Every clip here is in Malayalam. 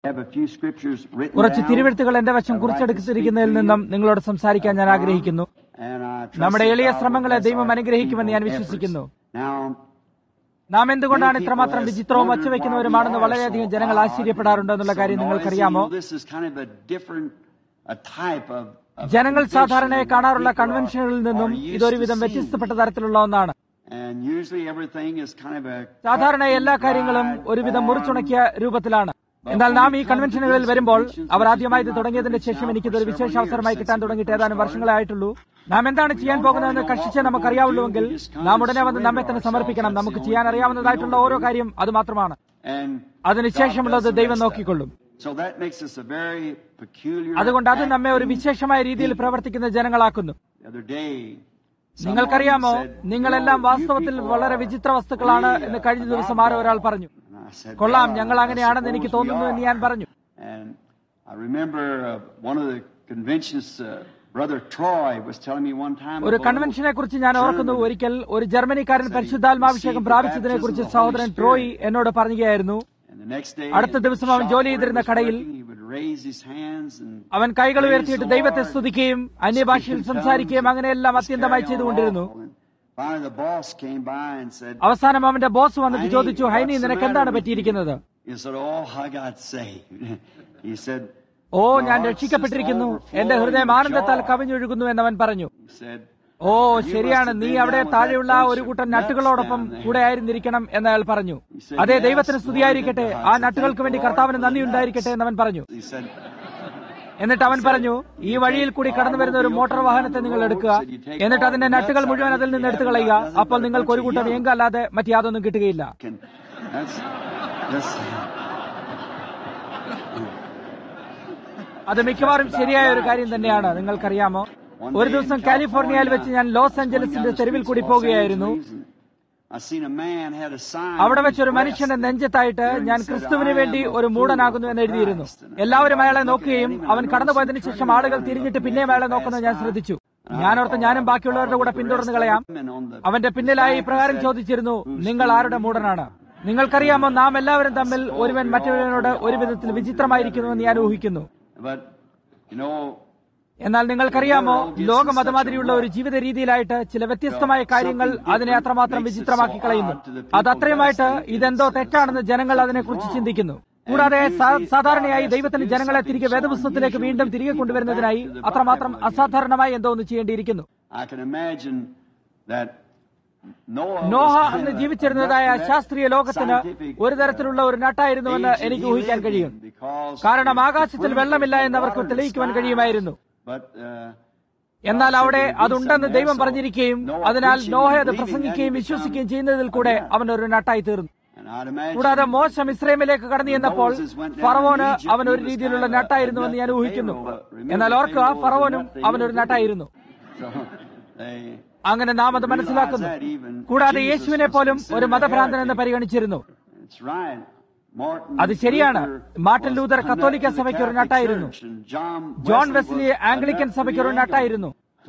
have a few scriptures written കുറച്ച് down. തിരുവെഴുത്തുകൾ എന്റെ വശം I'd like to കുറിച്ചെടുത്തിരിക്കുന്നതിൽ speak to നിന്നും you. നിങ്ങളോട് സംസാരിക്കാൻ ഞാൻ ആഗ്രഹിക്കുന്നു And I trust നമ്മുടെ that എളിയ God will ശ്രമങ്ങളെ bless ദൈവം our അനുഗ്രഹിക്കുമെന്ന് ഞാൻ feeble വിശ്വസിക്കുന്നു efforts. Now, നാം എന്തുകൊണ്ടാണ് ഇത്രമാത്രം വിചിത്രവും ഒച്ചവെക്കുന്നവരുമാണെന്ന് വളരെയധികം ജനങ്ങൾ ആശ്ചര്യപ്പെടാറുണ്ട് എന്നുള്ള കാര്യം നിങ്ങൾക്കറിയാമോ This is kind of a different a type of, of ജനങ്ങൾ സാധാരണയായി കാണാറുള്ള people are- കൺവെൻഷനുകളിൽ നിന്നും are used ഇതൊരുവിധം to seeing. വ്യത്യസ്തപ്പെട്ട തരത്തിലുള്ള ഒന്നാണ് And usually everything is kind of a സാധാരണ എല്ലാ കാര്യങ്ങളും ഒരുവിധം മുറിച്ചുണക്കിയ രൂപത്തിലാണ് എന്നാൽ നാം ഈ കൺവെൻഷനുകളിൽ വരുമ്പോൾ അവർ ആദ്യമായി ഇത് തുടങ്ങിയതിന് ശേഷം എനിക്കിതൊരു വിശേഷ അവസരമായി കിട്ടാൻ തുടങ്ങിയിട്ട് ഏതാനും വർഷങ്ങളെ ആയിട്ടുള്ളൂ നാം എന്താണ് ചെയ്യാൻ പോകുന്നതെന്ന് കഷിച്ചേ നമുക്കറിയാവുള്ളൂവെങ്കിൽ നാം ഉടനെ വന്ന് നമ്മെ തന്നെ സമർപ്പിക്കണം നമുക്ക് ചെയ്യാൻ അറിയാവുന്നതായിട്ടുള്ള ഓരോ കാര്യം അത് മാത്രമാണ് and അതിനുശേഷമുള്ളത് ദൈവം നോക്കിക്കൊള്ളും so that makes us a very peculiar അതുകൊണ്ട് അത് നമ്മെ ഒരു വിശേഷമായ രീതിയിൽ പ്രവർത്തിക്കുന്ന ജനങ്ങളാക്കുന്നു The other day, നിങ്ങൾക്കറിയാമോ someone said, നിങ്ങളെല്ലാം "You know, വാസ്തവത്തിൽ you people വളരെ are വിചിത്ര വസ്തുക്കളാണ് really, uh, എന്ന് കഴിഞ്ഞ ദിവസം ആരോ ഒരാൾ പറഞ്ഞു And I said, കൊള്ളാം "Yeah, ഞങ്ങൾ I അങ്ങനെയാണെന്ന് എനിക്ക് suppose we തോന്നുന്നു എന്ന് are." ഞാൻ പറഞ്ഞു And I remember uh, one of the conventions, uh, Brother Troy was telling me one time. ഒരു about കൺവെൻഷനെ കുറിച്ച് ഞാൻ ഓർക്കുന്നു ഒരിക്കൽ ഒരു ജർമ്മനിക്കാരൻ പരിശുദ്ധാത്മാഭിഷേകം പ്രാപിച്ചതിനെ കുറിച്ച് സഹോദരൻ ട്രോയ് എന്നോട് പറയുകയായിരുന്നു And the next day, അടുത്ത ദിവസം അവൻ ജോലി ചെയ്തിരുന്ന കടയിൽ he would raise his hands and അവൻ കൈകൾ ഉയർത്തിയിട്ട് ദൈവത്തെ സ്തുതിക്കുകയും അന്യഭാഷയിൽ സംസാരിക്കുകയും അങ്ങനെയെല്ലാം അത്യന്തമായി ചെയ്തുകൊണ്ടിരുന്നു Finally, the boss came by and said, അവസാനം അവന്റെ ബോസ് വന്നിട്ട് ചോദിച്ചു ഹൈനി നിനക്ക് എന്താണ് പറ്റിയിരിക്കുന്നത് He said, Oh, I got saved. he said, ഓ ഞാൻ രക്ഷിക്കപ്പെട്ടിരിക്കുന്നു എന്റെ ഹൃദയം ആനന്ദത്താൽ കവിഞ്ഞൊഴുകുന്നു എന്നവൻ പറഞ്ഞു he said, ഓ ശരിയാണ് നീ അവിടെ താഴെയുള്ള ആ ഒരു കൂട്ടം നട്ടുകളോടൊപ്പം കൂടെ ആയിരുന്നിരിക്കണം എന്ന് അയാൾ പറഞ്ഞു അതെ ദൈവത്തിന് സ്തുതിയായിരിക്കട്ടെ ആ നട്ടുകൾക്ക് വേണ്ടി കർത്താവിന് നന്ദി ഉണ്ടായിരിക്കട്ടെ എന്നവൻ പറഞ്ഞു he said, എന്നിട്ട് അവൻ പറഞ്ഞു ഈ വഴിയിൽ കൂടി കടന്നു വരുന്ന ഒരു മോട്ടോർ വാഹനത്തെ നിങ്ങൾ എടുക്കുക എന്നിട്ട് അതിന്റെ നട്ടുകൾ മുഴുവൻ അതിൽ നിന്ന് എടുത്തു കളയുക അപ്പോൾ നിങ്ങൾക്ക് ഒരു കൂട്ടം എങ്ക അല്ലാതെ മറ്റ് യാതൊന്നും കിട്ടുകയില്ല can, that's, that's, അത് മിക്കവാറും ശരിയായ ഒരു കാര്യം തന്നെയാണ് നിങ്ങൾക്കറിയാമോ ഒരു ദിവസം കാലിഫോർണിയയിൽ വെച്ച് ഞാൻ ലോസ് ആഞ്ചലസിന്റെ തെരുവിൽ കൂടി പോകുകയായിരുന്നു I seen a man had a sign. അവിടെ വെച്ച് ഒരു മനുഷ്യന്റെ നെഞ്ചത്തായിട്ട് ഞാൻ ക്രിസ്തുവിന് വേണ്ടി ഒരു മൂടനാകുന്നു എന്ന് എഴുതിയിരുന്നു എല്ലാവരും അയാളെ നോക്കുകയും അവൻ കടന്നുപോയതിനു ശേഷം ആളുകൾ തിരിഞ്ഞിട്ട് പിന്നെയും അയാളെ നോക്കുന്നത് ഞാൻ ശ്രദ്ധിച്ചു ഞാനോർത്ത് ഞാനും ബാക്കിയുള്ളവരുടെ കൂടെ പിന്തുടർന്ന് കളയാം And on the, അവന്റെ പിന്നിലായി ഇപ്രകാരം ചോദിച്ചിരുന്നു നിങ്ങൾ ആരുടെ മൂടനാണ് നിങ്ങൾക്കറിയാമോ നാം എല്ലാവരും തമ്മിൽ ഒരുവൻ മറ്റൊരുവനോട് ഒരു വിധത്തിൽ വിചിത്രമായിരിക്കുന്നുവെന്ന് ഞാൻ ഊഹിക്കുന്നു but, you know, എന്നാൽ നിങ്ങൾക്കറിയാമോ ലോകം അതുമാതിരിയുള്ള ഒരു ജീവിത രീതിയിലായിട്ട് ചില വ്യത്യസ്തമായ കാര്യങ്ങൾ അതിനെ അത്രമാത്രം വിചിത്രമാക്കി കളയുന്നു അത് അത്രയുമായിട്ട് ഇതെന്തോ തെറ്റാണെന്ന് ജനങ്ങൾ അതിനെക്കുറിച്ച് ചിന്തിക്കുന്നു കൂടാതെ സാ- സാധാരണയായി ദൈവത്തിന് ജനങ്ങളെ തിരികെ വേദപുസ്തകത്തിലേക്ക് വീണ്ടും തിരികെ കൊണ്ടുവരുന്നതിനായി അത്രമാത്രം അസാധാരണമായി എന്തോ ഒന്ന് ചെയ്യേണ്ടിയിരിക്കുന്നു I can imagine that Noah Noah was അന്ന് kind of ജീവിച്ചിരുന്നതായ a nut to that ശാസ്ത്രീയ ലോകത്തിന് scientific ഒരു തരത്തിലുള്ള ഒരു നട്ടായിരുന്നുവെന്ന് age that എനിക്ക് he ഊഹിക്കാൻ lived കഴിയും in because കാരണം it ആകാശത്തിൽ proved വെള്ളമില്ല that എന്ന് അവർക്ക് water in the തെളിയിക്കുവാൻ sky. കഴിയുമായിരുന്നു But, uh, എന്നാൽ അവിടെ അതുണ്ടെന്ന് ദൈവം പറഞ്ഞിരിക്കുകയും അതിനാൽ നോഹ അത് പ്രസംഗിക്കുകയും വിശ്വസിക്കുകയും ചെയ്യുന്നതിൽ കൂടെ അവൻ ഒരു നട്ടായി തീർന്നു and I'd imagine കൂടാതെ മോശം ഇസ്രേമിലേക്ക് കടന്നു ചെന്നപ്പോൾ ഫറവോന് അവൻ ഒരു രീതിയിലുള്ള നട്ടായിരുന്നുവെന്ന് ഞാൻ ഊഹിക്കുന്നു എന്നാൽ ഓർക്കുക ഫറവോനും അവൻ ഒരു നട്ടായിരുന്നു so they അങ്ങനെ നാം അത് മനസ്സിലാക്കുന്നു കൂടാതെ യേശുവിനെ പോലും ഒരു മതഭ്രാന്തൻ എന്ന് പരിഗണിച്ചിരുന്നു It's right. Martin അത് ശരിയാണ് Luther Martin was Luther a nut കത്തോലിക്ക to the സഭയ്ക്ക് ഒരു Catholic നട്ടായിരുന്നു Church, and John John Wesley Wesley was a Anglican nut to സഭയ്ക്ക് ഒരു the നട്ടായിരുന്നു So,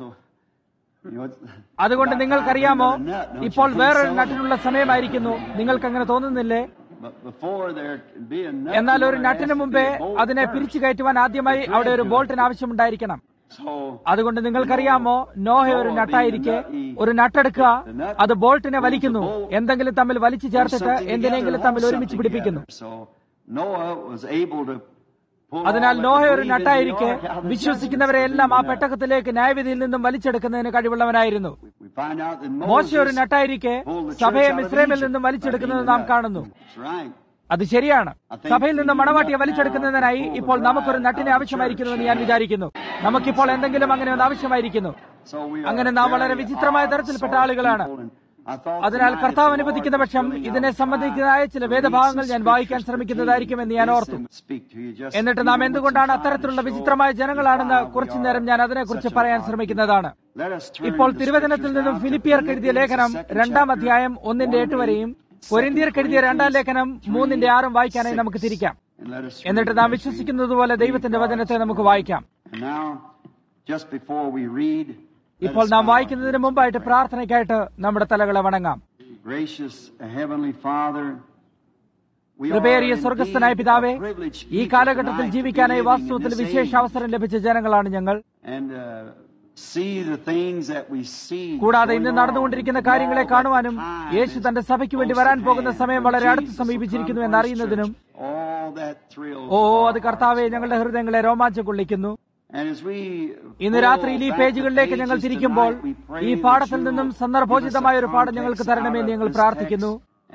you know, it's അതുകൊണ്ട് about നിങ്ങൾക്കറിയാമോ time for another nut, don't you ഇപ്പോൾ think വേറൊരു so? നട്ടിനുള്ള സമയമായിരിക്കുന്നു നിങ്ങൾക്ക് അങ്ങനെ തോന്നുന്നില്ലേ But before there could be a nut, എന്നാൽ ഒരു there has നട്ടിന് to be മുമ്പേ a bolt അതിനെ first. പിരിച്ചു കയറ്റുവാൻ ആദ്യമായി അവിടെ ഒരു ബോൾട്ടിന് ആവശ്യമുണ്ടായിരിക്കണം So, അതുകൊണ്ട് നിങ്ങൾക്കറിയാമോ നോഹ ഒരു നട്ടായിരിക്കെ ഒരു നട്ടെടുക്കുക അത് ബോൾട്ടിനെ വലിക്കുന്നു എന്തെങ്കിലും തമ്മിൽ വലിച്ചു ചേർത്തിട്ട് something എന്തിനെങ്കിലും together, തമ്മിൽ hold ഒരുമിച്ച് something പിടിപ്പിക്കുന്നു together. So, Noah was able to pull അതിനാൽ all നോഹ that ഒരു believed in the നട്ടായിരിക്കെ ark out of the വിശ്വസിക്കുന്നവരെ judgment എല്ലാം ആ seat. പെട്ടകത്തിലേക്ക് ന്യായവിധിയിൽ നിന്നും വലിച്ചെടുക്കുന്നതിന് കഴിവുള്ളവനായിരുന്നു We find out that മോശ ഒരു Moses നട്ടായിരിക്കെ pulled the church സഭയെ out of മിസ്രൈമിൽ Egypt നിന്നും by വലിച്ചെടുക്കുന്നത് being a നാം nut. കാണുന്നു That's right. അത് ശരിയാണ് സഭയിൽ നിന്ന് മണവാട്ടിയെ വലിച്ചെടുക്കുന്നതിനായി ഇപ്പോൾ നമുക്കൊരു നട്ടിനെ ആവശ്യമായിരിക്കുന്നുവെന്ന് ഞാൻ വിചാരിക്കുന്നു നമുക്കിപ്പോൾ എന്തെങ്കിലും അങ്ങനെ ഒന്ന് ആവശ്യമായിരിക്കുന്നു So we are അങ്ങനെ നാം വളരെ very വിചിത്രമായ odd തരത്തിൽപ്പെട്ട sort of ആളുകളാണ് people, and I thought അതിനാൽ tonight കർത്താവ് if the അനുവദിക്കുന്ന Lord പക്ഷം was willing, ഇതിനെ I would സംബന്ധിക്കുന്നതായ ചില try to വേദഭാഗങ്ങൾ read ഞാൻ some വായിക്കാൻ scriptures ശ്രമിക്കുന്നതായിരിക്കും എന്ന് ഞാൻ pertaining ഓർത്തു to this and speak to you just എന്നിട്ട് a നാം few എന്തുകൊണ്ടാണ് moments and അത്തരത്തിലുള്ള try to വിചിത്രമായ show ജനങ്ങളാണെന്ന് why we കുറച്ചു are നേരം ഞാൻ അതിനെക്കുറിച്ച് such a പറയാൻ odd ശ്രമിക്കുന്നതാണ് people. Let us turn ഇപ്പോൾ the തിരുവചനത്തിൽ scriptures നിന്നും now to ഫിലിപ്പിയർക്ക് എഴുതിയ Philippians, ലേഖനം the second രണ്ടാം chapter, അധ്യായം ഒന്നിന്റെ one എട്ട് and വരെയും eight, കൊരിന്തിയർക്ക് എഴുതിയ രണ്ടാം ലേഖനം മൂന്നിന്റെ ആറും വായിക്കാനായി നമുക്ക് തിരിക്കാം and let us read എന്നിട്ട് നാം as we വിശ്വസിക്കുന്നത് പോലെ ദൈവത്തിന്റെ വചനത്തെ നമുക്ക് വായിക്കാം And now, just before we read, let ഇപ്പോൾ us നാം bow. വായിക്കുന്നതിന് മുമ്പായിട്ട് പ്രാർത്ഥനയ്ക്കായിട്ട് നമ്മുടെ തലകളെ വണങ്ങാം Gracious Heavenly Father, കൃപയേറിയ സ്വർഗസ്ഥനായ പിതാവേ ഈ കാലഘട്ടത്തിൽ ജീവിക്കാനായി വാസ്തവത്തിൽ വിശേഷ അവസരം ലഭിച്ച ജനങ്ങളാണ് ഞങ്ങൾ കൂടാതെ ഇന്ന് നടന്നുകൊണ്ടിരിക്കുന്ന കാര്യങ്ങളെ കാണുവാനും യേശു തന്റെ സഭയ്ക്ക് വേണ്ടി വരാൻ പോകുന്ന സമയം വളരെ അടുത്ത് സമീപിച്ചിരിക്കുന്നു എന്നറിയുന്നതിനും ഓ അത് കർത്താവെ ഞങ്ങളുടെ ഹൃദയങ്ങളെ രോമാഞ്ചം കൊള്ളിക്കുന്നു ഇന്ന് രാത്രിയിൽ ഈ പേജുകളിലേക്ക് ഞങ്ങൾ തിരിക്കുമ്പോൾ ഈ പാഠത്തിൽ നിന്നും സന്ദർഭോചിതമായ ഒരു പാഠം ഞങ്ങൾക്ക് തരണമെന്ന് ഞങ്ങൾ പ്രാർത്ഥിക്കുന്നു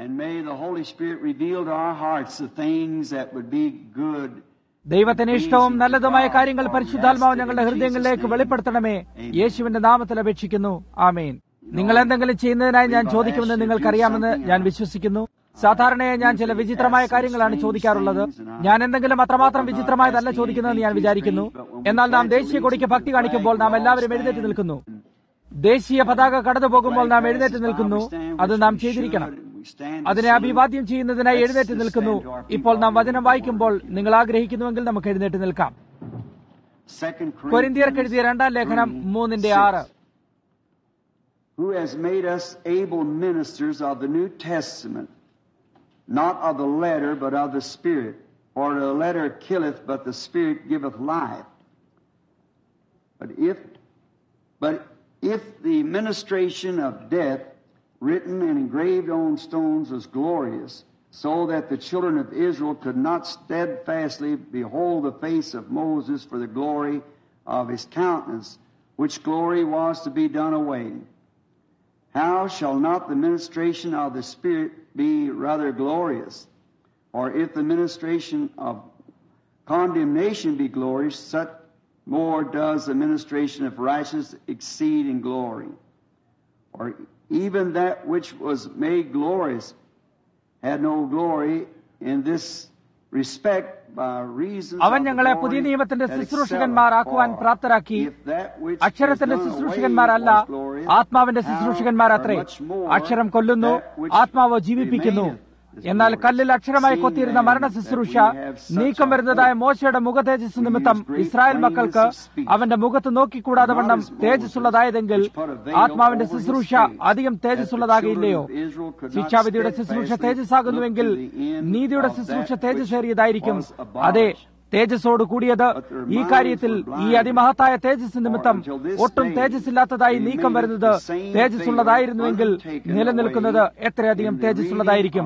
ദൈവത്തിന് ഇഷ്ടവും നല്ലതുമായ കാര്യങ്ങൾ പരിശുദ്ധാത്മാവ് ഞങ്ങളുടെ ഹൃദയങ്ങളിലേക്ക് വെളിപ്പെടുത്തണമേ യേശുവിന്റെ നാമത്തിൽ അപേക്ഷിക്കുന്നു ആമേൻ നിങ്ങൾ എന്തെങ്കിലും ചെയ്യുന്നതിനായി ഞാൻ ചോദിക്കുമെന്ന് നിങ്ങൾക്കറിയാമെന്ന് ഞാൻ വിശ്വസിക്കുന്നു സാധാരണയായി ഞാൻ ചില വിചിത്രമായ കാര്യങ്ങളാണ് ചോദിക്കാറുള്ളത് ഞാൻ എന്തെങ്കിലും അത്രമാത്രം വിചിത്രമായതല്ല ചോദിക്കുന്നതെന്ന് ഞാൻ വിചാരിക്കുന്നു എന്നാൽ നാം ദേശീയ കൊടിക്ക് ഭക്തി കാണിക്കുമ്പോൾ നാം എല്ലാവരും എഴുന്നേറ്റ് നിൽക്കുന്നു ദേശീയ പതാക കടന്നു പോകുമ്പോൾ നാം എഴുന്നേറ്റ് നിൽക്കുന്നു അത് നാം ചെയ്തിരിക്കണം അതിനെ അഭിവാദ്യം ചെയ്യുന്നതിനായി എഴുന്നേറ്റ് നിൽക്കുന്നു ഇപ്പോൾ നാം വചനം വായിക്കുമ്പോൾ നിങ്ങൾ ആഗ്രഹിക്കുന്നുവെങ്കിൽ നമുക്ക് എഴുന്നേറ്റ് നിൽക്കാം കൊരിന്തിയർക്ക് എഴുതിയ രണ്ടാം ലേഖനം മൂന്നിന്റെ ആറ് who has made us able ministers of the New Testament, not of the letter, but of the Spirit. For the letter killeth, but the Spirit giveth life. But if, but if the ministration of death, written and engraved on stones, was glorious, so that the children of Israel could not steadfastly behold the face of Moses for the glory of his countenance, which glory was to be done away. How shall not the ministration of the Spirit be rather glorious? Or if the ministration of condemnation be glorious, such more does the ministration of righteousness exceed in glory. Or even that which was made glorious had no glory in this respect അവൻ ഞങ്ങളെ പുതിയ നിയമത്തിന്റെ ശുശ്രൂഷകന്മാരാക്കുവാൻ പ്രാപ്തരാക്കി അക്ഷരത്തിന്റെ ശുശ്രൂഷകന്മാരല്ല ആത്മാവിന്റെ ശുശ്രൂഷകന്മാരത്രേ അക്ഷരം കൊല്ലുന്നു ആത്മാവ് ജീവിപ്പിക്കുന്നു എന്നാൽ കല്ലിൽ അക്ഷരമായി കൊത്തിയിരുന്ന മരണ ശുശ്രൂഷ നീക്കം വരുന്നതായ മോശയുടെ മുഖ തേജസ് നിമിത്തം ഇസ്രായേൽ മക്കൾക്ക് അവന്റെ മുഖത്ത് നോക്കിക്കൂടാതെ വണ്ണം തേജസ്സുള്ളതായതെങ്കിൽ ആത്മാവിന്റെ ശുശ്രൂഷ അധികം തേജസ്സുള്ളതാകില്ലയോ ശിക്ഷാവിധിയുടെ ശുശ്രൂഷ തേജസ്സാകുന്നുവെങ്കിൽ നീതിയുടെ ശുശ്രൂഷ തേജസ്സേറിയതായിരിക്കും അതെ തേജസ്സോട് കൂടിയത് ഈ കാര്യത്തിൽ ഈ അതിമഹത്തായ തേജസ് നിമിത്തം ഒട്ടും തേജസ്സില്ലാത്തതായി നീക്കം വരുന്നത് തേജസ്സുള്ളതായിരുന്നുവെങ്കിൽ നിലനിൽക്കുന്നത് എത്രയധികം തേജസ്സുള്ളതായിരിക്കും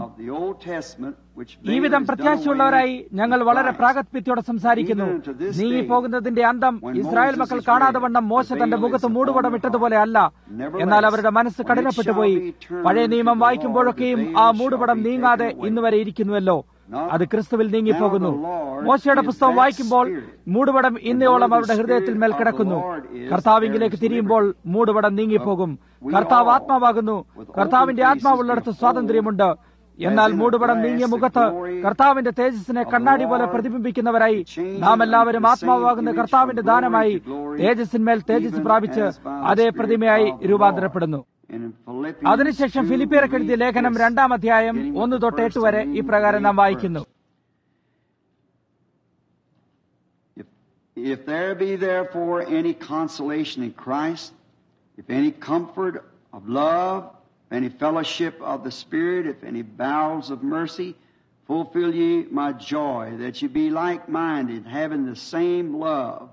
ഈ വിധം പ്രത്യാശയുള്ളവരായി ഞങ്ങൾ വളരെ പ്രാഗത്ഭ്യത്തോടെ സംസാരിക്കുന്നു നീങ്ങി പോകുന്നതിന്റെ അന്തം ഇസ്രായേൽ മക്കൾ കാണാതെ വണ്ണം മോശ തന്റെ മുഖത്ത് മൂടുപടം ഇട്ടതുപോലെ അല്ല എന്നാൽ അവരുടെ മനസ്സ് കഠിനപ്പെട്ടുപോയി പഴയ നിയമം വായിക്കുമ്പോഴൊക്കെയും ആ മൂടുപടം നീങ്ങാതെ ഇന്നുവരെ ഇരിക്കുന്നുവല്ലോ അത് ക്രിസ്തുവിൽ നീങ്ങിപ്പോകുന്നു മോശയുടെ പുസ്തകം വായിക്കുമ്പോൾ മൂടുപടം ഇന്നയോളം അവരുടെ ഹൃദയത്തിൽ മേൽ കിടക്കുന്നു കർത്താവിംഗിലേക്ക് തിരിയുമ്പോൾ മൂടുപടം നീങ്ങിപ്പോകും കർത്താവ് ആത്മാവാകുന്നു കർത്താവിന്റെ ആത്മാവുള്ളിടത്ത് സ്വാതന്ത്ര്യമുണ്ട് എന്നാൽ മൂടുപടം നീങ്ങിയ മുഖത്ത് കർത്താവിന്റെ തേജസ്സിനെ കണ്ണാടി പോലെ പ്രതിബിംബിക്കുന്നവരായി നാം എല്ലാവരും ആത്മാവാകുന്ന കർത്താവിന്റെ ദാനമായി തേജസ്സിന്മേൽ തേജസ് പ്രാപിച്ച് അതേ പ്രതിമയായി രൂപാന്തരപ്പെടുന്നു അതിനുശേഷം ഫിലിപ്പിയർക്ക് എഴുതിയ ലേഖനം രണ്ടാം അധ്യായം ഒന്ന് തൊട്ട് എട്ട് വരെ ഇപ്രകാരം നാം വായിക്കുന്നു If there be therefore any consolation in Christ, if any comfort of love, any fellowship of the Spirit, if any bowels of mercy, fulfill ye my joy, that ye be like minded, having the same love,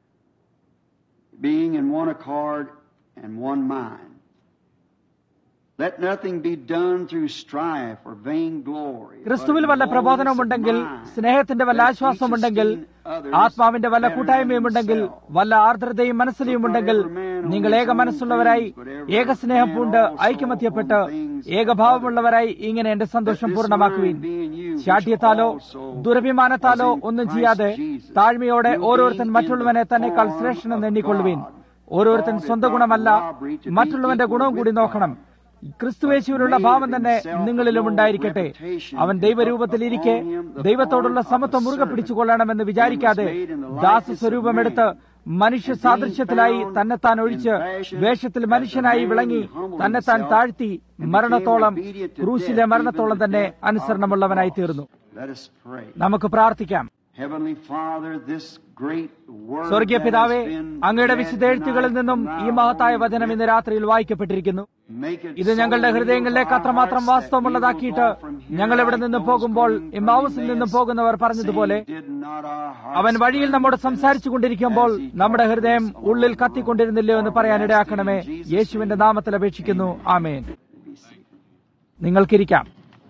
being in one accord and one mind. Let nothing be done through strife or vain glory. ക്രിസ്തുവിൽ വല്ല പ്രബോധനമുണ്ടെങ്കിൽ സ്നേഹത്തിന്റെ വല്ല ആശ്വാസമുണ്ടെങ്കിൽ ആത്മാവിന്റെ വല്ല കൂട്ടായ്മയുമുണ്ടെങ്കിൽ വല്ല ആർദ്രതയും മനസ്സിലെയും ഉണ്ടെങ്കിൽ നിങ്ങൾ ഏക മനസ്സുള്ളവരായി ഏക സ്നേഹം പൂണ്ട് ഐക്യമത്യപ്പെട്ട് ഏകഭാവമുള്ളവരായി ഇങ്ങനെ എന്റെ സന്തോഷം പൂർണ്ണമാക്കുവിൻ ശാഠ്യത്താലോ ദുരഭിമാനത്താലോ ഒന്നും ചെയ്യാതെ താഴ്മയോടെ ഓരോരുത്തൻ മറ്റുള്ളവനെ തന്നെക്കാൾ ശ്രേഷ്ഠനെന്ന് എണ്ണിക്കൊള്ളുവിൻ ഓരോരുത്തൻ സ്വന്തം ഗുണമല്ല മറ്റുള്ളവന്റെ ഗുണവും കൂടി നോക്കണം ക്രിസ്തുവേശുവിനുള്ള ഭാവം തന്നെ നിങ്ങളിലും ഉണ്ടായിരിക്കട്ടെ അവൻ ദൈവരൂപത്തിലിരിക്കെ ദൈവത്തോടുള്ള സമത്വം മുറുകെ പിടിച്ചുകൊള്ളണമെന്ന് വിചാരിക്കാതെ ദാസസ്വരൂപമെടുത്ത് മനുഷ്യ സാദൃശ്യത്തിലായി തന്നെത്താൻ ഒഴിച്ച് വേഷത്തിൽ മനുഷ്യനായി വിളങ്ങി തന്നെത്താൻ താഴ്ത്തി മരണത്തോളം ക്രൂശിലെ മരണത്തോളം തന്നെ അനുസരണമുള്ളവനായി തീർന്നു നമുക്ക് പ്രാർത്ഥിക്കാം Heavenly Father, this great word സ്വർഗീയ that പിതാവേ has been അങ്ങയുടെ read വിശുദ്ധ എഴുത്തുകളിൽ tonight നിന്നും from ഈ our മഹത്തായ holy വചനം book, ഇന്ന് രാത്രിയിൽ വായിക്കപ്പെട്ടിരിക്കുന്നു make it ഇത് so ഞങ്ങളുടെ real ഹൃദയങ്ങളിലെ to our അത്രമാത്രം hearts that we വാസ്തവമുള്ളതാക്കിയിട്ട് will go from here ഞങ്ങൾ ഇവിടെ like നിന്ന് those പോകുമ്പോൾ going from ഇമ്മാവുസിൽ നിന്നും Emmaus, പോകുന്നവർ പറഞ്ഞതുപോലെ saying, "Did not our hearts അവൻ വഴിയിൽ burn നമ്മോട് within us സംസാരിച്ചു കൊണ്ടിരിക്കുമ്പോൾ as he നമ്മുടെ taught ഹൃദയം us along ഉള്ളിൽ the road?" കത്തിക്കൊണ്ടിരുന്നില്ലയോ എന്ന് പറയാൻ ഇടയാക്കണമേ യേശുവിന്റെ നാമത്തിൽ അപേക്ഷിക്കുന്നു ആമേൻ Be seated. നിങ്ങൾക്കിരിക്കാം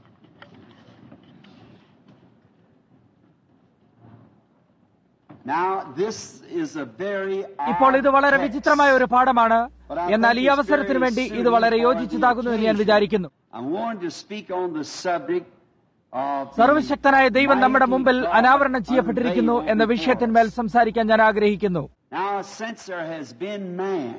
Now, this is a very ഇപ്പോൾ ഇത് odd വളരെ text. വിചിത്രമായ ഒരു പാഠമാണ് എന്നാൽ ഈ അവസരത്തിന് വേണ്ടി ഇത് വളരെ യോജിച്ചതാകുന്നു എന്ന് ഞാൻ വിചാരിക്കുന്നു I wanted to speak on the subject of the സർവശക്തനായ ദൈവം നമ്മുടെ മുമ്പിൽ mighty God അനാവരണം ചെയ്യപ്പെട്ടിരിക്കുന്നു unveiled എന്ന before വിഷയത്തിന്മേൽ us. സംസാരിക്കാൻ ഞാൻ ആഗ്രഹിക്കുന്നു Now, since there has been man,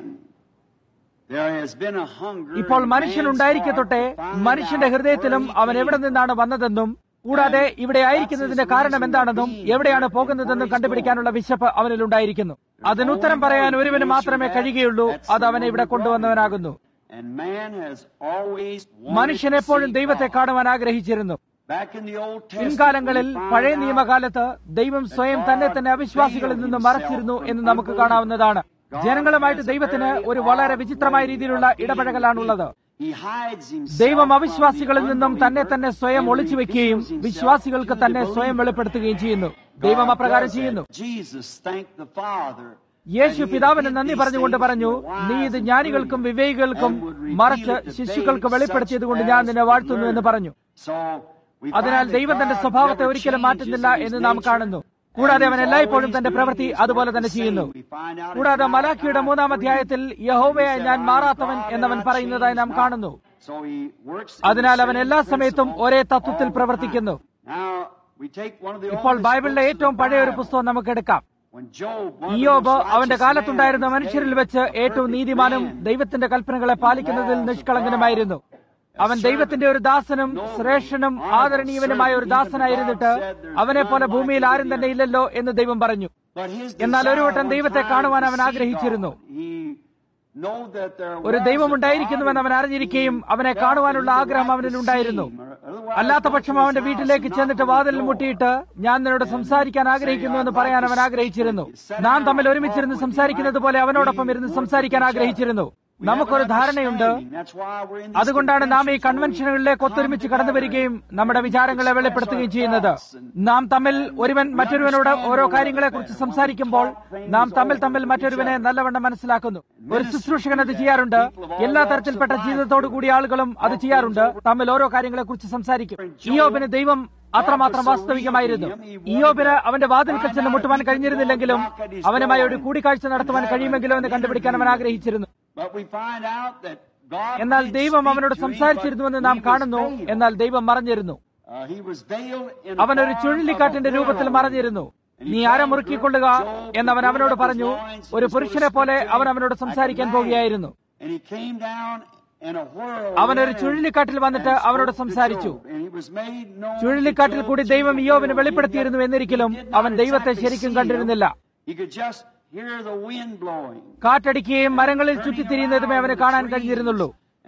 there has been a hunger ഇപ്പോൾ in മനുഷ്യൻ man's ഉണ്ടായിരിക്കെ heart തൊട്ടേ to find മനുഷ്യന്റെ out ഹൃദയത്തിലും where he അവൻ എവിടെ came നിന്നാണ് വന്നതെന്നും കൂടാതെ ഇവിടെ ആയിരിക്കുന്നതിന്റെ കാരണം എന്താണെന്നും എവിടെയാണ് പോകുന്നതെന്നും കണ്ടുപിടിക്കാനുള്ള വിശപ്പ് അവനിലുണ്ടായിരിക്കുന്നു അതിനുത്തരം പറയാൻ ഒരുവന് മാത്രമേ കഴിയുകയുള്ളൂ അത് അവനെ ഇവിടെ കൊണ്ടുവന്നവനാകുന്നു And man has always wanted മനുഷ്യൻ to എപ്പോഴും see ദൈവത്തെ God. കാണുവാൻ ആഗ്രഹിച്ചിരുന്നു Back in the Old Testament, പിൻകാലങ്ങളിൽ we find പഴയ out നിയമകാലത്ത് ദൈവം സ്വയം തന്നെ തന്നെ അവിശ്വാസികളിൽ നിന്ന് മറച്ചിരുന്നു എന്ന് നമുക്ക് കാണാവുന്നതാണ് ജനങ്ങളുമായിട്ട് ദൈവത്തിന് ഒരു വളരെ വിചിത്രമായ രീതിയിലുള്ള ഇടപഴകലാണുള്ളത് He hides himself ദൈവം from അവിശ്വാസികളിൽ the നിന്നും തന്നെ തന്നെ സ്വയം unbelievers ഒളിച്ചു and വെക്കുകയും reveals himself വിശ്വാസികൾക്ക് to the തന്നെ സ്വയം believers. വെളിപ്പെടുത്തുകയും ചെയ്യുന്നു God ദൈവം does അപ്രകാരം that. ചെയ്യുന്നു Jesus thanked the Father Yeshu that he പിതാവിന് did നന്ദി these പറഞ്ഞുകൊണ്ട് things പറഞ്ഞു to the നീ wise ഇത് and ജ്ഞാനികൾക്കും prudent വിവേകികൾക്കും and would reveal മറിച്ച് it to ശിശുക്കൾക്ക് babes വെളിപ്പെടുത്തിയത് കൊണ്ട് such ഞാൻ as നിന്നെ would വാഴ്ത്തുന്നു എന്ന് learn. പറഞ്ഞു So, we അതിനാൽ find that ദൈവം തന്റെ God സ്വഭാവത്തെ never ഒരിക്കലും changes മാറ്റുന്നില്ല in his എന്ന് നാം nature, കാണുന്നു and കൂടാതെ അവൻ he's എല്ലായ്പ്പോഴും always തന്റെ doing പ്രവൃത്തി his അതുപോലെ work തന്നെ the ചെയ്യുന്നു same. We find out in കൂടാതെ Malachi മലാഖിയുടെ മൂന്നാം 3, അധ്യായത്തിൽ യഹോവയെ he ഞാൻ said, മാറാത്തവൻ "I am God എന്നവൻ and I പറയുന്നതായി നാം change not." കാണുന്നു So he works in അതിനാൽ the അവൻ same എല്ലാ സമയത്തും principle ഒരേ തത്വത്തിൽ all the പ്രവർത്തിക്കുന്നു time. Now, we take one of the ഇപ്പോൾ oldest ബൈബിളിലെ books of ഏറ്റവും the പഴയ ഒരു Bible. പുസ്തകം നമുക്ക് എടുക്കാം When Job, one of the ഇയോബ് most അവന്റെ righteous കാലത്തുണ്ടായിരുന്ന men of his മനുഷ്യരിൽ day, വെച്ച് a ഏറ്റവും perfect നീതിമാനും man, ദൈവത്തിന്റെ കൽപ്പനകളെ പാലിക്കുന്നതിൽ നിഷ്കളങ്കനുമായിരുന്നു അവൻ ദൈവത്തിന്റെ ഒരു ദാസനും ശ്രേഷ്ഠനും ആദരണീയവനുമായ ഒരു ദാസനായിരുന്നിട്ട് അവനെ പോലെ ഭൂമിയിൽ ആരും തന്നെ ഇല്ലല്ലോ എന്ന് ദൈവം പറഞ്ഞു But his എന്നാൽ ഒരു desire വട്ടം one ദൈവത്തെ time കാണുവാൻ to അവൻ see ആഗ്രഹിച്ചിരുന്നു. God. He know that there ഒരു was ദൈവം a ഉണ്ടായിരിക്കുന്നുവെന്ന് അവൻ God അറിഞ്ഞിരിക്കുകയും he അവനെ felt കാണുവാനുള്ള that he would ആഗ്രഹം like to അവനിലുണ്ടായിരുന്നു see him, or otherwise അല്ലാത്ത go പക്ഷം to his അവന്റെ house വീട്ടിലേക്ക് and ചെന്നിട്ട് knock on വാതിൽ the door. മുട്ടിയിട്ട് ഞാൻ നിന്നോട് സംസാരിക്കാൻ ആഗ്രഹിക്കുന്നു എന്ന് പറയാൻ അവൻ ആഗ്രഹിച്ചിരുന്നു നാം തമ്മിൽ ഒരുമിച്ചിരുന്ന് സംസാരിക്കുന്നത് പോലെ അവനോടൊപ്പം ഇരുന്ന് സംസാരിക്കാൻ ആഗ്രഹിച്ചിരുന്നു നമുക്കൊരു ധാരണയുണ്ട് അതുകൊണ്ടാണ് നാം ഈ കൺവെൻഷനുകളിലേക്ക് ഒത്തൊരുമിച്ച് കടന്നു വരികയും നമ്മുടെ വിചാരങ്ങളെ വെളിപ്പെടുത്തുകയും ചെയ്യുന്നത് നാം തമ്മിൽ ഒരുവൻ മറ്റൊരുവനോട് ഓരോ കാര്യങ്ങളെക്കുറിച്ച് സംസാരിക്കുമ്പോൾ നാം തമ്മിൽ തമ്മിൽ മറ്റൊരുവനെ നല്ലവണ്ണം മനസ്സിലാക്കുന്നു ഒരു ശുശ്രൂഷകൻ അത് ചെയ്യാറുണ്ട് എല്ലാ തരത്തിൽപ്പെട്ട ജീവിതത്തോടു കൂടിയ ആളുകളും അത് ചെയ്യാറുണ്ട് തമ്മിൽ ഓരോ കാര്യങ്ങളെക്കുറിച്ച് സംസാരിക്കും ഇയോബിന് ദൈവം അത്രമാത്രം വാസ്തവികമായിരുന്നു ഇയോബിന് അവന്റെ വാതിൽക്കൽ ചെന്ന് മുട്ടുവാൻ കഴിഞ്ഞിരുന്നില്ലെങ്കിലും അവനുമായി ഒരു കൂടിക്കാഴ്ച നടത്തുവാൻ കഴിയുമെങ്കിലോ എന്ന് കണ്ടുപിടിക്കാൻ അവൻ ആഗ്രഹിച്ചിരുന്നു എന്നാൽ ദൈവം അവനോട് സംസാരിച്ചിരുന്നുവെന്ന് നാം കാണുന്നു എന്നാൽ ദൈവം മറഞ്ഞിരുന്നു അവൻ ഒരു ചുഴലിക്കാറ്റിന്റെ രൂപത്തിൽ മറഞ്ഞിരുന്നു നീ അരമുറുക്കിക്കൊള്ളുക എന്നവൻ അവനോട് പറഞ്ഞു ഒരു പുരുഷനെ പോലെ അവൻ അവനോട് സംസാരിക്കാൻ പോകുകയായിരുന്നു അവൻ ഒരു ചുഴലിക്കാറ്റിൽ വന്നിട്ട് അവനോട് സംസാരിച്ചു ചുഴലിക്കാറ്റിൽ കൂടി ദൈവം ഇയോവിന് വെളിപ്പെടുത്തിയിരുന്നു എന്നിരിക്കലും അവൻ ദൈവത്തെ ശരിക്കും കണ്ടിരുന്നില്ല കാറ്റടിക്കുകയും മരങ്ങളിൽ ചുറ്റിത്തിരിയുന്നതുമേ അവന് കാണാൻ കഴിഞ്ഞിരുന്നുള്ളൂ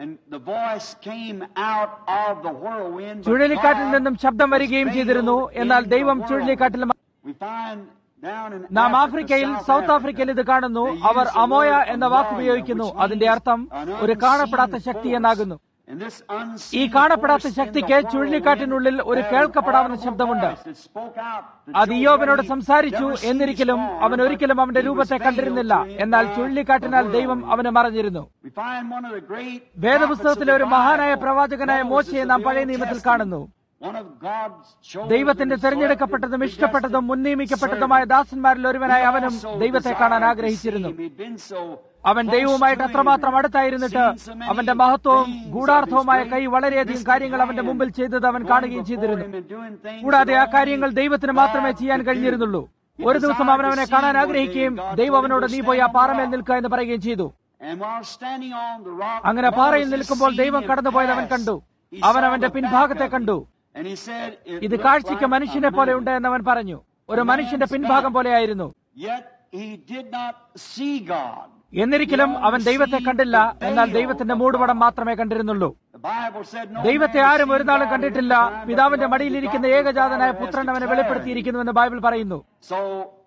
ചുഴലിക്കാറ്റിൽ നിന്നും ശബ്ദം വരികയും ചെയ്തിരുന്നു എന്നാൽ ദൈവം ചുഴലിക്കാറ്റിൽ നാം ആഫ്രിക്കയിൽ സൗത്ത് ആഫ്രിക്കയിൽ ഇത് കാണുന്നു അവർ അമോയ എന്ന വാക്ക് ഉപയോഗിക്കുന്നു അതിന്റെ അർത്ഥം ഒരു കാണപ്പെടാത്ത ശക്തി എന്നാകുന്നു ഈ കാണപ്പെടാത്ത ശക്തിക്ക് ചുഴലിക്കാറ്റിനുള്ളിൽ ഒരു കേൾക്കപ്പെടാവുന്ന ശബ്ദമുണ്ട് അത് ഇയോബിനോട് സംസാരിച്ചു എന്നിരിക്കലും അവൻ ഒരിക്കലും അവന്റെ രൂപത്തെ കണ്ടിരുന്നില്ല എന്നാൽ ചുഴലിക്കാറ്റിനാൽ ദൈവം അവനെ മറഞ്ഞിരുന്നു വേദപുസ്തകത്തിലെ ഒരു മഹാനായ പ്രവാചകനായ മോശയെ നാം പഴയ നിയമത്തിൽ കാണുന്നു ദൈവത്തിന്റെ തെരഞ്ഞെടുക്കപ്പെട്ടതും ഇഷ്ടപ്പെട്ടതും മുൻനിയമിക്കപ്പെട്ടതുമായ ദാസന്മാരിൽ ഒരുവനായ അവനും ദൈവത്തെ കാണാൻ ആഗ്രഹിച്ചിരുന്നു അവൻ ദൈവവുമായിട്ട് അത്രമാത്രം അടുത്തായിരുന്നിട്ട് അവന്റെ മഹത്വവും ഗൂഢാർത്ഥവുമായ കൈ വളരെയധികം കാര്യങ്ങൾ അവന്റെ മുമ്പിൽ ചെയ്തത് അവൻ കാണുകയും ചെയ്തിരുന്നു കൂടാതെ ആ കാര്യങ്ങൾ ദൈവത്തിന് മാത്രമേ ചെയ്യാൻ കഴിഞ്ഞിരുന്നുള്ളൂ ഒരു ദിവസം അവൻ അവനെ കാണാൻ ആഗ്രഹിക്കുകയും ദൈവം അവനോട് നീ പോയി ആ പാറമേൽ നിൽക്കുക എന്ന് പറയുകയും ചെയ്തു അങ്ങനെ പാറയിൽ നിൽക്കുമ്പോൾ ദൈവം കടന്നുപോയത് അവൻ കണ്ടു അവൻ അവന്റെ പിൻഭാഗത്തെ കണ്ടു ഇത് കാഴ്ചയ്ക്ക് മനുഷ്യനെ പോലെ ഉണ്ട് എന്നവൻ പറഞ്ഞു ഒരു മനുഷ്യന്റെ പിൻഭാഗം പോലെയായിരുന്നു എന്നിരിക്കലും അവൻ ദൈവത്തെ കണ്ടില്ല എന്നാൽ ദൈവത്തിന്റെ മൂടുപടം മാത്രമേ കണ്ടിരുന്നുള്ളൂ The Bible said no ദൈവത്തെ man ആരും has ഒരു seen നാളും God കണ്ടിട്ടില്ല പിതാവിന്റെ മടിയിലിരിക്കുന്ന ഏകജാതനായ പുത്രൻ അവനെ വെളിപ്പെടുത്തിയിരിക്കുന്നുവെന്ന് ബൈബിൾ പറയുന്നു So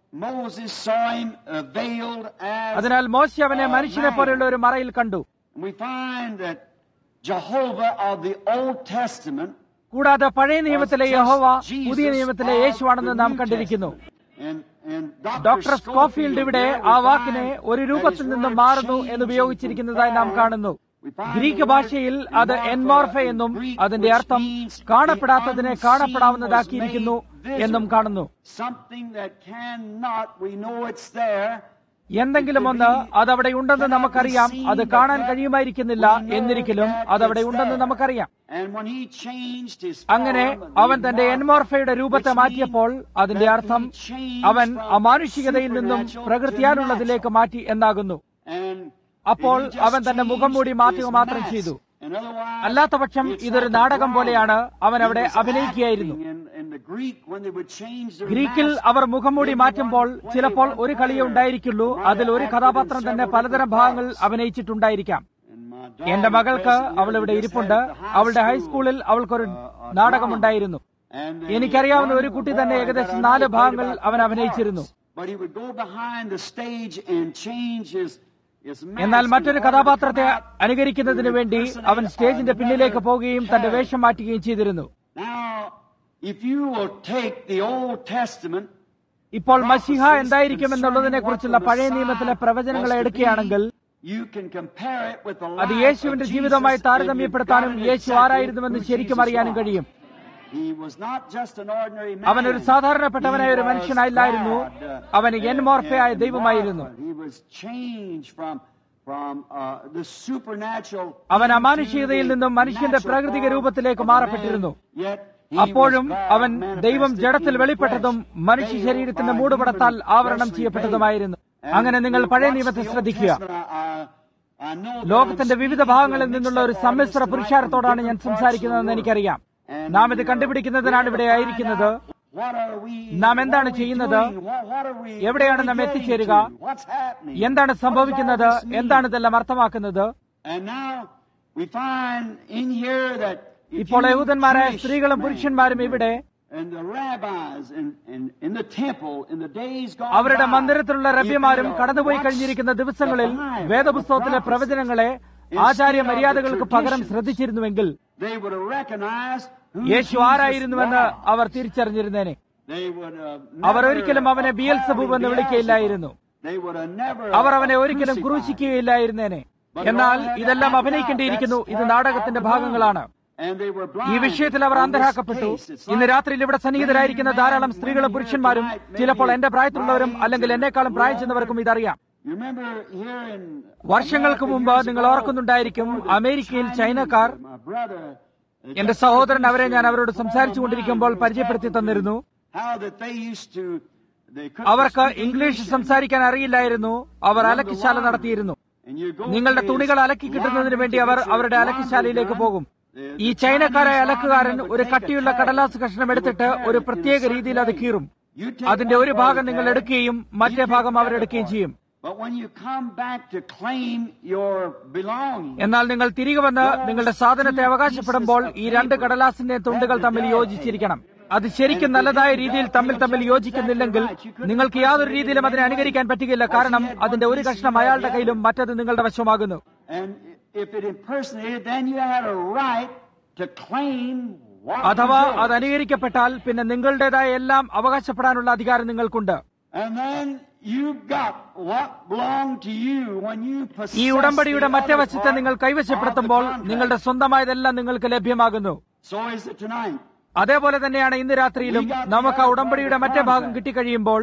Moses saw him uh, veiled as അതിനാൽ മോശ അവനെ മനുഷ്യനെ പോലെയുള്ള ഒരു മറയിൽ കണ്ടു And we find that Jehovah of the Old Testament കൂടാതെ പഴയ നിയമത്തിലെ was യഹോവ just Jesus പുതിയ നിയമത്തിലെ of യേശുവാണെന്ന് the നാം New കണ്ടിരിക്കുന്നു Testament. And, and Dr. Doctor Scofield ഇവിടെ ആ വാക്കിനെ ഒരു രൂപത്തിൽ നിന്ന് നിന്നും മാറുന്നു എന്ന് ഉപയോഗിച്ചിരിക്കുന്നതായി നാം കാണുന്നു ഗ്രീക്ക് ഭാഷയിൽ അത് എൻമോർഫ എന്നും അതിന്റെ അർത്ഥം കാണപ്പെടാത്തതിനെ കാണപ്പെടാവുന്നതാക്കിയിരിക്കുന്നു എന്നും കാണുന്നു Something that cannot, we know it's there. എന്തെങ്കിലും ഒന്ന് അതവിടെ ഉണ്ടെന്ന് നമുക്കറിയാം അത് കാണാൻ കഴിയുമായിരിക്കുന്നില്ല എന്നിരിക്കലും അതവിടെ ഉണ്ടെന്ന് നമുക്കറിയാം And when he changed his അങ്ങനെ form, അവൻ തന്റെ എൻമോർഫയുടെ രൂപത്തെ മാറ്റിയപ്പോൾ അതിന്റെ അർത്ഥം അവൻ അമാനുഷികതയിൽ നിന്നും പ്രകൃതിയാലുള്ളതിലേക്ക് മാറ്റി എന്നാകുന്നു and അപ്പോൾ he just അവൻ തന്റെ മുഖം മൂടി changed മാറ്റുക his മാത്രം mask. ചെയ്തു And otherwise, അല്ലാത്തപക്ഷം it's ഇതൊരു like നാടകം drama. പോലെയാണ് അവൻ അവിടെ He was അഭിനയിക്കുകയായിരുന്നു acting in- in the Greek when they would change their ഗ്രീക്കിൽ mask, അവർ മുഖംമൂടി they മാറ്റുമ്പോൾ would- ചിലപ്പോൾ when they ഒരു would കളിയേ play ഉണ്ടായിരിക്കുള്ളൂ or അതിൽ ഒരു acted in കഥാപാത്രം തന്നെ several പലതരം different ഭാഗങ്ങൾ parts. അഭിനയിച്ചിട്ടുണ്ടായിരിക്കാം And my എന്റെ daughter മകൾക്ക് presently അവൾ ഇവിടെ just ഇരിപ്പുണ്ട് had at the high അവളുടെ school, ഹൈസ്കൂളിൽ അവൾക്കൊരു uh, a നാടകമുണ്ടായിരുന്നു drama. And then എനിക്കറിയാവുന്ന one ഒരു കുട്ടി തന്നെ boy ഏകദേശം that I നാല് know played ഭാഗങ്ങൾ about അവൻ four അഭിനയിച്ചിരുന്നു parts. But he would go behind the stage and change his, his mask എന്നാൽ in മറ്റൊരു order to കഥാപാത്രത്തെ come out അനുകരിക്കുന്നതിന് to വേണ്ടി impersonate അവൻ സ്റ്റേജിന്റെ പിന്നിലേക്ക് another പോവുകയും തന്റെ character. വേഷം മാറ്റുകയും ചെയ്തിരുന്നു Now, if you will take the Old Testament ഇപ്പോൾ മഷിഹ എന്തായിരിക്കും എന്നുള്ളതിനെ കുറിച്ചുള്ള പഴയ നിയമത്തിലെ പ്രവചനങ്ങളെ എടുക്കുകയാണെങ്കിൽ You can compare it with the അത് life യേശുവിന്റെ of ജീവിതവുമായി Jesus, and താരതമ്യപ്പെടുത്താനും you've got Yeshu exactly ആരായിരുന്നുവെന്ന് who ശരിക്കും Jesus അറിയാനും was. കഴിയും He was not just an ordinary man. അവൻ ഒരു സാധാരണപ്പെട്ടവനായ ഒരു He was മനുഷ്യനായില്ലായിരുന്നു God, uh, അവൻ എൻമോർഫയായ and ദൈവമായിരുന്നു He was changed from from uh, the supernatural അവൻ into അമാനുഷികതയിൽ the നിന്നും മനുഷ്യന്റെ natural പ്രാകൃതിക form രൂപത്തിലേക്ക് of man, മാറപ്പെട്ടിരുന്നു yet he അപ്പോഴും was God അവൻ ദൈവം manifested ജഡത്തിൽ in the വെളിപ്പെട്ടതും flesh, മനുഷ്യ veiled ശരീരത്തിന്റെ by മൂടുപടത്താൽ human ആവരണം fleshly ചെയ്യപ്പെട്ടതുമായിരുന്നു veil. അങ്ങനെ നിങ്ങൾ And പഴയ watch നിയമത്തെ the Old ശ്രദ്ധിക്കുക Testament, I- I know that ലോകത്തിന്റെ I'm വിവിധ speaking to ഭാഗങ്ങളിൽ a നിന്നുള്ള ഒരു mixed up സമ്മിശ്ര audience tonight പുരുഷാരത്തോടാണ് from ഞാൻ different parts of the സംസാരിക്കുന്നതെന്ന് world. എനിക്കറിയാം And, നാം ഇത് uh, കണ്ടുപിടിക്കുന്നതിനാണ് we're ഇവിടെ to find ആയിരിക്കുന്നത് out what are we- നാം what എന്താണ് are we ചെയ്യുന്നത്? doing? What- what are we- എവിടെയാണ് where are നാം we getting എത്തിച്ചേരുക? to? What's happening? എന്താണ് What does all സംഭവിക്കുന്നത് this mean? എന്താണ് ഇതെല്ലാം അർത്ഥമാക്കുന്നത് And now we find in here that if ഇപ്പോൾ you യഹൂദന്മാരായ Jewish സ്ത്രീകളും man പുരുഷന്മാരും ഇവിടെ and the rabbis in, in, in the temple in the days gone അവരുടെ by, മന്ദിരത്തിലുള്ള if റബ്യമാരും they കടന്നുപോയി watch കഴിഞ്ഞിരിക്കുന്ന the ദിവസങ്ങളിൽ Bible, വേദപുസ്തകത്തിലെ the പ്രവചനങ്ങളെ prophets, Acharya instead of the മര്യാദകൾക്ക് പകരം traditions, ശ്രദ്ധിച്ചിരുന്നുവെങ്കിൽ they would have recognized who Yeshu Jesus ആരായിരുന്നുവെന്ന് was. Our തിരിച്ചറിഞ്ഞിരുന്നേനെ They would have our never ഒരിക്കലും അവനെ called ബിയൽസബൂബ് him എന്ന് Beelzebub. വിളിക്കയില്ലായിരുന്നു They would have never അവർ അവനെ ഒരിക്കലും crucified him. ക്രൂശിക്കുകയില്ലായിരുന്നേനെ എന്നാൽ ഇതെല്ലാം അഭിനയിക്കേണ്ടിയിരിക്കുന്നു ഇത് നാടകത്തിന്റെ ഭാഗങ്ങളാണ് And they were ഈ blind. വിഷയത്തിൽ അവർ On this അന്ധരാക്കപ്പെട്ടു case, it's ഇന്ന് like രാത്രിയിൽ ഇവിടെ സന്നിഹിതരായിരിക്കുന്ന ധാരാളം സ്ത്രീകളും പുരുഷന്മാരും ചിലപ്പോൾ എന്റെ പ്രായത്തിലുള്ളവരും അല്ലെങ്കിൽ എന്നെക്കാളും പ്രായം ചെന്നവർക്കും ഇതറിയാം You remember here in വർഷങ്ങൾക്ക് മുമ്പ് നിങ്ങൾ ഓർക്കുന്നുണ്ടായിരിക്കും അമേരിക്കയിൽ ചൈനക്കാർ my brother എന്റെ സഹോദരൻ അവരെ ഞാൻ അവരോട് സംസാരിച്ചു കൊണ്ടിരിക്കുമ്പോൾ പരിചയപ്പെടുത്തി തന്നിരുന്നു how that they used to they couldn't അവർക്ക് speak ഇംഗ്ലീഷ് English. സംസാരിക്കാൻ അറിയില്ലായിരുന്നു അവർ അലക്കിശാല നടത്തിയിരുന്നു And you go നിങ്ങളുടെ to തുണികൾ his അലക്കി കിട്ടുന്നതിന് വേണ്ടി laundry our to get your അവരുടെ അലക്കിശാലയിലേക്ക് laundry പോകും done. The- ഈ the ചൈനക്കാരായ Chinese അലക്കുകാരൻ laundry ഒരു would കട്ടിയുള്ള take a കടലാസ് tag. കഷ്ണം They would എടുത്തിട്ട് tear ഒരു it in a പ്രത്യേക certain രീതിയിൽ അത് way. കീറും You take അതിന്റെ one ഒരു part ഭാഗം of നിങ്ങൾ that, എടുക്കുകയും you മറ്റേ take ഭാഗം the other അവരെടുക്കുകയും part. ചെയ്യും But when you come back to claim your belongings, എന്നാൽ നിങ്ങൾ തിരികെ വന്ന് നിങ്ങളുടെ സാധനത്തെ അവകാശപ്പെടുമ്പോൾ ഈ രണ്ട് കടലാസിന്റെ തുണ്ടുകൾ തമ്മിൽ യോജിച്ചിരിക്കണം അത് ശരിക്കും നല്ലതായ രീതിയിൽ തമ്മിൽ തമ്മിൽ യോജിക്കുന്നില്ലെങ്കിൽ നിങ്ങൾക്ക് യാതൊരു രീതിയിലും അതിനെ അനുകരിക്കാൻ പറ്റുകയില്ല കാരണം അതിന്റെ ഒരു കഷ്ണം അയാളുടെ കയ്യിലും മറ്റത് നിങ്ങളുടെ വശമാകുന്നു and if it impersonated, then you had a right to claim what അഥവാ was അത് yours. അനുകരിക്കപ്പെട്ടാൽ പിന്നെ നിങ്ങളുടേതായ എല്ലാം അവകാശപ്പെടാനുള്ള അധികാരം നിങ്ങൾക്കുണ്ട് And then you got what belonged to you when you ഈ possessed ഉടമ്പടിയുടെ the മറ്റേ other വശത്തെ part നിങ്ങൾ of കൈവശപ്പെടുത്തുമ്പോൾ the contract. നിങ്ങളുടെ സ്വന്തമായതെല്ലാം നിങ്ങൾക്ക് ലഭ്യമാകുന്നു So is it tonight. അതേപോലെ തന്നെയാണ് ഇന്ന് രാത്രിയിലും നമുക്ക് ആ ഉടമ്പടിയുടെ മറ്റേ ഭാഗം കിട്ടിക്കഴിയുമ്പോൾ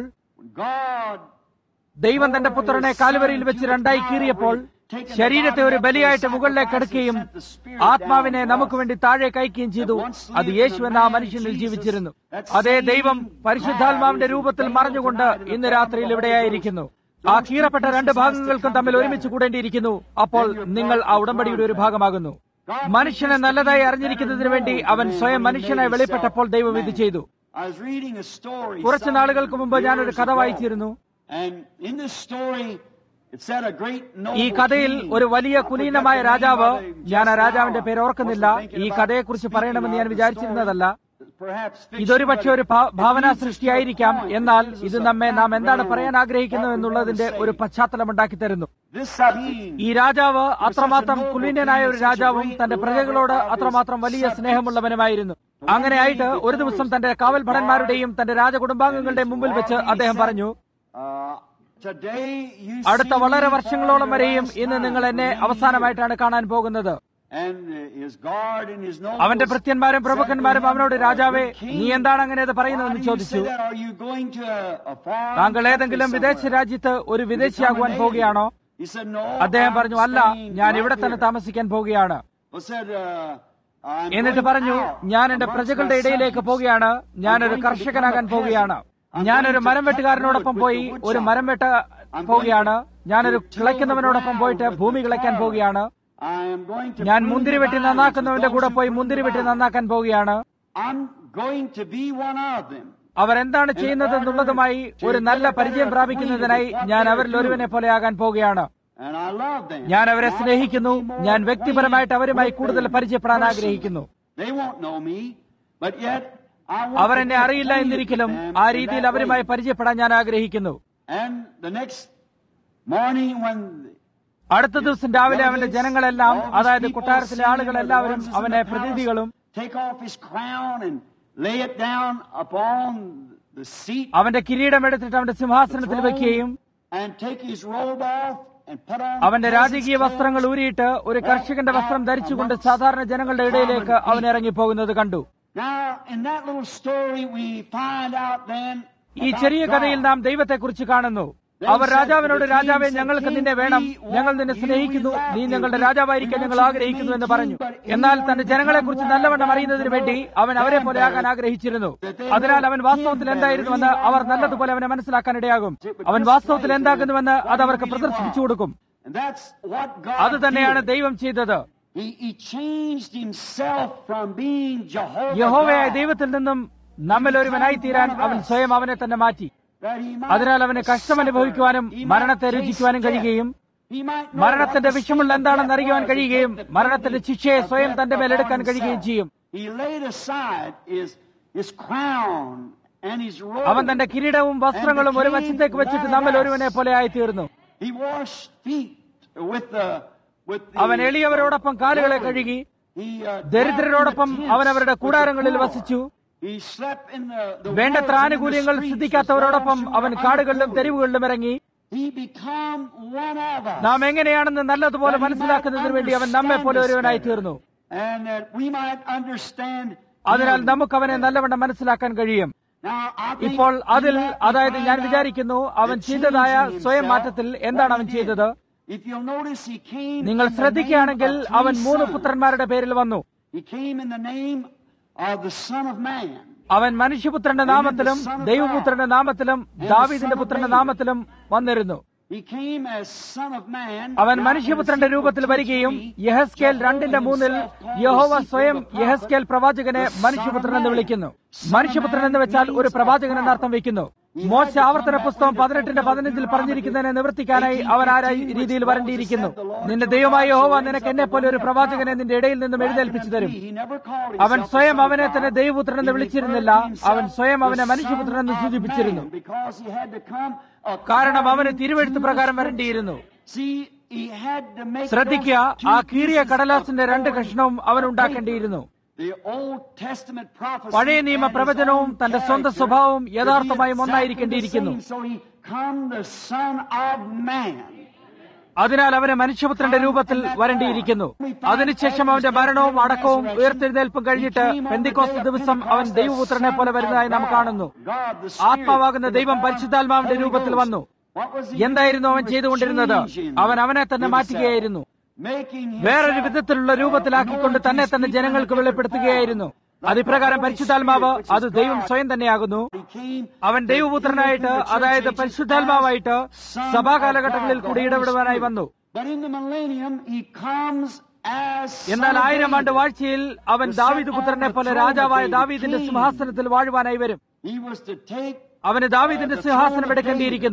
God ദൈവം തന്റെ പുത്രനെ കാലുവരിയിൽ വെച്ച് രണ്ടായി കീറിയപ്പോൾ ശരീരത്തെ ഒരു ബലിയായിട്ട് മുകളിലേക്ക് എടുക്കുകയും ആത്മാവിനെ നമുക്ക് വേണ്ടി താഴെ കയക്കുകയും ചെയ്തു അത് യേശു എന്ന ആ മനുഷ്യനിൽ ജീവിച്ചിരുന്നു അതേ ദൈവം പരിശുദ്ധാത്മാവിന്റെ രൂപത്തിൽ മറഞ്ഞുകൊണ്ട് ഇന്ന് രാത്രിയിൽ ഇവിടെയായിരിക്കുന്നു ആ കീറപ്പെട്ട രണ്ട് ഭാഗങ്ങൾക്കും തമ്മിൽ ഒരുമിച്ച് കൂടേണ്ടിയിരിക്കുന്നു അപ്പോൾ നിങ്ങൾ ആ ഉടമ്പടിയുടെ ഒരു ഭാഗമാകുന്നു മനുഷ്യനെ നല്ലതായി അറിഞ്ഞിരിക്കുന്നതിന് വേണ്ടി അവൻ സ്വയം മനുഷ്യനായി വെളിപ്പെട്ടപ്പോൾ ദൈവം ഇത് ചെയ്തു I was reading a story. കുറച്ചു some നാളുകൾക്ക് മുമ്പ് ഞാനൊരു years കഥ ago. വായിച്ചിരുന്നു And in this story, It said a great ഈ noble കഥയിൽ king. ഒരു വലിയ കുലീനമായ രാജാവ് ഞാൻ ആ രാജാവിന്റെ പേര് I ഓർക്കുന്നില്ല was thinking ഈ about കഥയെക്കുറിച്ച് speaking പറയണമെന്ന് ഞാൻ of the വിചാരിച്ചിരുന്നതല്ല story. Perhaps fiction, ഇതൊരു പക്ഷേ ഒരു but ഭാ- it Bhawana leads us to a സൃഷ്ടിയായിരിക്കാം point. എന്നാൽ It gives ഇത് us a നമ്മെ നാം എന്താണ് background പറയാൻ of ആഗ്രഹിക്കുന്നു what we എന്നുള്ളതിന്റെ want to ഒരു say. പശ്ചാത്തലം ഉണ്ടാക്കി തരുന്നു This king, ഈ രാജാവ് അത്രമാത്രം കുലീനനായ ഒരു രാജാവും തന്റെ പ്രജകളോട് അത്രമാത്രം വലിയ സ്നേഹമുള്ളവനുമായിരുന്നു അങ്ങനെയായിട്ട് ഒരു ദിവസം തന്റെ കാവൽ ഭടന്മാരുടെയും തന്റെ രാജകുടുംബാംഗങ്ങളുടെയും മുമ്പിൽ വെച്ച് അദ്ദേഹം പറഞ്ഞു uh, today you അടുത്ത see വളരെ me വർഷങ്ങളോളം for the വരെയും last ഇന്ന് time. നിങ്ങൾ എന്നെ He അവസാനമായിട്ടാണ് കാണാൻ പോകുന്നത് and his guard and his nobles അവന്റെ ഭൃത്യന്മാരും പ്രഭുക്കന്മാരും said to him, അവനോട് രാജാവേ "Good king, നീ എന്താണ് അങ്ങനെ അത് why പറയുന്നതെന്ന് do you ചോദിച്ചു say that? Are you going to a- a foreign താങ്കൾ country ഏതെങ്കിലും വിദേശ somewhere? രാജ്യത്ത് ഒരു വിദേശിയാകുവാൻ പോവുകയാണോ He said, "No, അദ്ദേഹം I'm പറഞ്ഞു അല്ല staying ഞാൻ right ഇവിടെ തന്നെ here." താമസിക്കാൻ പോവുകയാണ് Well, said, uh, I'm എന്നിട്ട് going പറഞ്ഞു out ഞാൻ എന്റെ amongst പ്രജകളുടെ my ഇടയിലേക്ക് subjects. പോവുകയാണ് ഞാനൊരു I'm going to കർഷകനാകാൻ become a പോവുകയാണ് peasant. I'm ഞാനൊരു going to മരം cut വെട്ടുകാരനോടൊപ്പം wood പോയി with the ഒരു wood മരം വെട്ട going പോവുകയാണ് to- ഞാനൊരു to till കിളയ്ക്കുന്നവനോടൊപ്പം the പോയിട്ട് ground ഭൂമി with the കിളയ്ക്കാൻ farmer. പോവുകയാണ് I am going to ഞാൻ prune മുന്തിരി the വെട്ടി vines നന്നാക്കുന്നവന്റെ with കൂടെ those പോയി who മുന്തിരി prune the വെട്ടി vines. നന്നാക്കാൻ പോവുകയാണ് I'm going to be one of them. അവർ എന്താണ് ചെയ്യുന്നത് എന്നുള്ളതുമായി ഒരു നല്ല പരിചയം പ്രാപിക്കുന്നതിനായി ഞാൻ അവരിൽ ഒരുവനെ പോലെയാകാൻ പോവുകയാണ് And I love them. ഞാൻ അവരെ Not സ്നേഹിക്കുന്നു any more ഞാൻ വ്യക്തിപരമായിട്ട് അവരുമായി with കൂടുതൽ them പരിചയപ്പെടാൻ personally. ആഗ്രഹിക്കുന്നു They won't know me, but yet I want our to എന്നെ be അറിയില്ല acquainted എന്നിരിക്കലും with them ആ in രീതിയിൽ that അവരുമായി way. പരിചയപ്പെടാൻ ഞാൻ ആഗ്രഹിക്കുന്നു And the next morning when അടുത്ത ദിവസം രാവിലെ അവന്റെ ജനങ്ങളെല്ലാം അതായത് കൊട്ടാരത്തിലെ ആളുകളെല്ലാവരും അവനെ പ്രതിനിധികളും take off his crown and lay it down upon the seat അവന്റെ കിരീടം എടുത്തിട്ട് അവന്റെ സിംഹാസനത്തിൽ വെക്കുകയും and take his robe off and put on അവന്റെ രാജകീയ വസ്ത്രങ്ങൾ ഊരിയിട്ട് ഒരു കർഷകന്റെ വസ്ത്രം ധരിച്ചുകൊണ്ട് സാധാരണ ജനങ്ങളുടെ ഇടയിലേക്ക് അവൻ ഇറങ്ങിപ്പോകുന്നത് കണ്ടു Now, in that little story, we find out then ഈ about ചെറിയ കഥയിൽ God. നാം ദൈവത്തെക്കുറിച്ച് കാണുന്നു അവർ രാജാവിനോട് രാജാവെ ഞങ്ങൾക്ക് നിന്നെ വേണം ഞങ്ങൾ നിന്നെ സ്നേഹിക്കുന്നു നീ ഞങ്ങളുടെ രാജാവായിരിക്കാൻ ഞങ്ങൾ ആഗ്രഹിക്കുന്നു എന്ന് പറഞ്ഞു എന്നാൽ തന്റെ ജനങ്ങളെക്കുറിച്ച് നല്ലവണ്ണം അറിയുന്നതിന് വേണ്ടി അവൻ അവരെ പോലെ ആകാൻ ആഗ്രഹിച്ചിരുന്നു അതിനാൽ അവൻ വാസ്തവത്തിൽ എന്തായിരുന്നുവെന്ന് അവർ നല്ലതുപോലെ അവനെ മനസ്സിലാക്കാനിടയാകും അവൻ വാസ്തവത്തിൽ എന്താകുന്നുവെന്ന് അത് അവർക്ക് പ്രദർശിപ്പിച്ചു കൊടുക്കും And that's what God അത് തന്നെയാണ് did. ദൈവം ചെയ്തത് He, he changed himself from being Jehovah യഹോവയായ God, ദൈവത്തിൽ നിന്നും നമ്മിൽ ഒരുവനായി തീരാൻ അവൻ സ്വയം അവനെ തന്നെ മാറ്റി that he might അതിനാൽ അവന് കഷ്ടമനുഭവിക്കുവാനും suffer, he might മരണത്തെ taste രുചിക്കുവാനും death. കഴിയുകയും He might know മരണത്തിന്റെ what the വിഷമുള്ള sting of എന്താണെന്ന് death അറിയുവാൻ was, കഴിയുകയും the മരണത്തിന്റെ penalty ശിക്ഷയെ of സ്വയം death തന്റെ മേലെടുക്കാൻ upon കഴിയുകയും himself. ചെയ്യും He laid aside his, his crown and his robe. അവൻ തന്റെ കിരീടവും വസ്ത്രങ്ങളും ഒരു വശത്തേക്ക് വെച്ചിട്ട് നമ്മിൽ ഒരുവനെ പോലെ ആയിത്തീർന്നു He washed feet with the with the അവൻ എളിയവരോടൊപ്പം കാലുകളെ കഴുകി He, uh, ദരിദ്രരോടൊപ്പം dwelt in the അവൻ അവരുടെ tents with കൂടാരങ്ങളിൽ the poor. വസിച്ചു He slept in the, the വേണ്ടത്ര woods and in the ആനുകൂല്യങ്ങൾ streets സിദ്ധിക്കാത്തവരോടൊപ്പം with those who അവൻ were കാടുകളിലും unholy. തെരുവുകളിലും ഇറങ്ങി He become one of us. നാം എങ്ങനെയാണെന്ന് നല്ലതുപോലെ മനസ്സിലാക്കുന്നതിന് വേണ്ടി അവൻ നമ്മെ പോലെ ഒരുവനായി തീർന്നു And that we might understand അതിനാൽ him. നമുക്ക് അവനെ നല്ലവണ്ണം മനസ്സിലാക്കാൻ കഴിയും Now, I think ഇപ്പോൾ അതിൽ in that we അതായത് ഞാൻ find വിചാരിക്കുന്നു out അവൻ the ചെയ്തതായ change in സ്വയം himself, മാറ്റത്തിൽ എന്താണ് what അവൻ he did. ചെയ്തത് If you'll notice, he came നിങ്ങൾ in the ശ്രദ്ധിക്കുകയാണെങ്കിൽ name of അവൻ three മൂന്ന് sons. പുത്രന്മാരുടെ പേരിൽ വന്നു He came in the name of the Son of Man. അവൻ മനുഷ്യപുത്രന്റെ നാമത്തിലും ദൈവപുത്രന്റെ നാമത്തിലും ദാവീദിന്റെ പുത്രന്റെ നാമത്തിലും വന്നിരുന്നു He came as Son of Man. അവൻ not മനുഷ്യപുത്രന്റെ in the രൂപത്തിൽ sequel വരികയും to three, യഹസ്കേൽ Jehovah രണ്ടിന്റെ മൂന്നിൽ himself called യഹോവ the sequel സ്വയം of the prophet, യഹസ്കേൽ പ്രവാചകനെ the Son of മനുഷ്യപുത്രൻ എന്ന് Man. വിളിക്കുന്നു Son of മനുഷ്യപുത്രൻ എന്ന് Man വെച്ചാൽ ഒരു means a പ്രവാചകൻ എന്നർത്ഥം prophet. വയ്ക്കുന്നു He മോശ had to come ആവർത്തന that പുസ്തകം way to പതിനെട്ടിന്റെ fulfill പതിനഞ്ചിൽ Deuteronomy പറഞ്ഞിരിക്കുന്നതിനെ നിവർത്തിക്കാനായി 18:15, അവൻ ആ which രീതിയിൽ Moses വരേണ്ടിയിരിക്കുന്നു said, "The Lord നിന്റെ your ദൈവമായ God യഹോവ shall raise നിനക്ക് up എന്നെ പോലെ ഒരു a പ്രവാചകനെ prophet നിന്റെ ഇടയിൽ നിന്നും like എഴുന്നേൽപ്പിച്ചു unto തരും thee." He never called അവൻ himself the സ്വയം Son of അവനെ തന്നെ God. ദൈവപുത്രൻ എന്ന് He വിളിച്ചിരുന്നില്ല referred to അവൻ himself സ്വയം അവനെ the മനുഷ്യപുത്രൻ എന്ന് Son of സൂചിപ്പിച്ചിരുന്നു Man, because he had to come കാരണം അവന് according തിരുവെഴുത്ത് to the പ്രകാരം Scripture. വരേണ്ടിയിരുന്നു See, he had to make ശ്രദ്ധിക്കുക those two ആ കീറിയ pieces കടലാസിന്റെ രണ്ട് according കഷ്ണവും അവൻ to ഉണ്ടാക്കേണ്ടിയിരുന്നു paper. The Old Testament prophecy പഴയ നിയമ and his പ്രവചനവും own തന്റെ സ്വന്തം character സ്വഭാവവും to be യഥാർത്ഥമായും exactly ഒന്നായിരിക്കേണ്ടിയിരിക്കുന്നു the same. So he come the Son of Man. അതിനാൽ അവന് മനുഷ്യപുത്രന്റെ രൂപത്തിൽ വരേണ്ടിയിരിക്കുന്നു അതിനുശേഷം അവന്റെ മരണവും അടക്കവും ഉയർത്തെഴുന്നേൽപ്പും കഴിഞ്ഞിട്ട് പെന്തിക്കോസ് ദിവസം അവൻ ദൈവപുത്രനെ പോലെ വരുന്നതായി നാം കാണുന്നു God, the Spirit, ആത്മാവാകുന്ന in the ദൈവം form of പരിശുദ്ധാത്മാവിന്റെ Holy രൂപത്തിൽ Ghost. വന്നു What was he എന്തായിരുന്നു അവൻ doing? He was ചെയ്തുകൊണ്ടിരുന്നത് changing അവൻ അവനെ തന്നെ himself, മാറ്റുകയായിരുന്നു making വേറൊരു himself, വിധത്തിലുള്ള രൂപത്തിലാക്കിക്കൊണ്ട് uh, തന്നെ തന്നെ anointing ജനങ്ങൾക്ക് people വെളിപ്പെടുത്തുകയായിരുന്നു before. അതിപ്രകാരം The Holy പരിശുദ്ധാത്മാവ് Spirit, which is അത് ദൈവം God, സ്വയം തന്നെയാകുന്നു he came അവൻ to ദൈവപുത്രനായിട്ട് deal with the അതായത് church പരിശുദ്ധാത്മാവായിട്ട് ages as Son സഭാകാലഘട്ടങ്ങളിൽ of God, കൂടി the Holy ഇടപെടുവാനായി Spirit. വന്നു But in the millennium, he comes as Son എന്നാൽ of ആയിരം ആണ്ട് David. വാഴ്ചയിൽ അവൻ ദാവീദ് പുത്രനെ പോലെ രാജാവായ ദാവീദിന്റെ സിംഹാസനത്തിൽ വാഴുവാനായി വരും He was to take അവന് ദാവീദിന്റെ സിംഹാസനം എടുക്കേണ്ടിയിരിക്കുന്നു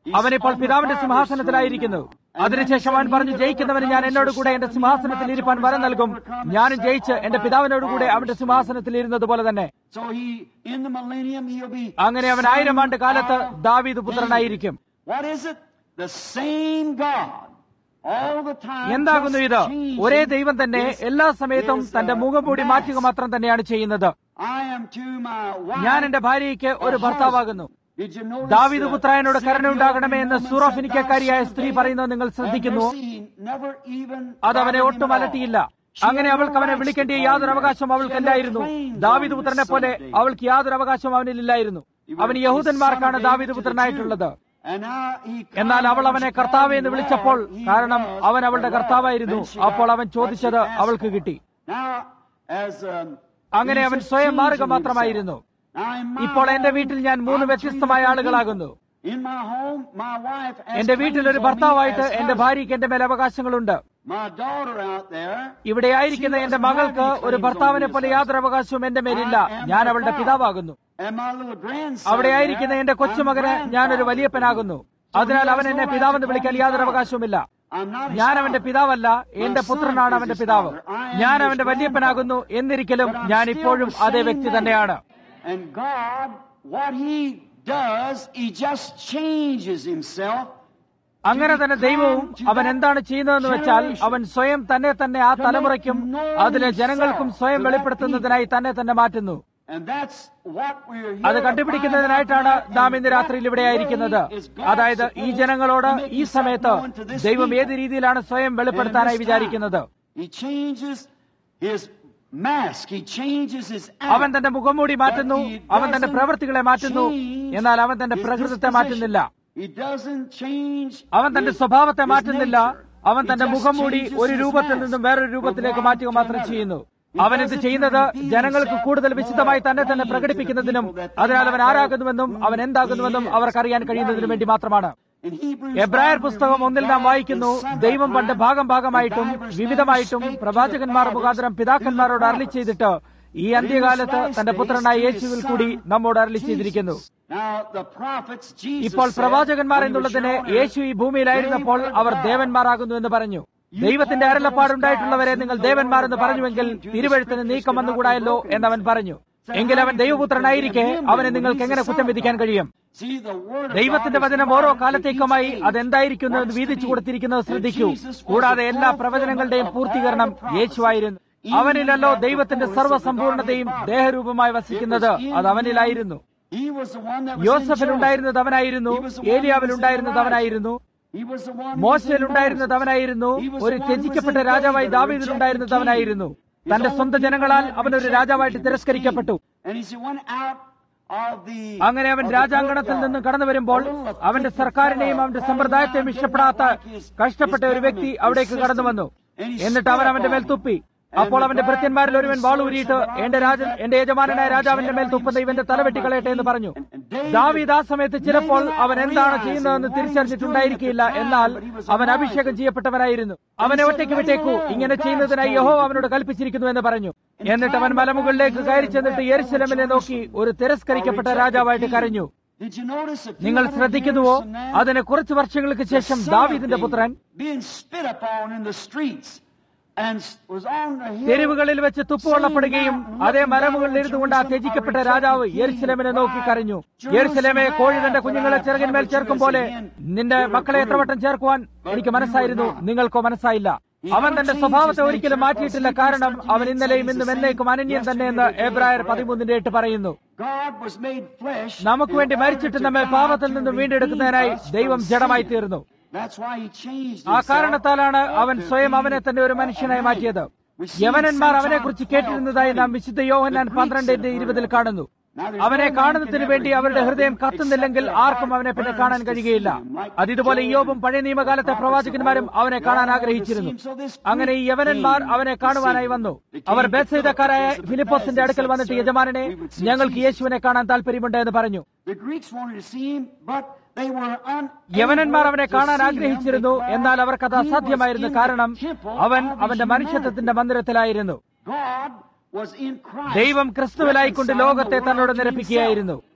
അവനിപ്പോൾ പിതാവിന്റെ സിംഹാസനത്തിലായിരിക്കുന്നു അതിനുശേഷം അവൻ പറഞ്ഞു ജയിക്കുന്നവന് ഞാൻ എന്നോട് കൂടെ എന്റെ സിംഹാസനത്തിൽ ഇരിപ്പാൻ വരം നൽകും ഞാനും ജയിച്ച് എന്റെ പിതാവിനോട് കൂടെ അവന്റെ സിംഹാസനത്തിൽ ഇരുന്നത് പോലെ തന്നെ So he, in the millennium, he'll be. അങ്ങനെ അവൻ ആയിരം ആണ്ട് കാലത്ത് ദാവീദ് പുത്രനായിരിക്കും What is it? The same God. All the time. എന്താകുന്നു just ഇത് changing ഒരേ ദൈവം തന്നെ his- എല്ലാ സമയത്തും his, uh, തന്റെ മുഖംമൂടി മാറ്റുക mask. മാത്രം തന്നെയാണ് ചെയ്യുന്നത് I am to my wife. ഞാൻ എന്റെ ഭാര്യയ്ക്ക് ഒരു a ഭർത്താവാകുന്നു husband. Did you notice, ദാവീദ് uh, പുത്രായനോട് Samuel കരുണയുണ്ടാകണമേ എന്ന് in Romans സൂറോഫിനിക്കാരിയായ said, സ്ത്രീ "Thou പറയുന്നത് നിങ്ങൾ shalt ശ്രദ്ധിക്കുന്നു have mercy." He never even അത് അവനെ bothered ഒട്ടും him at all. അലട്ടിയില്ല She അങ്ങനെ had അവൾക്ക് no അവനെ rights വിളിക്കേണ്ട to call യാതൊരു him. അവകാശവും She had അവൾക്കല്ലായിരുന്നു no claims on ദാവീദ് his പുത്രനെ പോലെ son അവൾക്ക് യാതൊരു അവകാശവും അവനിലില്ലായിരുന്നു അവന് യഹൂദന്മാർക്കാണ് ദാവീദ് പുത്രനായിട്ടുള്ളത് And now he എന്നാൽ അവൾ അവനെ കർത്താവെ എന്ന് വിളിച്ചപ്പോൾ കാരണം അവൻ അവളുടെ കർത്താവായിരുന്നു അപ്പോൾ അവൻ ചോദിച്ചത് അവൾക്ക് കിട്ടി Now, as, um, അങ്ങനെ he അവൻ just സ്വയം മാറുക changing മാത്രമായിരുന്നു himself. Now, in my ഇപ്പോൾ എന്റെ home, വീട്ടിൽ ഞാൻ മൂന്ന് I'm വ്യത്യസ്തമായ treated ആളുകളാകുന്നു In my home, my wife has എന്റെ വീട്ടിൽ ഒരു claims on me ഭർത്താവായിട്ട് as എന്റെ husband. ഭാര്യയ്ക്ക് എന്റെ മേൽ അവകാശങ്ങളുണ്ട് My daughter out there, ഇവിടെ ആയിരിക്കുന്ന എന്റെ മകൾക്ക് ഒരു ഭർത്താവിനെ പോലെ യാതൊരു അവകാശവും എന്റെ മേലില്ല ഞാൻ അവളുടെ പിതാവാകുന്നു and my little grandson അവിടെ ആയിരിക്കുന്ന there, എന്റെ കൊച്ചുമകന് I'm ഞാനൊരു grandfather. വലിയപ്പനാകുന്നു അതിനാൽ അവൻ എന്നെ പിതാവെന്ന് വിളിക്കാൻ യാതൊരു അവകാശവുമില്ല I'm not his ഞാൻ അവന്റെ father. പിതാവല്ല എന്റെ പുത്രനാണ് അവന്റെ പിതാവ് ഞാൻ അവന്റെ വല്യപ്പനാകുന്നു എന്നിരിക്കലും ഞാൻ ഇപ്പോഴും അതേ വ്യക്തി തന്നെയാണ് And God, what He does, He just changes Himself. അങ്ങനെ തന്നെ ദൈവവും അവൻ എന്താണ് ചെയ്യുന്നതെന്ന് വെച്ചാൽ അവൻ സ്വയം തന്നെ തന്നെ ആ തലമുറയ്ക്കും അതിലെ ജനങ്ങൾക്കും സ്വയം വെളിപ്പെടുത്തുന്നതിനായി തന്നെ തന്നെ മാറ്റുന്നു And that's what we're here അത് to കണ്ടുപിടിക്കുന്നതിനായിട്ടാണ് find out നാം ഇന്ന് in രാത്രിയിൽ ഇവിടെ what ആയിരിക്കുന്നത് way is God അതായത് ഈ supposed ജനങ്ങളോട് to make ഈ himself സമയത്ത് known to this ദൈവം ഏത് people. രീതിയിലാണ് സ്വയം And in വെളിപ്പെടുത്താനായി this വിചാരിക്കുന്നത് time, He changes His mask. He changes His അവൻ act. തന്റെ മുഖംമൂടി മാറ്റുന്നു But he അവൻ തന്റെ doesn't പ്രവൃത്തികളെ മാറ്റുന്നു change എന്നാൽ അവൻ തന്റെ his പ്രകൃതത്തെ disposition. മാറ്റുന്നില്ല He doesn't change അവൻ തന്റെ his- സ്വഭാവത്തെ his മാറ്റുന്നില്ല nature. അവൻ He തന്റെ just മുഖംമൂടി changes ഒരു his രൂപത്തിൽ mask നിന്നും വേറൊരു from രൂപത്തിലേക്ക് one മാറ്റുക to മാത്രം another. ചെയ്യുന്നു He അവൻ does ഇത് it to ചെയ്യുന്നത് reveal ജനങ്ങൾക്ക് himself കൂടുതൽ more വിശദമായി തന്നെ തന്നെ plainly to the പ്രകടിപ്പിക്കുന്നതിനും people that they അതിനാൽ അവൻ might know ആരാകുന്നുവെന്നും അവൻ who എന്താകുന്നുവെന്നും he is, അവർക്കറിയാൻ what കഴിയുന്നതിനു he വേണ്ടി is. മാത്രമാണ് In Hebrews എബ്രായർ 5, പുസ്തകം we read ഒന്നിൽ നാം God വായിക്കുന്നു is son ദൈവം of പണ്ട് time, ഭാഗം ഭാഗമായിട്ടും and divers വിവിധമായിട്ടും spake to the പ്രവാചകന്മാർ fathers മുഖാന്തരം through പിതാക്കന്മാരോട് the അരളി prophets. ചെയ്തിട്ട് ഈ അന്ത്യകാലത്ത് തന്റെ പുത്രനായ യേശുവിൽ കൂടി നമ്മോട് അരളി ചെയ്തിരിക്കുന്നു Now, the prophets, Jesus ഇപ്പോൾ said, പ്രവാചകന്മാർ when he was എന്നുള്ളതിന് here on earth, യേശു ഈ ഭൂമിയിലായിരുന്നപ്പോൾ അവർ ദേവന്മാരാകുന്നു എന്ന് പറഞ്ഞു ദൈവത്തിന്റെ അരുളപ്പാടുണ്ടായിട്ടുള്ളവരെ നിങ്ങൾ ദേവന്മാരെന്ന് പറഞ്ഞുവെങ്കിൽ തിരുവഴുത്തിന് നീക്കം വന്നുകൂടായല്ലോ എന്നവൻ പറഞ്ഞു എങ്കിൽ അവൻ ദൈവപുത്രനായിരിക്കെ അവനെ നിങ്ങൾക്ക് എങ്ങനെ കുറ്റം വിധിക്കാൻ കഴിയും See, the word of ദൈവത്തിന്റെ God is വചനം one ഓരോ to കാലത്തേക്കുമായി each age. അതെന്തായിരിക്കുന്നു എന്ന് വീതിച്ചു കൊടുത്തിരിക്കുന്നത് ശ്രദ്ധിക്കൂ കൂടാതെ എല്ലാ പ്രവചനങ്ങളുടെയും പൂർത്തീകരണം യേശുവായിരുന്നു അവനിലല്ലോ ദൈവത്തിന്റെ സർവ്വസമ്പൂർണതയും ദേഹരൂപമായി വസിക്കുന്നത് അത് അവനിലായിരുന്നു He was the one that was in യോസഫിൽ Joseph. ഉണ്ടായിരുന്നത് അവനായിരുന്നു ഏലിയാവിൽ ഉണ്ടായിരുന്നത് അവനായിരുന്നു He was the one who was മോശയിൽ in ഉണ്ടായിരുന്നത് Moses. അവനായിരുന്നു He was ഒരു the one who was ത്യജിക്കപ്പെട്ട in രാജാവായി David, a ദാവീദിൽ rejected ഉണ്ടായിരുന്നത് king. അവനായിരുന്നു His തന്റെ own സ്വന്തം people ജനങ്ങളാൽ had അവൻ ഒരു rejected രാജാവായിട്ട് him, തിരസ്കരിക്കപ്പെട്ടു And he went out of the അങ്ങനെ അവൻ of the രാജാങ്കണത്തിൽ courtyard. നിന്ന് കടന്നു വരുമ്പോൾ A little അവന്റെ afflicted സർക്കാരിനെയും fellow, അവന്റെ crawling സമ്പ്രദായത്തെയും around, ഇഷ്ടപ്പെടാത്ത didn't like his- കഷ്ടപ്പെട്ട his ഒരു വ്യക്തി government, his അവിടേക്ക് system. കടന്നു വന്നു And he എന്നിട്ട് അവൻ spit അവന്റെ മേൽ upon തുപ്പി him. And അപ്പോൾ the അവന്റെ guard ഭൃത്യന്മാരിൽ ഒരുവൻ his വാൾ sword ഊരിയിട്ട് said, എന്റെ രാജൻ എന്റെ യജമാനായ രാജാവിന്റെ മേൽ തുപ്പുന്ന ഇവന്റെ തല വെട്ടിക്കളയട്ടെ എന്ന് പറഞ്ഞു ദാവീദ് ആ സമയത്ത് ചിലപ്പോൾ അവൻ എന്താണ് ചെയ്യുന്നതെന്ന് തിരിച്ചറിഞ്ഞിട്ടുണ്ടായിരിക്കില്ല എന്നാൽ അവൻ അഭിഷേകം ചെയ്യപ്പെട്ടവനായിരുന്നു അവനെ ഒറ്റയ്ക്ക് വിട്ടേക്കൂ ഇങ്ങനെ ചെയ്യുന്നതിനായി യഹോ അവനോട് കൽപ്പിച്ചിരിക്കുന്നു എന്ന് പറഞ്ഞു എന്നിട്ട് അവൻ മലമുകളിലേക്ക് കയറി ചെന്നിട്ട് യെരുശലമിനെ നോക്കി ഒരു തിരസ്കരിക്കപ്പെട്ട രാജാവായിട്ട് കരഞ്ഞു Did you notice a few നിങ്ങൾ hundred ശ്രദ്ധിക്കുന്നുവോ years from now, അതിന് കുറച്ച് വർഷങ്ങൾക്ക് ശേഷം the son of ദാവീദിന്റെ പുത്രൻ David being spit upon in the streets and was on the hill തെരുവുകളിൽ വെച്ച് തുപ്പുകൊള്ളപ്പെടുകയും അതേ മരമുകളിൽ ഇരുന്നുകൊണ്ട് ആ ത്യജിക്കപ്പെട്ട രാജാവ് യെരുസലേമിനെ നോക്കി കരഞ്ഞു യെരുസലേമെ കോഴി തന്റെ കുഞ്ഞുങ്ങളെ ചിറകിന്മേൽ ചേർക്കും പോലെ നിന്റെ മക്കളെ എത്ര വട്ടം ചേർക്കുവാൻ എനിക്ക് മനസ്സായിരുന്നു നിങ്ങൾക്കോ മനസ്സായില്ല അവൻ തന്റെ സ്വഭാവത്തെ ഒരിക്കലും മാറ്റിയിട്ടില്ല കാരണം അവൻ ഇന്നലെയും ഇന്നും എന്നേക്കും അനന്യൻ തന്നെ എന്ന് എബ്രായർ പതിമൂന്നിന്റെ എട്ട് പറയുന്നു God was made flesh നമുക്ക് വേണ്ടി in മരിച്ചിട്ട് order to നമ്മെ die പാപത്തിൽ to നിന്നും redeem വീണ്ടെടുക്കുന്നതിനായി us ദൈവം from ജഡമായി sin. തീർന്നു That's why he changed ആ himself കാരണത്താലാണ് അവൻ to സ്വയം be അവനെ തന്നെ ഒരു മനുഷ്യനായി a man. മാറ്റിയത് We see in യവനന്മാർ St. അവനെ John കുറിച്ച് 12, കേട്ടിരുന്നതായി നാം വിശുദ്ധ യോഹന്നാൻ The Greeks പന്ത്രണ്ടിന്റെ had ഇരുപതിൽ heard കാണുന്നു Now, there's അവനെ no man കാണുന്നതിന് can വേണ്ടി ever അവരുടെ hear ഹൃദയം him കത്തുന്നില്ലെങ്കിൽ except their ആർക്കും heart അവനെ പിന്നെ burns കാണാൻ to കഴിയുകയില്ല see him, like അതുപോലെ Job യോബും and പഴയ നിയമകാലത്തെ the prophets പ്രവാചകന്മാരും of old. അവനെ കാണാൻ God ആഗ്രഹിച്ചിരുന്നു wanted to see him, so this അങ്ങനെ ഈ Greek യവനന്മാർ came അവനെ to കാണുവാനായി see him. വന്നു They came our to ബേത്സയിദക്കാരായ Philip, the ഫിലിപ്പോസിന്റെ അടുക്കൽ said, വന്നിട്ട് "Sir, യജമാനനെ we would see ഞങ്ങൾക്ക് Jesus." യേശുവിനെ കാണാൻ താല്പര്യമുണ്ട് എന്ന് പറഞ്ഞു The Greeks wanted to see him, but they were unable യവനന്മാർ അവനെ to കാണാൻ see him ആഗ്രഹിച്ചിരുന്നു because എന്നാൽ അവർക്കത് he was അസാധ്യമായിരുന്നു in the കാരണം temple അവൻ of his അവന്റെ മനുഷ്യത്വത്തിന്റെ humanity. മന്ദിരത്തിലായിരുന്നു God was in Christ, ദൈവം ക്രിസ്തുവിലായിക്കൊണ്ട് reconciling ലോകത്തെ the world തന്നോട് to നിരപ്പിക്കുകയായിരുന്നു himself.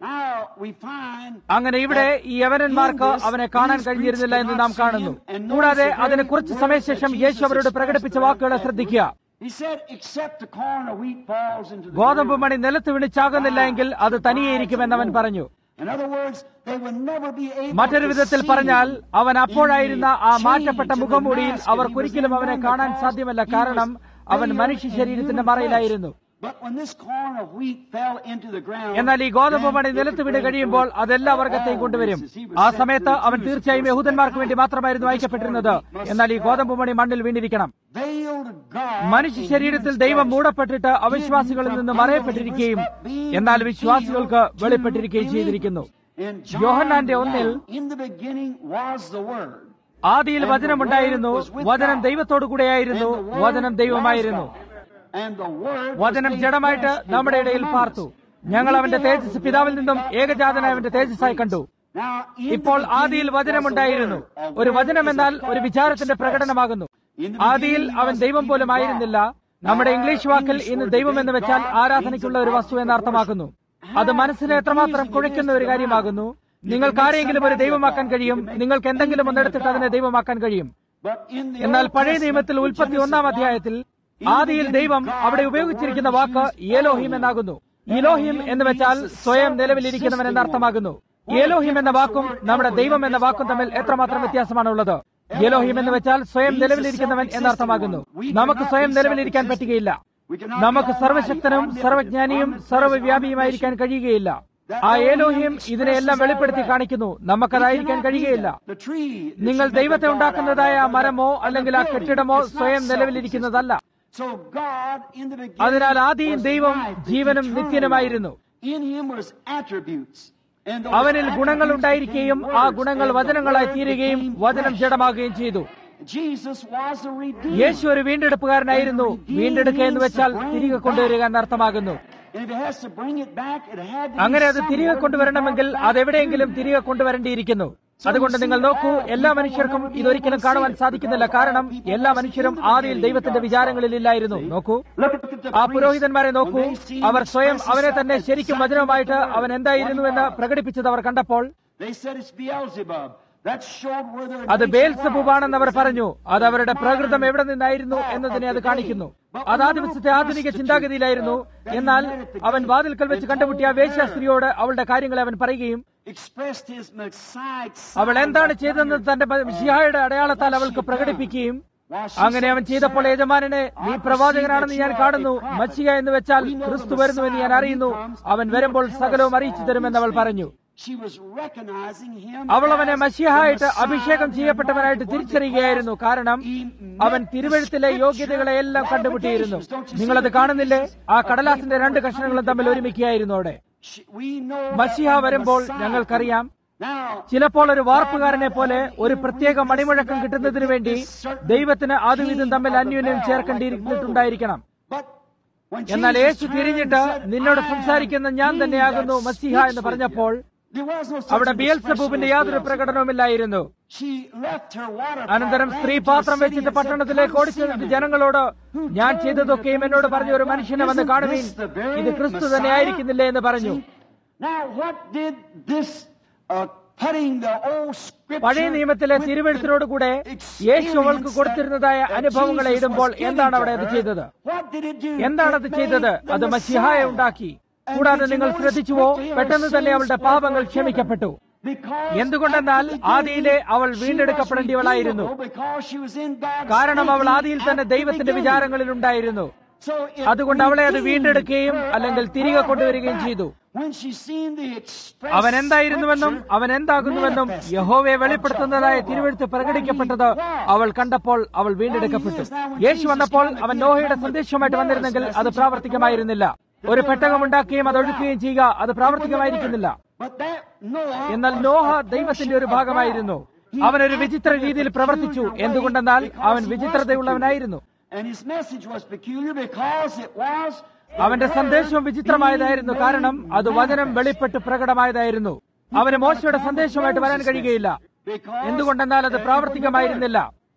Now we find അങ്ങനെ ഇവിടെ ഈ യവനന്മാർക്ക് അവനെ കാണാൻ കഴിഞ്ഞിരുന്നില്ല എന്ന് നാം കാണുന്നു കൂടാതെ അതിന് കുറച്ച് സമയശേഷം യേശു അവരോട് പ്രകടിപ്പിച്ച വാക്കുകളെ ശ്രദ്ധിക്കുക he said, except the corn of wheat falls into the ഗോതമ്പ് ground. മണി നിലത്ത് വിളിച്ചാകുന്നില്ല എങ്കിൽ അത് തനിയെ ഇരിക്കുമെന്ന് അവൻ പറഞ്ഞു In other words, they would never be able മറ്റൊരു to വിധത്തിൽ see പറഞ്ഞാൽ അവൻ അപ്പോഴായിരുന്ന ആ the മാറ്റപ്പെട്ട change in the മുഖംമൂടിയിൽ mask അവർക്കൊരിക്കലും that was അവനെ in കാണാൻ them സാധ്യമല്ല because he കാരണം was അവൻ veiled മനുഷ്യ in ശരീരത്തിന്റെ human മറയിലായിരുന്നു flesh. But when this corn of wheat fell into the ground, എന്നാൽ ഈ ഗോതമ്പ് then മണി it നിലത്ത് would വീണ് bring കഴിയുമ്പോൾ forth അതെല്ലാ all വർഗത്തെയും കൊണ്ടുവരും races. He was ആ sent സമയത്ത് to അവൻ Jews തീർച്ചയായും first. യഹൂദന്മാർക്ക് വേണ്ടി മാത്രമായിരുന്നു അയക്കപ്പെട്ടിരുന്നത് എന്നാൽ ഈ ഗോതമ്പ് മണി മണ്ണിൽ വീണിരിക്കണം Veiled God മനുഷ്യ in ശരീരത്തിൽ human ദൈവം flesh. മൂടപ്പെട്ടിട്ട് അവിശ്വാസികളിൽ നിന്ന് മറയപ്പെട്ടിരിക്കുകയും എന്നാൽ വിശ്വാസികൾക്ക് വെളിപ്പെട്ടിരിക്കുകയും ചെയ്തിരിക്കുന്നു In John യോഹന്നാന്റെ ഒന്നിൽ 1, in the beginning was the Word. ആദിയിൽ വചനമുണ്ടായിരുന്നു വചനം ദൈവത്തോടു കൂടെയായിരുന്നു And the Word വചനം ദൈവമായിരുന്നു was God. And the Word was വചനം made ജഡമായിട്ട് flesh and നമ്മുടെ dwelt ഇടയിൽ among പാർത്തു us. ഞങ്ങൾ അവന്റെ തേജസ് പിതാവിൽ നിന്നും ഏകജാതനായ അവന്റെ തേജസ്സായി കണ്ടു Now, in the ഇപ്പോൾ beginning ആദിയിൽ was the വചനമുണ്ടായിരുന്നു Word. A ഒരു word വചനം is a എന്നാൽ thought ഒരു വിചാരത്തിന്റെ expressed. പ്രകടനമാകുന്നു In the ആദിയിൽ beginning അവൻ was ദൈവം even പോലും God. ആയിരുന്നില്ല നമ്മുടെ ഇംഗ്ലീഷ് വാക്കിൽ ഇന്ന് ദൈവം എന്ന് വെച്ചാൽ ആരാധനയ്ക്കുള്ള ഒരു വസ്തു എന്ന് അർത്ഥമാക്കുന്നു അത് മനസ്സിനെ എത്രമാത്രം കുഴയ്ക്കുന്ന ഒരു കാര്യമാകുന്നു നിങ്ങൾക്ക് ആരെങ്കിലും ഒരു ദൈവമാക്കാൻ കഴിയും നിങ്ങൾക്ക് എന്തെങ്കിലും ഒന്നെടുത്തിട്ട് അതിനെ ദൈവമാക്കാൻ കഴിയും But in the എന്നാൽ Old പഴയ Testament, നിയമത്തിൽ in ഉൽപ്പത്തി Genesis ഒന്നാം 1, അധ്യായത്തിൽ in the ആദിയിൽ beginning ദൈവം God, അവിടെ the ഉപയോഗിച്ചിരിക്കുന്ന word വാക്ക് is used ഏലോഹിം Elohim. എന്നാകുന്നു ഇലോഹിം എന്ന് വെച്ചാൽ സ്വയം നിലവിലിരിക്കുന്നവൻ എന്ന് അർത്ഥമാകുന്നു ഏലോഹിം എന്ന വാക്കും നമ്മുടെ ദൈവം എന്ന വാക്കും തമ്മിൽ എത്രമാത്രം വ്യത്യാസമാണുള്ളത് ഏലോഹിം എന്ന് വെച്ചാൽ സ്വയം നിലവിലിരിക്കുന്നവൻ എന്നർത്ഥമാകുന്നു നമുക്ക് സ്വയം നിലവിലിരിക്കാൻ പറ്റുകയില്ല We cannot നമുക്ക് be സർവശക്തനും almighty, സർവജ്ഞാനിയും omnipotent, സർവവ്യാപിയുമായിരിക്കാൻ കഴിയുകയില്ല ആ ഏലോഹിം ഇതിനെയെല്ലാം വെളിപ്പെടുത്തി കാണിക്കുന്നു നമുക്കതായിരിക്കാൻ കഴിയുകയില്ല The tree that നിങ്ങൾ you make ദൈവത്തെ a God ഉണ്ടാക്കുന്നതായ ആ out of, മരമോ or the അല്ലെങ്കിൽ ആ building, കെട്ടിടമോ it's not സ്വയം നിലവിലിരിക്കുന്നതല്ല So God in the beginning അതിനാൽ ആദിയിൽ was ദൈവം life, the ജീവനും eternal നിത്യനുമായിരുന്നു life. In him was attributes. And those അവനിൽ ഗുണങ്ങൾ attributes ഉണ്ടായിരിക്കുകയും became ആ words, ഗുണങ്ങൾ and the വചനങ്ങളായി word തീരുകയും became വചനം flesh. ജഡമാകുകയും ചെയ്തു Jesus was the redeemer. യേശു ഒരു വീണ്ടെടുപ്പുകാരനായിരുന്നു വീണ്ടെടുക്കുക എന്ന് വെച്ചാൽ തിരികെ കൊണ്ടുവരിക എന്നർത്ഥമാകുന്നു And if it has to bring it back, it had to be അങ്ങനെ അത് തിരികെ somewhere to be കൊണ്ടുവരണമെങ്കിൽ brought back അതെവിടെയെങ്കിലും to. തിരികെ കൊണ്ടുവരേണ്ടിയിരിക്കുന്നു അതുകൊണ്ട് നിങ്ങൾ നോക്കൂ എല്ലാ മനുഷ്യർക്കും ഇതൊരിക്കലും കാണുവാൻ സാധിക്കുന്നില്ല കാരണം എല്ലാ മനുഷ്യരും ആദിയിൽ ദൈവത്തിന്റെ വിചാരങ്ങളിലില്ലായിരുന്നു നോക്കൂ Look at the ആ priests. പുരോഹിതന്മാരെ നോക്കൂ When they seen അവർ സ്വയം express അവനെ തന്നെ himself ശരിക്കും exactly വചനവുമായിട്ട് what he അവൻ was, എന്തായിരുന്നു what he എന്ന് was. പ്രകടിപ്പിച്ചത് അവർ കണ്ടപ്പോൾ They said it's Beelzebub. That showed where their അത് nature ബേൽസബുബാണെന്ന് അവർ was. പറഞ്ഞു അത് അവരുടെ പ്രകൃതം എവിടെ നിന്നായിരുന്നു എന്നതിനെ അത് കാണിക്കുന്നു അത് ആ ദിവസത്തെ ആധുനിക ചിന്താഗതിയിലായിരുന്നു എന്നാൽ അവൻ വാതിൽക്കൽ വെച്ച് കണ്ടുമുട്ടിയ വേശ്യ സ്ത്രീയോട് അവളുടെ കാര്യങ്ങളെ അവൻ പറയുകയും Expressed his Messiah അവൾ എന്താണ് ചെയ്തതെന്ന് തന്റെ മിശിഹായുടെ അടയാളത്താൽ അവൾക്ക് പ്രകടിപ്പിക്കുകയും അങ്ങനെ അവൻ ചെയ്തപ്പോൾ യജമാനനെ നീ പ്രവാചകനാണെന്ന് ഞാൻ കാണുന്നു മച്ചിക എന്ന് വെച്ചാൽ ക്രിസ്തു വരുന്നു എന്ന് ഞാൻ അറിയുന്നു അവൻ വരുമ്പോൾ സകലവും അറിയിച്ചു തരുമെന്ന് അവൾ പറഞ്ഞു She was recognizing him അവൾ അവനെ as മഷിഹായിട്ട് the Messiah അഭിഷേകം who ചെയ്യപ്പെട്ടവനായിട്ട് was തിരിച്ചറിയുകയായിരുന്നു കാരണം he അവൻ met the തിരുവഴുത്തിലെ scripture യോഗ്യതകളെയെല്ലാം കണ്ടുമുട്ടിയിരുന്നു qualifications. Don't you see നിങ്ങളത് the കാണുന്നില്ലേ pieces ആ of കടലാസിന്റെ paper രണ്ട് that കഷ്ണങ്ങളും come തമ്മിൽ together? ഒരുമിക്കുകയായിരുന്നു അവിടെ She- we know that മഷിഹ when the വരുമ്പോൾ Messiah ഞങ്ങൾക്കറിയാം comes. Now, ചിലപ്പോൾ ഒരു വാർപ്പുകാരനെ പോലെ ഒരു പ്രത്യേക മണിമുഴക്കം കിട്ടുന്നതിനു വേണ്ടി ദൈവത്തിന് അതും ഇതും തമ്മിൽ അന്യോന്യം ചേർക്കേണ്ടിയിരുന്നിട്ടുണ്ടായിരിക്കണം but when എന്നാൽ Jesus Yeshu turned തിരിഞ്ഞിട്ട് and said, നിന്നോട് "I am സംസാരിക്കുന്ന ഞാൻ he തന്നെയാകുന്നു that മസിഹ speaks എന്ന് with പറഞ്ഞപ്പോൾ you." There was no such അവിടെ an ബിയൽസബൂബിന്റെ expression as യാതൊരു Beelzebub. പ്രകടനവുമില്ലായിരുന്നു She left her water pot, അനന്തരം ran സ്ത്രീ to the പാത്രം city വെച്ചിട്ട് and said, പട്ടണത്തിലേക്ക് "Come ഓടിച്ചു see me." ജനങ്ങളോട് ഞാൻ ചെയ്തതൊക്കെയും എന്നോട് പറഞ്ഞ ഒരു മനുഷ്യനെ വന്ന് കാണുവീൻ ഇത് ക്രിസ്തു തന്നെ ആയിരിക്കുന്നില്ലേ എന്ന് പറഞ്ഞു Now, what did this uh, putting the old scripture പഴയ നിയമത്തിലെ with തിരുവഴുത്തിനോട് കൂടെ the യേശു അവൾക്ക് experience കൊടുത്തിരുന്നതായ that- that അനുഭവങ്ങളെ Jesus ഇടുമ്പോൾ was giving എന്താണ് to അവിടെ അത് her, ചെയ്തത് what did it do? എന്താണത് It ചെയ്തത് made the അത് മഷിഹായെ Messiah. ഉണ്ടാക്കി And കൂടാതെ did you നിങ്ങൾ notice ശ്രദ്ധിച്ചുവോ quickly her പെട്ടെന്ന് തന്നെ sins അവളുടെ were പാപങ്ങൾ forgiven? ക്ഷമിക്കപ്പെട്ടു Because എന്തുകൊണ്ടെന്നാൽ at the beginning ആദിയിലെ അവൾ she was വീണ്ടെടുക്കപ്പെടേണ്ടിയവളായിരുന്നു redeemable because she was in God's കാരണം അവൾ thinking ആദിയിൽ തന്നെ at the ദൈവത്തിന്റെ beginning. വിചാരങ്ങളിൽ ഉണ്ടായിരുന്നു So it അതുകൊണ്ട് അവളെ അത് redeemed വീണ്ടെടുക്കുകയും her അല്ലെങ്കിൽ or തിരികെ brought her കൊണ്ടുവരികയും back ചെയ്തു when she seen the express അവൻ എന്തായിരുന്നുവെന്നും scripture അവൻ എന്താകുന്നുവെന്നും manifested യഹോവയെ of വെളിപ്പെടുത്തുന്നതായ Jehovah, തിരുവഴുത്ത് what പ്രകടിക്കപ്പെട്ടത് he was. അവൾ കണ്ടപ്പോൾ അവൾ വീണ്ടെടുക്കപ്പെട്ടു യേശു വന്നപ്പോൾ അവൻ നോഹയുടെ സന്ദേശവുമായിട്ട് വന്നിരുന്നെങ്കിൽ അത് പ്രാവർത്തികമായിരുന്നില്ല ഒരു പെട്ടകമുണ്ടാക്കുകയും അത് ഒഴുക്കുകയും ചെയ്യുക അത് പ്രാവർത്തികമായിരിക്കുന്നില്ല But that Noah എന്നാൽ was നോഹ a ദൈവത്തിന്റെ ഒരു portion of ഭാഗമായിരുന്നു God. He അവനൊരു acted വിചിത്ര in a രീതിയിൽ peculiar പ്രവർത്തിച്ചു way എന്തുകൊണ്ടെന്നാൽ because അവൻ he was വിചിത്രതയുള്ളവനായിരുന്നു peculiar. And his message was peculiar because it was the അവന്റെ word സന്ദേശവും വിചിത്രമായതായിരുന്നു being കാരണം അത് വചനം manifest. വെളിപ്പെട്ട് പ്രകടമായതായിരുന്നു അവന് മോശയുടെ സന്ദേശവുമായിട്ട് വരാൻ കഴിയുകയില്ല Because എന്തുകൊണ്ടെന്നാൽ അത് it പ്രാവർത്തികമായിരുന്നില്ല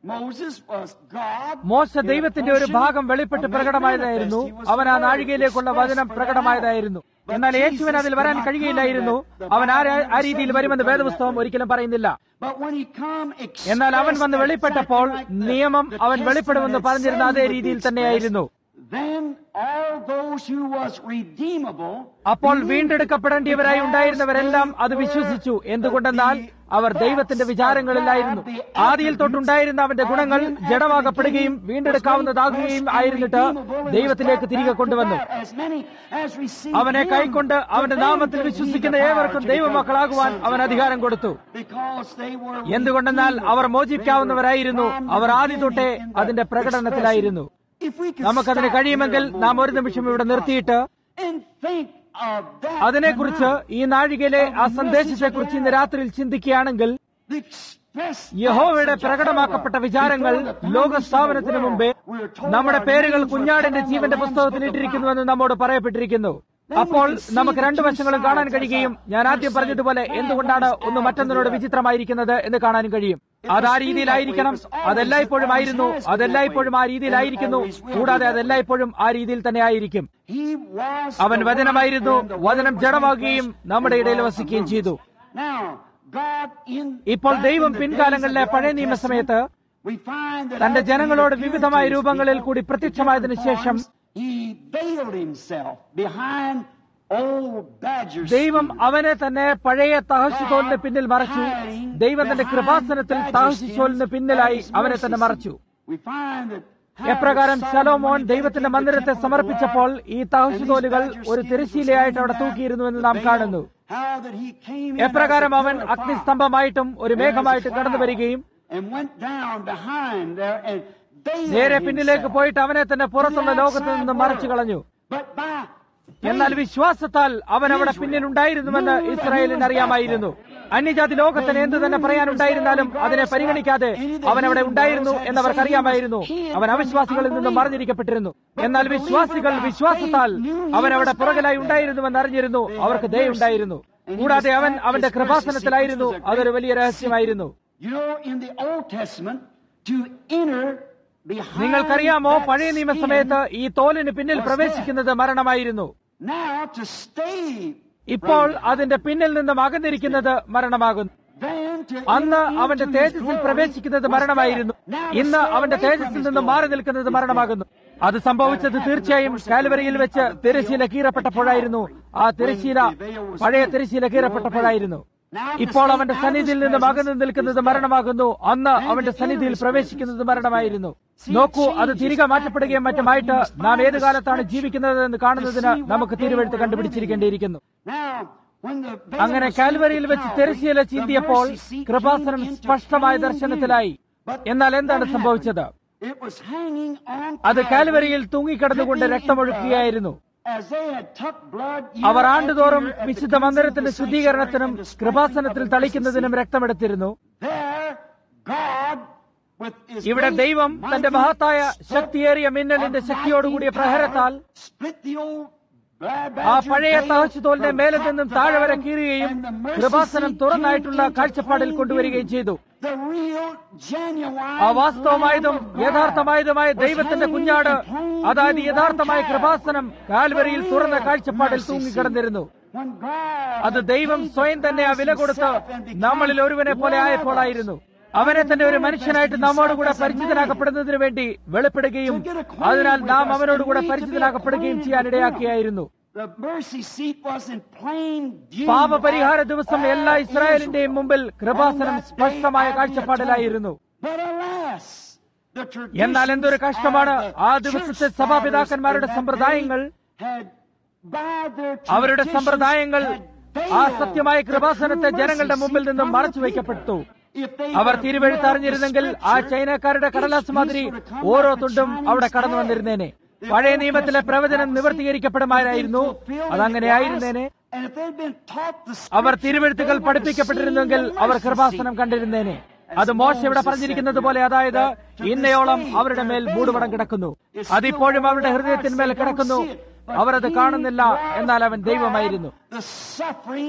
Moses was God. മോശ ദൈവത്തിന്റെ ഒരു ഭാഗം വെളിപ്പെട്ട് പ്രകടമായതായിരുന്നു അവൻ ആ നാഴികയിലേക്കുള്ള വചനം പ്രകടമായതായിരുന്നു എന്നാൽ യേശുവിന് അതിൽ വരാൻ കഴിയുകയില്ലായിരുന്നു അവൻ ആ രാ- ആ രീതിയിൽ വരുമെന്ന് വേദപുസ്തകം ഒരിക്കലും പറയുന്നില്ല But when he come എന്നാൽ അവൻ വന്ന് വെളിപ്പെട്ടപ്പോൾ നിയമം അവൻ വെളിപ്പെടുമെന്ന് പറഞ്ഞിരുന്ന അതേ രീതിയിൽ തന്നെയായിരുന്നു then all those who was redeemable അപ്പോൾ വീണ്ടെടുക്കപ്പെടേണ്ടിയവരായി ഉണ്ടായിരുന്നവരെല്ലാം അത് വിശ്വസിച്ചു എന്തുകൊണ്ടെന്നാൽ അവർ ദൈവത്തിന്റെ വിചാരങ്ങളിലായിരുന്നു ആദിയിൽ തൊട്ടുണ്ടായിരുന്ന അവന്റെ ഗുണങ്ങൾ ജഡമാകപ്പെടുകയും വീണ്ടെടുക്കാവുന്നതാകുകയും ആയിരുന്നിട്ട് ദൈവത്തിലേക്ക് തിരികെ കൊണ്ടുവന്നു as many as received അവനെ him, കൈക്കൊണ്ട് അവന്റെ നാമത്തിൽ വിശ്വസിക്കുന്ന ഏവർക്കും ദൈവമക്കളാകുവാൻ അവൻ അധികാരം കൊടുത്തു because they were എന്തുകൊണ്ടെന്നാൽ അവർ മോചിക്കാവുന്നവരായിരുന്നു അവർ ആദ്യം തൊട്ടേ അതിന്റെ പ്രകടനത്തിലായിരുന്നു If we could നമുക്കതിന് stop കഴിയുമെങ്കിൽ here a നാം ഒരു moment നിമിഷം ഇവിടെ നിർത്തിയിട്ട് and think of that അതിനെക്കുറിച്ച് ഈ നാഴികയിലെ ആ സന്ദേശത്തെക്കുറിച്ച് ഇന്ന് രാത്രിയിൽ ചിന്തിക്കുകയാണെങ്കിൽ the express യഹോവയുടെ പ്രകടമാക്കപ്പെട്ട വിചാരങ്ങൾ ലോകസ്ഥാപനത്തിന് മുമ്പേ നമ്മുടെ പേരുകൾ കുഞ്ഞാടിന്റെ ജീവന്റെ പുസ്തകത്തിൽ ഇട്ടിരിക്കുന്നുവെന്ന് നമ്മോട് പറയപ്പെട്ടിരിക്കുന്നു അപ്പോൾ നമുക്ക് രണ്ടു വശങ്ങളും കാണാൻ കഴിയുകയും ഞാൻ ആദ്യം പറഞ്ഞതുപോലെ എന്തുകൊണ്ടാണ് ഒന്ന് മറ്റൊന്നിനോട് വിചിത്രമായിരിക്കുന്നത് എന്ന് കാണാനും കഴിയും അത് ആ രീതിയിലായിരിക്കണം അതെല്ലായ്പ്പോഴും ആയിരുന്നു അതെല്ലായ്പ്പോഴും ആ രീതിയിലായിരിക്കുന്നു കൂടാതെ അതെല്ലായ്പ്പോഴും ആ രീതിയിൽ തന്നെ ആയിരിക്കും He was അവൻ the വചനമായിരുന്നു Word, and the വചനം Word ജഡമാകുകയും was നമ്മുടെ ഇടയിൽ the വസിക്കുകയും Word. ചെയ്തു Now, God in ഇപ്പോൾ back ദൈവം in the പിൻകാലങ്ങളിലെ days of the പഴയ Old നിയമസമയത്ത് Testament, we find that തന്റെ after he ജനങ്ങളോട് appeared വിവിധമായ to his രൂപങ്ങളിൽ people കൂടി in പ്രത്യക്ഷമായതിനു different ശേഷം forms, he veiled himself behind old badger ദൈവം skin. അവനെ തന്നെ പഴയ തഹശുതോലിന് പിന്നിൽ മറച്ചു ദൈവം തന്റെ കൃപാസനത്തിൽ തഹശുതോലിന് പിന്നിലായി അവനെ തന്നെ മറച്ചു We find that എപ്രകാരം ശലോമോൻ ദൈവത്തിന്റെ മന്ദിരത്തെ സമർപ്പിച്ചപ്പോൾ ഈ തഹശുതോലുകൾ ഒരു തിരശീലയായിട്ട് അവിടെ തൂക്കിയിരുന്നുവെന്ന് നാം കാണുന്നു How that he came in എപ്രകാരം as a അവൻ pillar of fire അഗ്നിസ്തംഭമായിട്ടും ഒരു മേഘമായിട്ടും കടന്നു വരികയും and went down behind there and veiled നേരെ പിന്നിലേക്ക് himself. പോയിട്ട് അവനെ തന്നെ പുറത്തുള്ള ലോകത്ത് നിന്ന് മറച്ചു കളഞ്ഞു But by എന്നാൽ വിശ്വാസത്താൽ അവൻ അവിടെ പിന്നിലുണ്ടായിരുന്നുവെന്ന് ഇസ്രായേലിന് അറിയാമായിരുന്നു അന്യജാതി ലോകത്തിന് എന്തു തന്നെ പറയാനുണ്ടായിരുന്നാലും അതിനെ പരിഗണിക്കാതെ അവൻ അവിടെ ഉണ്ടായിരുന്നു എന്നവർക്കറിയാമായിരുന്നു അവൻ അവിശ്വാസികളിൽ നിന്ന് മറിഞ്ഞിരിക്കപ്പെട്ടിരുന്നു എന്നാൽ വിശ്വാസികൾ വിശ്വാസത്താൽ അവൻ അവിടെ പുറകിലായി ഉണ്ടായിരുന്നുവെന്ന് അറിഞ്ഞിരുന്നു അവർക്ക് ദയുണ്ടായിരുന്നു കൂടാതെ അവൻ അവന്റെ കൃപാസനത്തിലായിരുന്നു അതൊരു വലിയ രഹസ്യമായിരുന്നു You know, in the Old Testament, to enter behind നിങ്ങൾക്കറിയാമോ that പഴയ നിയമസമയത്ത് skin, ഈ തോലിന് പിന്നിൽ പ്രവേശിക്കുന്നത് മരണമായിരുന്നു now to stay ഇപ്പോൾ അതിന്റെ പിന്നിൽ നിന്നും അകന്നിരിക്കുന്നത് മരണമാകുന്നു then to അന്ന് enter അവന്റെ into his തേജസ്സിൽ glory പ്രവേശിക്കുന്നത് was മരണമായിരുന്നു death. Now to ഇന്ന് stay അവന്റെ away from തേജസ്സിൽ his നിന്ന് glory മാറി നിൽക്കുന്നത് is മരണമാകുന്നു അത് സംഭവിച്ചത് തീർച്ചയായും കാൽവരിയിൽ വെച്ച് തിരശീല കീറപ്പെട്ടപ്പോഴായിരുന്നു ആ തിരശീല പഴയ തിരശീല കീറപ്പെട്ടപ്പോഴായിരുന്നു ഇപ്പോൾ അവന്റെ സന്നിധിയിൽ നിന്ന് അകന്നു നിൽക്കുന്നത് മരണമാകുന്നു അന്ന് അവന്റെ സന്നിധിയിൽ പ്രവേശിക്കുന്നത് മരണമായിരുന്നു നോക്കൂ അത് തിരികെ മാറ്റപ്പെടുകയും മറ്റുമായിട്ട് നാം ഏത് കാലത്താണ് ജീവിക്കുന്നത് എന്ന് കാണുന്നതിന് നമുക്ക് തിരുവെഴുത്ത് കണ്ടുപിടിച്ചിരിക്കേണ്ടിയിരിക്കുന്നു Now, when the veil അങ്ങനെ was കാൽവരിയിൽ വെച്ച് taken തെരശീല down, ചീന്തിയപ്പോൾ the mercy seat Kripasanam came into സ്പഷ്ടമായ plain ദർശനത്തിലായി view. But എന്നാൽ എന്താണ് what സംഭവിച്ചത് happened? It was hanging on അത് Calvary, കാൽവരിയിൽ തൂങ്ങിക്കിടന്നുകൊണ്ട് dripping in രക്തമൊഴുക്കുകയായിരുന്നു blood, as they had tucked blood year our after ആണ്ടുതോറും year at the വിശുദ്ധ cleansing of മന്ദിരത്തിന്റെ the ശുദ്ധീകരണത്തിനും sanctuary and the sprinkling കൃപാസനത്തിൽ of the mercy തളിക്കുന്നതിനും seat. രക്തമെടുത്തിരുന്നു There, God, with his ഇവിടെ great ദൈവം തന്റെ mighty മഹത്തായ step ശക്തിയേറിയ മിന്നലിന്റെ of ശക്തിയോടുകൂടിയ mighty പ്രഹരത്താൽ power, split the old bad ആ badger പഴയ veil തഹശുതോലിന്റെ from മേലെ top നിന്നും to താഴെ വരെ bottom, കീറുകയും and the mercy Kripasanam seat തുറന്നായിട്ടുള്ള came into കാഴ്ചപ്പാടിൽ plain കൊണ്ടുവരികയും view. ചെയ്തു The real, genuine ആ വാസ്തവമായതും Lamb of God യഥാർത്ഥമായതുമായ was ദൈവത്തിന്റെ hanging കുഞ്ഞാട് in plain അതായത് view യഥാർത്ഥമായ on കൃപാസനം കാൽവരിയിൽ The തുറന്ന real കാഴ്ചപ്പാടിൽ mercy തൂങ്ങിക്കിടന്നിരുന്നു seat. When God അത് had ദൈവം paid the സ്വയം തന്നെ ആ price വില കൊടുത്ത് himself and become നമ്മളിൽ ഒരുവനെ പോലെ one of ആയപ്പോളായിരുന്നു us. അവനെ തന്നെ ഒരു മനുഷ്യനായിട്ട് നമ്മോടുകൂടെ പരിചിതനാക്കപ്പെടുന്നതിന് വേണ്ടി വെളിപ്പെടുകയും അതിനാൽ നാം അവനോടുകൂടെ പരിചിതനാക്കപ്പെടുകയും ചെയ്യാൻ ഇടയാക്കിയായിരുന്നു The mercy seat was in plain view. പാപപരിഹാര ദിവസം എല്ലാ ഇസ്രായേലിന്റെയും മുമ്പിൽ കൃപാസനം സ്പഷ്ടമായ കാഴ്ചപ്പാടിലായിരുന്നു But alas, the എന്നാൽ എന്തൊരു traditions കഷ്ടമാണ് of the ആ church ദിവസത്തെ fathers സഭാപിതാക്കന്മാരുടെ in that സമ്പ്രദായങ്ങൾ day had, by their അവരുടെ traditions, സമ്പ്രദായങ്ങൾ had ആ veiled സത്യമായ the കൃപാസനത്തെ true ജനങ്ങളുടെ mercy മുമ്പിൽ seat നിന്നും from the മറച്ചു people. വയ്ക്കപ്പെട്ടു If they our had തിരുവെഴുത്ത് read അറിഞ്ഞിരുന്നെങ്കിൽ the ആ scripture, ചൈനക്കാരുടെ കടലാസ് each മാതിരി piece would have come ഓരോ like a തുണ്ടും Chinese അവിടെ കടന്നു flag. വന്നിരുന്നേനെ The പഴയ Old നിയമത്തിലെ Testament പ്രവചനം prophecy നിവർത്തീകരിക്കപ്പെടുമായിരുന്നു had been fulfilled അതങ്ങനെ in the ആയിരുന്നേനെ past, and if they'd been taught the our scripture, തിരുവെഴുത്തുകൾ they would have പഠിപ്പിക്കപ്പെട്ടിരുന്നെങ്കിൽ seen the our mercy Kripasanam seat. കണ്ടിരുന്നേനെ അത് മോശ ഇവിടെ പറഞ്ഞിരിക്കുന്നത് പോലെ അതായത് ഇന്നയോളം അവരുടെ മേൽ മൂടുപടം കിടക്കുന്നു അതിപ്പോഴും അവരുടെ ഹൃദയത്തിന്മേൽ കിടക്കുന്നു അവർ അത് കാണുന്നില്ല എന്നാൽ അവൻ ദൈവമായിരുന്നു The suffering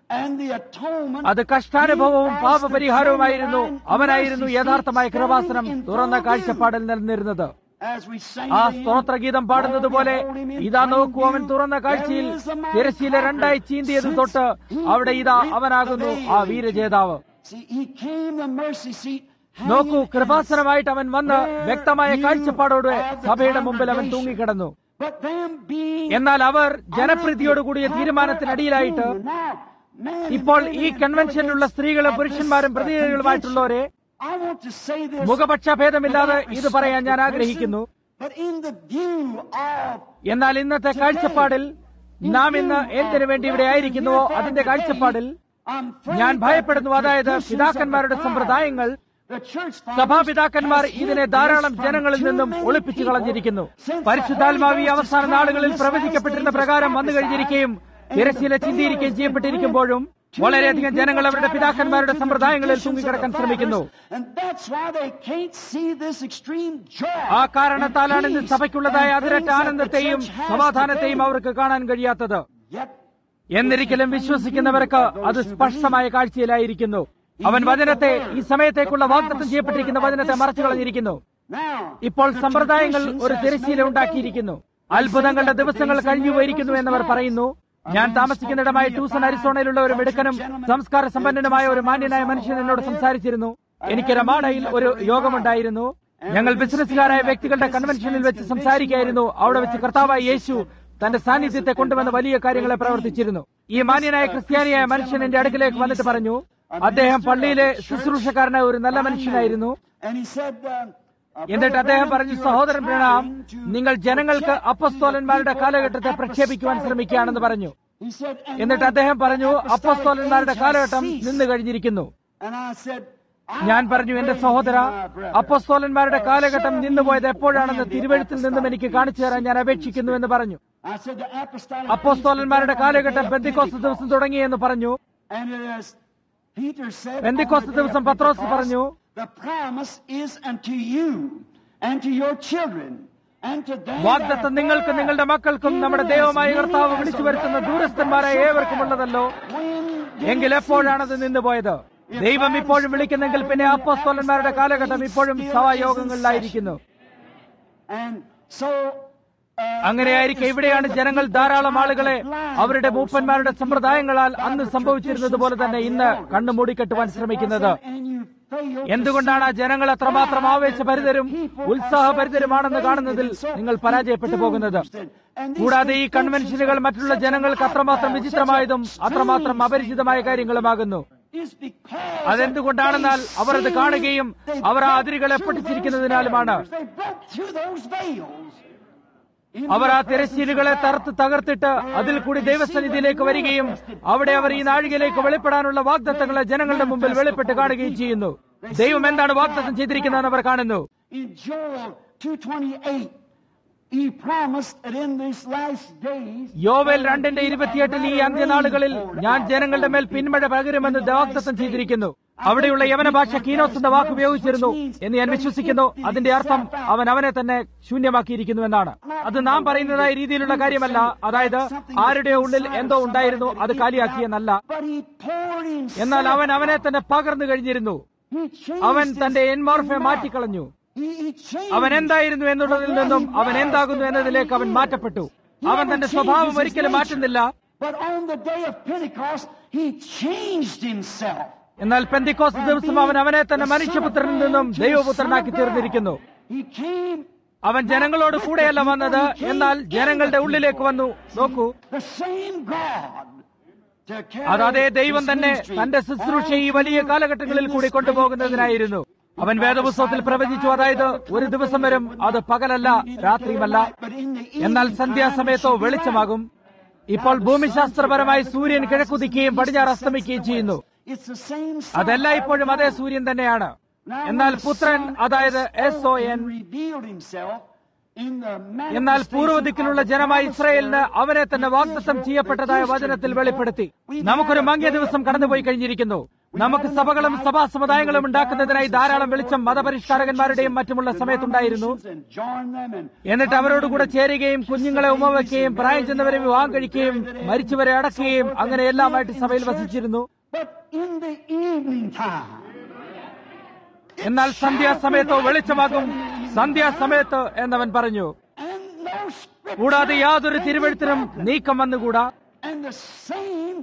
and the atonement. അത് കഷ്ടാനുഭവവും പാപപരിഹാരവുമായിരുന്നു അവനായിരുന്നു യഥാർത്ഥമായ കൃപാസനം തുറന്ന കാഴ്ചപ്പാടിൽ നിന്നിരുന്നത് As we sang ആ the hymn, സ്തോത്രഗീതം പാടുന്നത് പോലെ ഇതാ നോക്കൂ അവൻ തുറന്ന കാഴ്ചയിൽ തിരശ്ശീല രണ്ടായി ചീന്തിയത് തൊട്ട് അവിടെ ഇതാ അവനാകുന്നു ആ വീരജേതാവ് See, he came the mercy seat. നോക്കൂ hanging കൃപാസനമായിട്ട് അവൻ വന്ന് വ്യക്തമായ കാഴ്ചപ്പാടോടെ സഭയുടെ മുമ്പിൽ അവൻ തൂങ്ങിക്കിടന്നു But them being എന്നാൽ അവർ ജനപ്രീതിയോടുകൂടിയ തീരുമാനത്തിനടിയിലായിട്ട് ഇപ്പോൾ ഈ കൺവെൻഷനിലുള്ള സ്ത്രീകളും പുരുഷന്മാരും പ്രതിനിധികളുമായിട്ടുള്ളവരെ I want to say this. മുഖപക്ഷഭേദമില്ലാതെ ഇത് പറയാൻ ഞാൻ ആഗ്രഹിക്കുന്നു But in the view of എന്നാൽ ഇന്നത്തെ കാഴ്ചപ്പാടിൽ നാം ഇന്ന് എന്തിനു വേണ്ടി ഇവിടെ ആയിരിക്കുന്നുവോ അതിന്റെ കാഴ്ചപ്പാടിൽ I'm ഞാൻ ഭയപ്പെടുന്നു അതായത് പിതാക്കന്മാരുടെ സമ്പ്രദായങ്ങൾ സഭാപിതാക്കന്മാർ ഇതിനെ ധാരാളം ജനങ്ങളിൽ നിന്നും ഒളിപ്പിച്ചു കളഞ്ഞിരിക്കുന്നു പരിശുദ്ധാത്മാവി അവസാന നാളുകളിൽ പ്രവചിക്കപ്പെട്ടിരുന്ന പ്രകാരം വന്നു കഴിഞ്ഞിരിക്കുകയും തിരശ്ശീല ചിന്തിയിരിക്കുകയും ചെയ്യപ്പെട്ടിരിക്കുമ്പോഴും വളരെയധികം ജനങ്ങൾ അവരുടെ പിതാക്കന്മാരുടെ സമ്പ്രദായങ്ങളിൽ തൂങ്ങിക്കിടക്കാൻ ശ്രമിക്കുന്നു And that's why they can't see this extreme joy. ആ കാരണത്താലാണ് ഇന്ന് സഭയ്ക്കുള്ളതായ അതിരറ്റ ആനന്ദത്തെയും സമാധാനത്തെയും അവർക്ക് കാണാൻ കഴിയാത്തത് Yet, എന്നിരിക്കലും വിശ്വസിക്കുന്നവർക്ക് അത് സ്പഷ്ടമായ കാഴ്ചയിലായിരിക്കുന്നു അവൻ വചനത്തെ ഈ സമയത്തേക്കുള്ള വാഗ്ദത്തം ചെയ്യപ്പെട്ടിരിക്കുന്ന വചനത്തെ മറച്ചു കളഞ്ഞിരിക്കുന്നു now, ഇപ്പോൾ സമ്പ്രദായങ്ങൾ ഒരു തിരശ്ശീല ഉണ്ടാക്കിയിരിക്കുന്നു അത്ഭുതങ്ങളുടെ ദിവസങ്ങൾ കഴിഞ്ഞു പോയിരിക്കുന്നു എന്നവർ പറയുന്നു ഞാൻ താമസിക്കുന്നിടമായ ടൂസൺ അരിസോണയിലുള്ള ഒരു മിടുക്കനും സംസ്കാര സമ്പന്നനുമായ ഒരു മാന്യനായ മനുഷ്യൻ എന്നോട് സംസാരിച്ചിരുന്നു എനിക്ക് രമാഡയിൽ ഒരു യോഗമുണ്ടായിരുന്നു ഞങ്ങൾ ബിസിനസ്സുകാരായ വ്യക്തികളുടെ കൺവെൻഷനിൽ വെച്ച് സംസാരിക്കായിരുന്നു അവിടെ വെച്ച് കർത്താവായ യേശു തന്റെ സാന്നിധ്യത്തെ കൊണ്ടുവന്ന വലിയ കാര്യങ്ങളെ പ്രവർത്തിച്ചിരുന്നു ഈ മാന്യനായ ക്രിസ്ത്യാനിയായ മനുഷ്യൻ എന്റെ അടുക്കിലേക്ക് വന്നിട്ട് പറഞ്ഞു അദ്ദേഹം പള്ളിയിലെ ശുശ്രൂഷക്കാരനായ ഒരു നല്ല മനുഷ്യനായിരുന്നു and he said, uh, uh, എന്നിട്ട് അദ്ദേഹം പറഞ്ഞു you are സഹോദരൻ പ്രണാം trying to നിങ്ങൾ ജനങ്ങൾക്ക് അപ്പസ്തോലന്മാരുടെ കാലഘട്ടത്തെ പ്രക്ഷേപിക്കുവാൻ ശ്രമിക്കുകയാണെന്ന് പറഞ്ഞു He said, and എന്നിട്ട് when അദ്ദേഹം പറഞ്ഞു apostolic അപ്പസ്തോലന്മാരുടെ age has കാലഘട്ടം ceased. നിന്ന് കഴിഞ്ഞിരിക്കുന്നു And I said, I ഞാൻ പറഞ്ഞു എന്റെ pray സഹോദര you, my brother, അപ്പസ്തോലന്മാരുടെ കാലഘട്ടം show me നിന്നുപോയത് എപ്പോഴാണെന്ന് when the തിരുവഴുത്തിൽ നിന്നും apostolic എനിക്ക് കാണിച്ചു തരാൻ ഞാൻ age അപേക്ഷിക്കുന്നു എന്ന് പറഞ്ഞു I said the apostolic അപ്പോസ്തോലന്മാരുടെ age began on the കാലഘട്ടം day of പെന്തിക്കോസ്ത് ദിവസം Pentecost. തുടങ്ങിയെന്ന് പറഞ്ഞു And it is, Peter said, പെന്തിക്കോസ്ത് on the day ദിവസം of പത്രോസ് Pentecost, പറഞ്ഞു, The promise is unto you and to your children and to them വാഗ്ദത്തം that നിങ്ങൾക്ക് are നിങ്ങളുടെ മക്കൾക്കും നമ്മുടെ even as ദൈവമായ many കർത്താവ് as വിളിച്ചു the വരുത്തുന്ന Lord ദൂരസ്ഥന്മാരായ our ഏവർക്കുമുള്ളതല്ലോ When did എങ്കിൽ it എപ്പോഴാണത് cease? നിന്നുപോയത് ദൈവം ഇപ്പോഴും വിളിക്കുന്നെങ്കിൽ പിന്നെ അപ്പോസ്തോലന്മാരുടെ കാലഘട്ടം ഇപ്പോഴും സഭായോഗങ്ങളിലായിരിക്കുന്നു And so, uh, അങ്ങനെയായിരിക്കെ ഇവിടെയാണ് ജനങ്ങൾ ധാരാളം ആളുകളെ അവരുടെ മൂപ്പന്മാരുടെ സമ്പ്രദായങ്ങളാൽ അന്ന് സംഭവിച്ചിരുന്നത് പോലെ തന്നെ ഇന്ന് കണ്ണു മൂടിക്കെട്ടുവാൻ ശ്രമിക്കുന്നത് And you fail to എന്തുകൊണ്ടാണ് ആ ജനങ്ങൾ അത്രമാത്രം ആവേശഭരിതരും ഉത്സാഹഭരിതരുമാണെന്ന് കാണുന്നതിൽ നിങ്ങൾ പരാജയപ്പെട്ടു പോകുന്നത് കൂടാതെ ഈ കൺവെൻഷനുകൾ മറ്റുള്ള ജനങ്ങൾക്ക് അത്രമാത്രം വിചിത്രമായതും അത്രമാത്രം അപരിചിതമായ കാര്യങ്ങളുമാകുന്നു is because അതെന്തുകൊണ്ടാണെന്നാൽ അവർ അത് കാണുകയും അവർ ആ അതിരുകളെ പൊട്ടിച്ചിരിക്കുന്നതിനാലുമാണ് they broke through those veils. In അവർ ആ the തിരശ്ശീലുകളെ തറുത്ത് തകർത്തിട്ട് അതിൽ കൂടി ദൈവസന്നിധിയിലേക്ക് വരികയും അവിടെ അവർ ഈ നാഴികയിലേക്ക് വെളിപ്പെടാനുള്ള വാഗ്ദത്തങ്ങളെ ജനങ്ങളുടെ മുമ്പിൽ വെളിപ്പെട്ട് കാണുകയും ചെയ്യുന്നു ദൈവം എന്താണ് വാഗ്ദത്തം ചെയ്തിരിക്കുന്നതെന്ന് അവർ കാണുന്നു In Joel 2:28, he promised that in these last days, യോവേൽ രണ്ടിന്റെ ഇരുപത്തിയെട്ടിൽ ഈ അന്ത്യനാളുകളിൽ ഞാൻ ജനങ്ങളുടെ മേൽ പിന്മഴ പകരുമെന്ന് വാഗ്ദത്തം ചെയ്തിരിക്കുന്നു അവിടെയുള്ള യവന ഭാഷ കീനോസ് എന്ന വാക്ക് ഉപയോഗിച്ചിരുന്നു എന്ന് ഞാൻ വിശ്വസിക്കുന്നു അതിന്റെ അർത്ഥം അവൻ അവനെ തന്നെ ശൂന്യമാക്കിയിരിക്കുന്നു എന്നാണ് അത് നാം പറയുന്നതായ രീതിയിലുള്ള കാര്യമല്ല അതായത് ആരുടെ ഉള്ളിൽ എന്തോ ഉണ്ടായിരുന്നു അത് കാലിയാക്കിയെന്നല്ല but he poured himself. എന്നാൽ അവൻ അവനെ തന്നെ പകർന്നു കഴിഞ്ഞിരുന്നു He changed അവൻ his തന്റെ എൻമോർഫെ mouth. മാറ്റിക്കളഞ്ഞു He, he changed. അവൻ എന്തായിരുന്നു എന്നുള്ളതിൽ നിന്നും അവൻ എന്താകുന്നു എന്നതിലേക്ക് അവൻ മാറ്റപ്പെട്ടു അവൻ തന്റെ സ്വഭാവം ഒരിക്കലും മാറ്റുന്നില്ല But on the day of Pentecost, he changed himself. എന്നാൽ പെന്തിക്കോസ് ദിവസം അവൻ അവനെ തന്നെ മനുഷ്യപുത്രനിൽ നിന്നും ദൈവപുത്രനാക്കി തീർന്നിരിക്കുന്നു He came അവൻ ജനങ്ങളോട് കൂടെയല്ല വന്നത് എന്നാൽ ജനങ്ങളുടെ ഉള്ളിലേക്ക് വന്നു നോക്കൂ the same God to carry അത് അതേ ദൈവം his തന്നെ ministry തന്റെ ശുശ്രൂഷ ഈ വലിയ കാലഘട്ടങ്ങളിൽ കൂടി കൊണ്ടുപോകുന്നതിനായിരുന്നു അവൻ വേദപുസ്തകത്തിൽ പ്രവചിച്ചു അതായത് ഒരു ദിവസം വരും അത് പകലല്ല രാത്രിയുമല്ല But in the എന്നാൽ evening സന്ധ്യാസമയത്തോ time, വെളിച്ചമാകും ഇപ്പോൾ ഭൂമിശാസ്ത്രപരമായി സൂര്യൻ കിഴക്കുതിക്കുകയും പടിഞ്ഞാറ് അസ്തമിക്കുകയും ചെയ്യുന്നു it's the same sun. അതെല്ലാം ഇപ്പോഴും അതേ സൂര്യൻ തന്നെയാണ് എന്നാൽ പുത്രൻ അതായത് S O N revealed himself in the എന്നാൽ manifestation പൂർവ്വദിക്കിലുള്ള of the ജനമായ promised ഇസ്രായേലിന് Lord, അവനെ തന്നെ വാഗ്ദത്തം ചെയ്യപ്പെട്ടതായ വചനത്തിൽ വെളിപ്പെടുത്തി നമുക്കൊരു മങ്ങിയ ദിവസം കടന്നുപോയി കഴിഞ്ഞിരിക്കുന്നു നമുക്ക് സഭകളും സഭാ സമുദായങ്ങളും ഉണ്ടാക്കുന്നതിനായി ധാരാളം വെളിച്ചം മതപരിഷ്കാരകന്മാരുടെയും മറ്റുമുള്ള സമയത്തുണ്ടായിരുന്നു and join them and എന്നിട്ട് അവരോടുകൂടെ ചേരുകയും കുഞ്ഞുങ്ങളെ ഉമവയ്ക്കുകയും പ്രായം ചെന്നവരെ വിവാഹം കഴിക്കുകയും മരിച്ചവരെ അടക്കുകയും അങ്ങനെ എല്ലാമായിട്ട് സഭയിൽ വസിച്ചിരുന്നു But in the evening time, എന്നാൽ സന്ധ്യാസമയത്തോ വെളിച്ചമാകും സന്ധ്യാസമയത്ത് എന്നവൻ പറഞ്ഞു and no scripture, കൂടാതെ യാതൊരു തിരുവഴുത്തിനും നീക്കം വന്നുകൂടാ and the same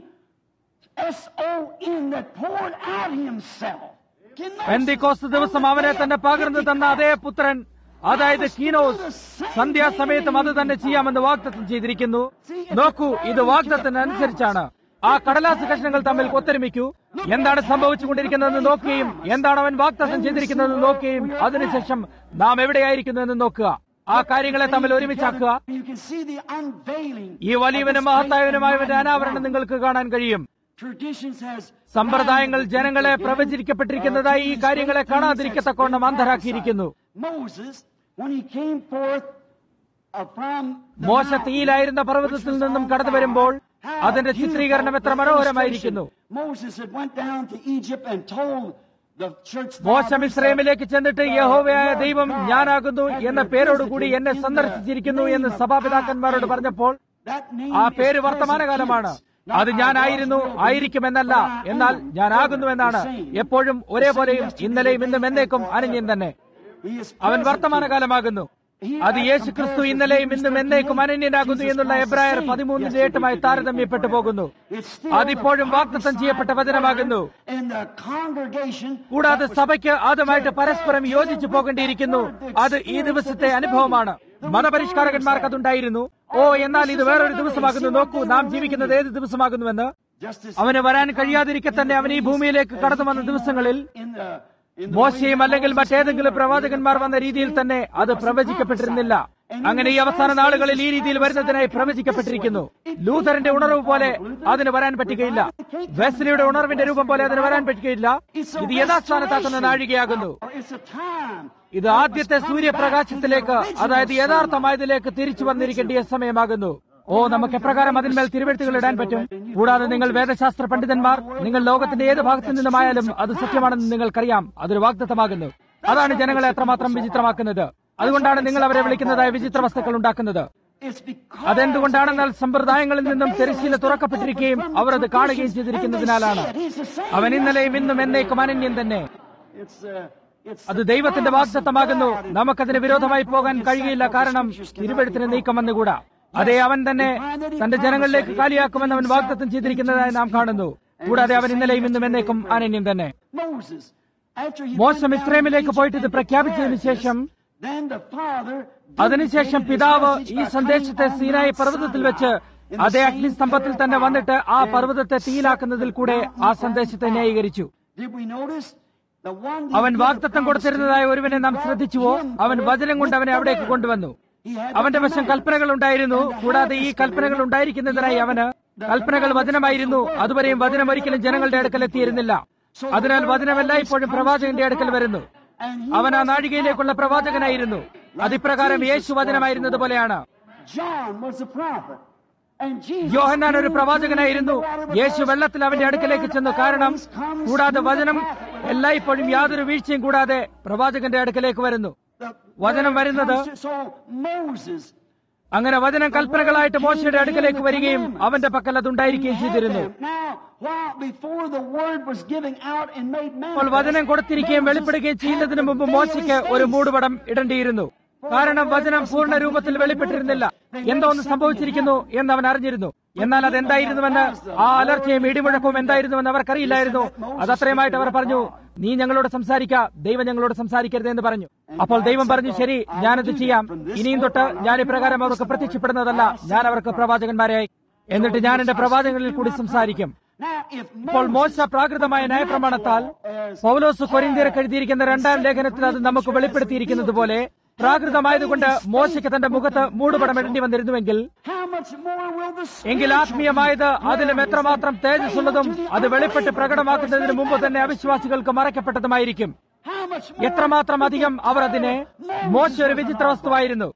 S-O-N that poured out himself. Can no പെന്തിക്കോസ്ത് ദിവസം അവനെ തന്നെ പകർന്നു തന്ന അതേ പുത്രൻ അതായത് കീനോസ് സന്ധ്യാസമയത്തും അത് തന്നെ ചെയ്യാമെന്ന് വാഗ്ദത്തം ചെയ്തിരിക്കുന്നു നോക്കൂ ഇത് വാഗ്ദത്തിന് അനുസരിച്ചാണ് ആ കടലാസ് കഷ്ണങ്ങൾ തമ്മിൽ ഒത്തൊരുമിക്കൂ എന്താണ് സംഭവിച്ചുകൊണ്ടിരിക്കുന്നതെന്ന് നോക്കുകയും എന്താണ് അവൻ വാഗ്ദത്തം ചെയ്തിരിക്കുന്നതെന്ന് നോക്കുകയും അതിനുശേഷം നാം എവിടെയായിരിക്കുന്നു എന്ന് നോക്കുക ആ കാര്യങ്ങളെ തമ്മിൽ ഒരുമിച്ചാക്കുക You can see the unveiling. ഈ വലിയവനും മഹത്തായവനുമായവന്റെ അനാവരണം നിങ്ങൾക്ക് കാണാൻ കഴിയും Traditions has സമ്പ്രദായങ്ങൾ ജനങ്ങളെ പ്രവചിക്കപ്പെട്ടിരിക്കുന്നതായി ഈ കാര്യങ്ങളെ കാണാതിരിക്കത്തക്കോണം അന്ധരാക്കിയിരിക്കുന്നു Moses, when he came forth uh, from the മോശ mountain, തീയിലായിരുന്ന പർവ്വതത്തിൽ നിന്നും കടന്നു വരുമ്പോൾ അതിന്റെ ചിത്രീകരണം എത്ര മനോഹരമായിരിക്കുന്നു Moses had went down to Egypt and told the church മോശ fathers മിസ്രൈമിലേക്ക് ചെന്നിട്ട് യഹോവയായ ദൈവം ഞാനാകുന്നു എന്ന പേരോടുകൂടി എന്നെ സന്ദർശിച്ചിരിക്കുന്നു എന്ന് സഭാപിതാക്കന്മാരോട് പറഞ്ഞപ്പോൾ that name ആ is പേര് present വർത്തമാനകാലമാണ് tense. അത് ഞാനായിരുന്നു ആയിരിക്കുമെന്നല്ല എന്നാൽ ഞാനാകുന്നുവെന്നാണ് എപ്പോഴും ഒരേപോലെയും ഇന്നലെയും ഇന്നും എന്നേക്കും അനന്യം തന്നെ He is അവൻ present വർത്തമാനകാലമാകുന്നു അത് യേശു ക്രിസ്തു ഇന്നലെയും ഇന്നും എന്നേക്കും അനന്യനാകുന്നു എന്നുള്ള എബ്രായർ പതിമൂന്നിന്റെ എട്ടുമായി താരതമ്യപ്പെട്ടു പോകുന്നു It's still അതിപ്പോഴും വാഗ്ദത്തം ചെയ്യപ്പെട്ട വചനമാകുന്നു in the congregation കൂടാതെ സഭയ്ക്ക് അതുമായിട്ട് പരസ്പരം യോജിച്ചു പോകേണ്ടിയിരിക്കുന്നു അത് ഈ ദിവസത്തെ അനുഭവമാണ് മതപരിഷ്കാരകന്മാർക്ക് അതുണ്ടായിരുന്നു ഓ എന്നാൽ ഇത് വേറൊരു ദിവസമാകുന്നു നോക്കൂ നാം ജീവിക്കുന്നത് ഏത് ദിവസമാകുന്നുവെന്ന് just as അവന് വരാൻ കഴിയാതിരിക്കെ തന്നെ അവൻ ഈ ഭൂമിയിലേക്ക് കടന്നു വന്ന ദിവസങ്ങളിൽ in the in the മോശയും അല്ലെങ്കിൽ മറ്റേതെങ്കിലും പ്രവാചകന്മാർ വന്ന രീതിയിൽ തന്നെ അത് പ്രവചിക്കപ്പെട്ടിരുന്നില്ല അങ്ങനെ ഈ അവസാന നാളുകളിൽ ഈ രീതിയിൽ വരുന്നതിനായി പ്രവചിക്കപ്പെട്ടിരിക്കുന്നു ലൂഥറിന്റെ ഉണർവ് പോലെ അതിന് വരാൻ പറ്റുകയില്ല വെസ്ലിയുടെ ഉണർവിന്റെ രൂപം പോലെ അതിന് വരാൻ പറ്റുകയില്ല ഇത് യഥാസ്ഥാനത്താക്കുന്ന നാഴികയാകുന്നു it's a time ഇത് ആദ്യത്തെ സൂര്യപ്രകാശത്തിലേക്ക് അതായത് യഥാർത്ഥമായതിലേക്ക് തിരിച്ചു വന്നിരിക്കേണ്ടിയ സമയമാകുന്നു ഓ നമുക്ക് എപ്രകാരം അതിന്മേൽ തിരുവെഴുത്തുകൾ ഇടാൻ പറ്റും കൂടാതെ നിങ്ങൾ വേദശാസ്ത്ര പണ്ഡിതന്മാർ നിങ്ങൾ ലോകത്തിന്റെ ഏത് ഭാഗത്തു നിന്നുമായാലും അത് സത്യമാണെന്ന് നിങ്ങൾക്കറിയാം അതൊരു വാഗ്ദത്തമാകുന്നു അതാണ് ജനങ്ങളെ എത്രമാത്രം വിചിത്രമാക്കുന്നത് അതുകൊണ്ടാണ് നിങ്ങൾ അവരെ വിളിക്കുന്നതായ വിചിത്ര വസ്തുക്കൾ ഉണ്ടാക്കുന്നത് it's because അതെന്തുകൊണ്ടാണെന്നാൽ സമ്പ്രദായങ്ങളിൽ നിന്നും തെരശ്ശീല തുറക്കപ്പെട്ടിരിക്കുകയും അവർ അത് കാണുകയും ചെയ്തിരിക്കുന്നതിനാലാണ് he's the same അവൻ ഇന്നലെയും ഇന്നും എന്നേക്കും അനന്യം തന്നെ it's uh, it's അത് ദൈവത്തിന്റെ വാഗ്ദത്തമാകുന്നു നമുക്കതിന് വിരോധമായി പോകാൻ കഴിയില്ല കാരണം തിരുവഴുത്തിന് നീക്കം വന്നുകൂടാ അതേ അവൻ തന്നെ തന്റെ ജനങ്ങളിലേക്ക് കാലിയാക്കുമെന്ന് അവൻ വാഗ്ദത്തം ചെയ്തിരിക്കുന്നതായി നാം കാണുന്നു കൂടാതെ അവൻ ഇന്നലെയും ഇന്നും എന്നേക്കും അനന്യം തന്നെ Moses after he മോശം went down ഇസ്രേമിലേക്ക് to പോയിട്ട് ഇത് Egypt പ്രഖ്യാപിച്ചതിനു ശേഷം then the father അതിനുശേഷം പിതാവ് ഈ സന്ദേശത്തെ സീനായി പർവ്വതത്തിൽ വെച്ച് അതേ അഗ്നിസ്തംഭത്തിൽ തന്നെ വന്നിട്ട് ആ പർവ്വതത്തെ തീയിലാക്കുന്നതിൽ കൂടെ ആ സന്ദേശത്തെ ന്യായീകരിച്ചു Did we notice the one അവൻ വാഗ്ദത്തം കൊടുത്തിരുന്നതായ ഒരുവനെ നാം ശ്രദ്ധിച്ചുവോ അവൻ വചനം കൊണ്ട് അവനെ അവിടേക്ക് കൊണ്ടുവന്നു അവന്റെ വശം കൽപ്പനകൾ ഉണ്ടായിരുന്നു കൂടാതെ ഈ കൽപ്പനകൾ ഉണ്ടായിരിക്കുന്നതിനായി അവന് കൽപ്പനകൾ വചനമായിരുന്നു അതുവരെയും വചനം ഒരിക്കലും ജനങ്ങളുടെ അടുക്കൽ എത്തിയിരുന്നില്ല അതിനാൽ വചനമല്ല ഇപ്പോഴും പ്രവാചകന്റെ അടുക്കൽ വരുന്നു അവൻ ആ നാഴികയിലേക്കുള്ള പ്രവാചകനായിരുന്നു അതിപ്രകാരം യേശു വചനമായിരുന്നത് പോലെയാണ് John was a prophet and Jesus യോഹന്നാൻ ഒരു പ്രവാചകനായിരുന്നു യേശു വെള്ളത്തിൽ അവന്റെ അടുക്കലേക്ക് ചെന്നു കാരണം കൂടാതെ വചനം എല്ലായ്പ്പോഴും യാതൊരു വീഴ്ചയും കൂടാതെ പ്രവാചകന്റെ അടുക്കലേക്ക് വരുന്നു the വചനം വരുന്നത് so Moses അങ്ങനെ വചനം കൽപ്പനകളായിട്ട് മോശയുടെ അടുക്കലേക്ക് വരികയും അവന്റെ പക്കൽ അതുണ്ടായിരിക്കുകയും ചെയ്തിരുന്നു Now, while before the word was giving out and made അപ്പോൾ വചനം കൊടുത്തിരിക്കുകയും വെളിപ്പെടുകയും ചെയ്യുന്നതിന് മുമ്പ് മോശയ്ക്ക് ഒരു മൂടുപടം ഇടേണ്ടിയിരുന്നു കാരണം വചനം പൂർണ്ണ രൂപത്തിൽ വെളിപ്പെട്ടിരുന്നില്ല എന്തോ ഒന്ന് സംഭവിച്ചിരിക്കുന്നു എന്ന് അവൻ അറിഞ്ഞിരുന്നു എന്നാൽ അതെന്തായിരുന്നുവെന്ന് ആ അലർച്ചയും ഇടിമുഴക്കവും എന്തായിരുന്നുവെന്ന് അവർക്കറിയില്ലായിരുന്നു അതത്രയുമായിട്ട് അവർ പറഞ്ഞു നീ ഞങ്ങളോട് സംസാരിക്ക ദൈവം ഞങ്ങളോട് സംസാരിക്കരുത് എന്ന് പറഞ്ഞു അപ്പോൾ ദൈവം പറഞ്ഞു ശരി ഞാനത് ചെയ്യാം ഇനിയും തൊട്ട് ഞാൻ ഇപ്രകാരം അവർക്ക് പ്രത്യക്ഷപ്പെടുന്നതല്ല ഞാൻ അവർക്ക് പ്രവാചകന്മാരെയായി എന്നിട്ട് ഞാൻ എന്റെ പ്രവാചകങ്ങളിൽ കൂടി സംസാരിക്കും Now, if ഇപ്പോൾ മോശ പ്രാകൃതമായ ന്യായപ്രമാണത്താൽ പൗലോസ് കൊരിന്തിയർക്ക് എഴുതിയിരിക്കുന്ന രണ്ടാം ലേഖനത്തിൽ അത് നമുക്ക് വെളിപ്പെടുത്തിയിരിക്കുന്നത് പോലെ പ്രാകൃതമായതുകൊണ്ട് മോശയ്ക്ക് തന്റെ മുഖത്ത് മൂടുപടം ഇടേണ്ടി വന്നിരുന്നുവെങ്കിൽ how much more will the എങ്കിൽ ആത്മീയമായത് അതിലും എത്രമാത്രം തേജസ്സുള്ളതും അത് വെളിപ്പെട്ട് പ്രകടമാക്കുന്നതിന് മുമ്പ് തന്നെ അവിശ്വാസികൾക്ക് മറയ്ക്കപ്പെട്ടതുമായിരിക്കും how much more എത്രമാത്രം അധികം അവർ അതിനെ മോശ ഒരു വിചിത്ര വസ്തുവായിരുന്നു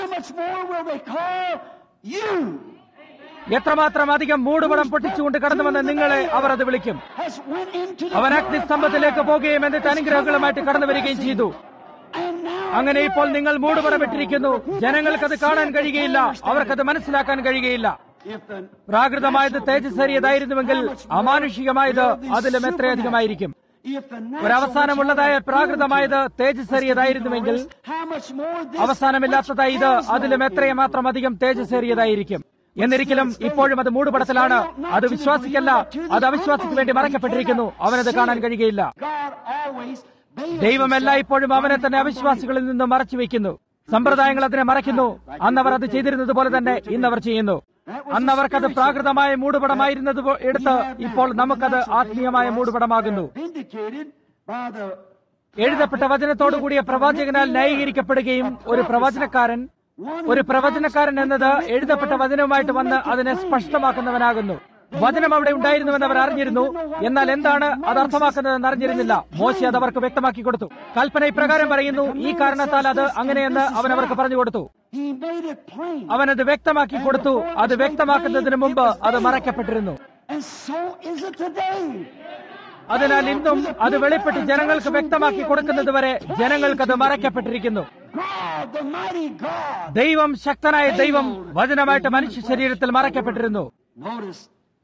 much more will they call you? എത്രമാത്രം അധികം മൂടുപടം പൊട്ടിച്ചുകൊണ്ട് കടന്നുവന്ന് നിങ്ങളെ അവർ അത് വിളിക്കും Has went into the അവൻ അഗ്നിസ്തംഭത്തിലേക്ക് പോകുകയും എന്നിട്ട് അനുഗ്രഹങ്ങളുമായിട്ട് കടന്നു വരികയും ചെയ്തു and now അങ്ങനെ ഇപ്പോൾ നിങ്ങൾ മൂടുപടമിട്ടിരിക്കുന്നു ജനങ്ങൾക്കത് കാണാൻ കഴിയുകയില്ല അവർക്കത് മനസ്സിലാക്കാൻ കഴിയുകയില്ല if the പ്രാകൃതമായത് തേജസ്സേറിയതായിരുന്നുവെങ്കിൽ അമാനുഷികമായത് അതിലും എത്രയധികമായിരിക്കും if the ഒരവസാനമുള്ളതായ പ്രാകൃതമായത് തേജസ്സേറിയതായിരുന്നുവെങ്കിൽ how much more this അവസാനമില്ലാത്തതായി ഇത് അതിലും എത്രയും മാത്രം അധികം തേജസ്സേറിയതായിരിക്കും എന്നിരിക്കലും ഇപ്പോഴും അത് മൂടുപടത്തിലാണ് അത് വിശ്വാസിക്കല്ല അത് അവിശ്വാസിക്ക് വേണ്ടി മറക്കപ്പെട്ടിരിക്കുന്നു അവനത് കാണാൻ കഴിയുകയില്ല God always veils ദൈവമല്ല ഇപ്പോഴും അവനെ തന്നെ അവിശ്വാസികളിൽ നിന്ന് മറച്ചു വെക്കുന്നു സമ്പ്രദായങ്ങൾ അതിനെ മറയ്ക്കുന്നു അന്നവർ അത് ചെയ്തിരുന്നത് പോലെ തന്നെ ഇന്നവർ ചെയ്യുന്നു അന്നവർക്കത് പ്രാകൃതമായ മൂടുപടമായിരുന്നത് പോ- എടുത്ത് ഇപ്പോൾ നമുക്കത് ആത്മീയമായ മൂടുപടമാകുന്നു vindicated by the എഴുതപ്പെട്ട വചനത്തോടുകൂടിയ പ്രവാചകനാൽ ന്യായീകരിക്കപ്പെടുകയും ഒരു പ്രവചനക്കാരൻ ഒരു പ്രവചനക്കാരൻ എന്നത് എഴുതപ്പെട്ട വചനവുമായിട്ട് വന്ന് അതിനെ സ്പഷ്ടമാക്കുന്നവനാകുന്നു വചനം അവിടെ ഉണ്ടായിരുന്നുവെന്ന് അവർ അറിഞ്ഞിരുന്നു എന്നാൽ എന്താണ് അത് അർത്ഥമാക്കുന്നതെന്ന് അറിഞ്ഞിരുന്നില്ല മോശി അത് അവർക്ക് വ്യക്തമാക്കി കൊടുത്തു കൽപ്പന ഇപ്രകാരം പറയുന്നു ഈ കാരണത്താൽ അത് അങ്ങനെയെന്ന് അവൻ അവർക്ക് പറഞ്ഞു കൊടുത്തു He made it plain. അവനത് വ്യക്തമാക്കി കൊടുത്തു അത് വ്യക്തമാക്കുന്നതിന് മുമ്പ് അത് മറയ്ക്കപ്പെട്ടിരുന്നു And so is it today. അതിനാൽ ഇന്നും അത് വെളിപ്പെട്ട് ജനങ്ങൾക്ക് വ്യക്തമാക്കി കൊടുക്കുന്നത് വരെ ജനങ്ങൾക്കത് മറയ്ക്കപ്പെട്ടിരിക്കുന്നു God, the mighty God. ദൈവം ശക്തനായ ദൈവം വചനമായിട്ട് മനുഷ്യ ശരീരത്തിൽ മറയ്ക്കപ്പെട്ടിരുന്നു Notice.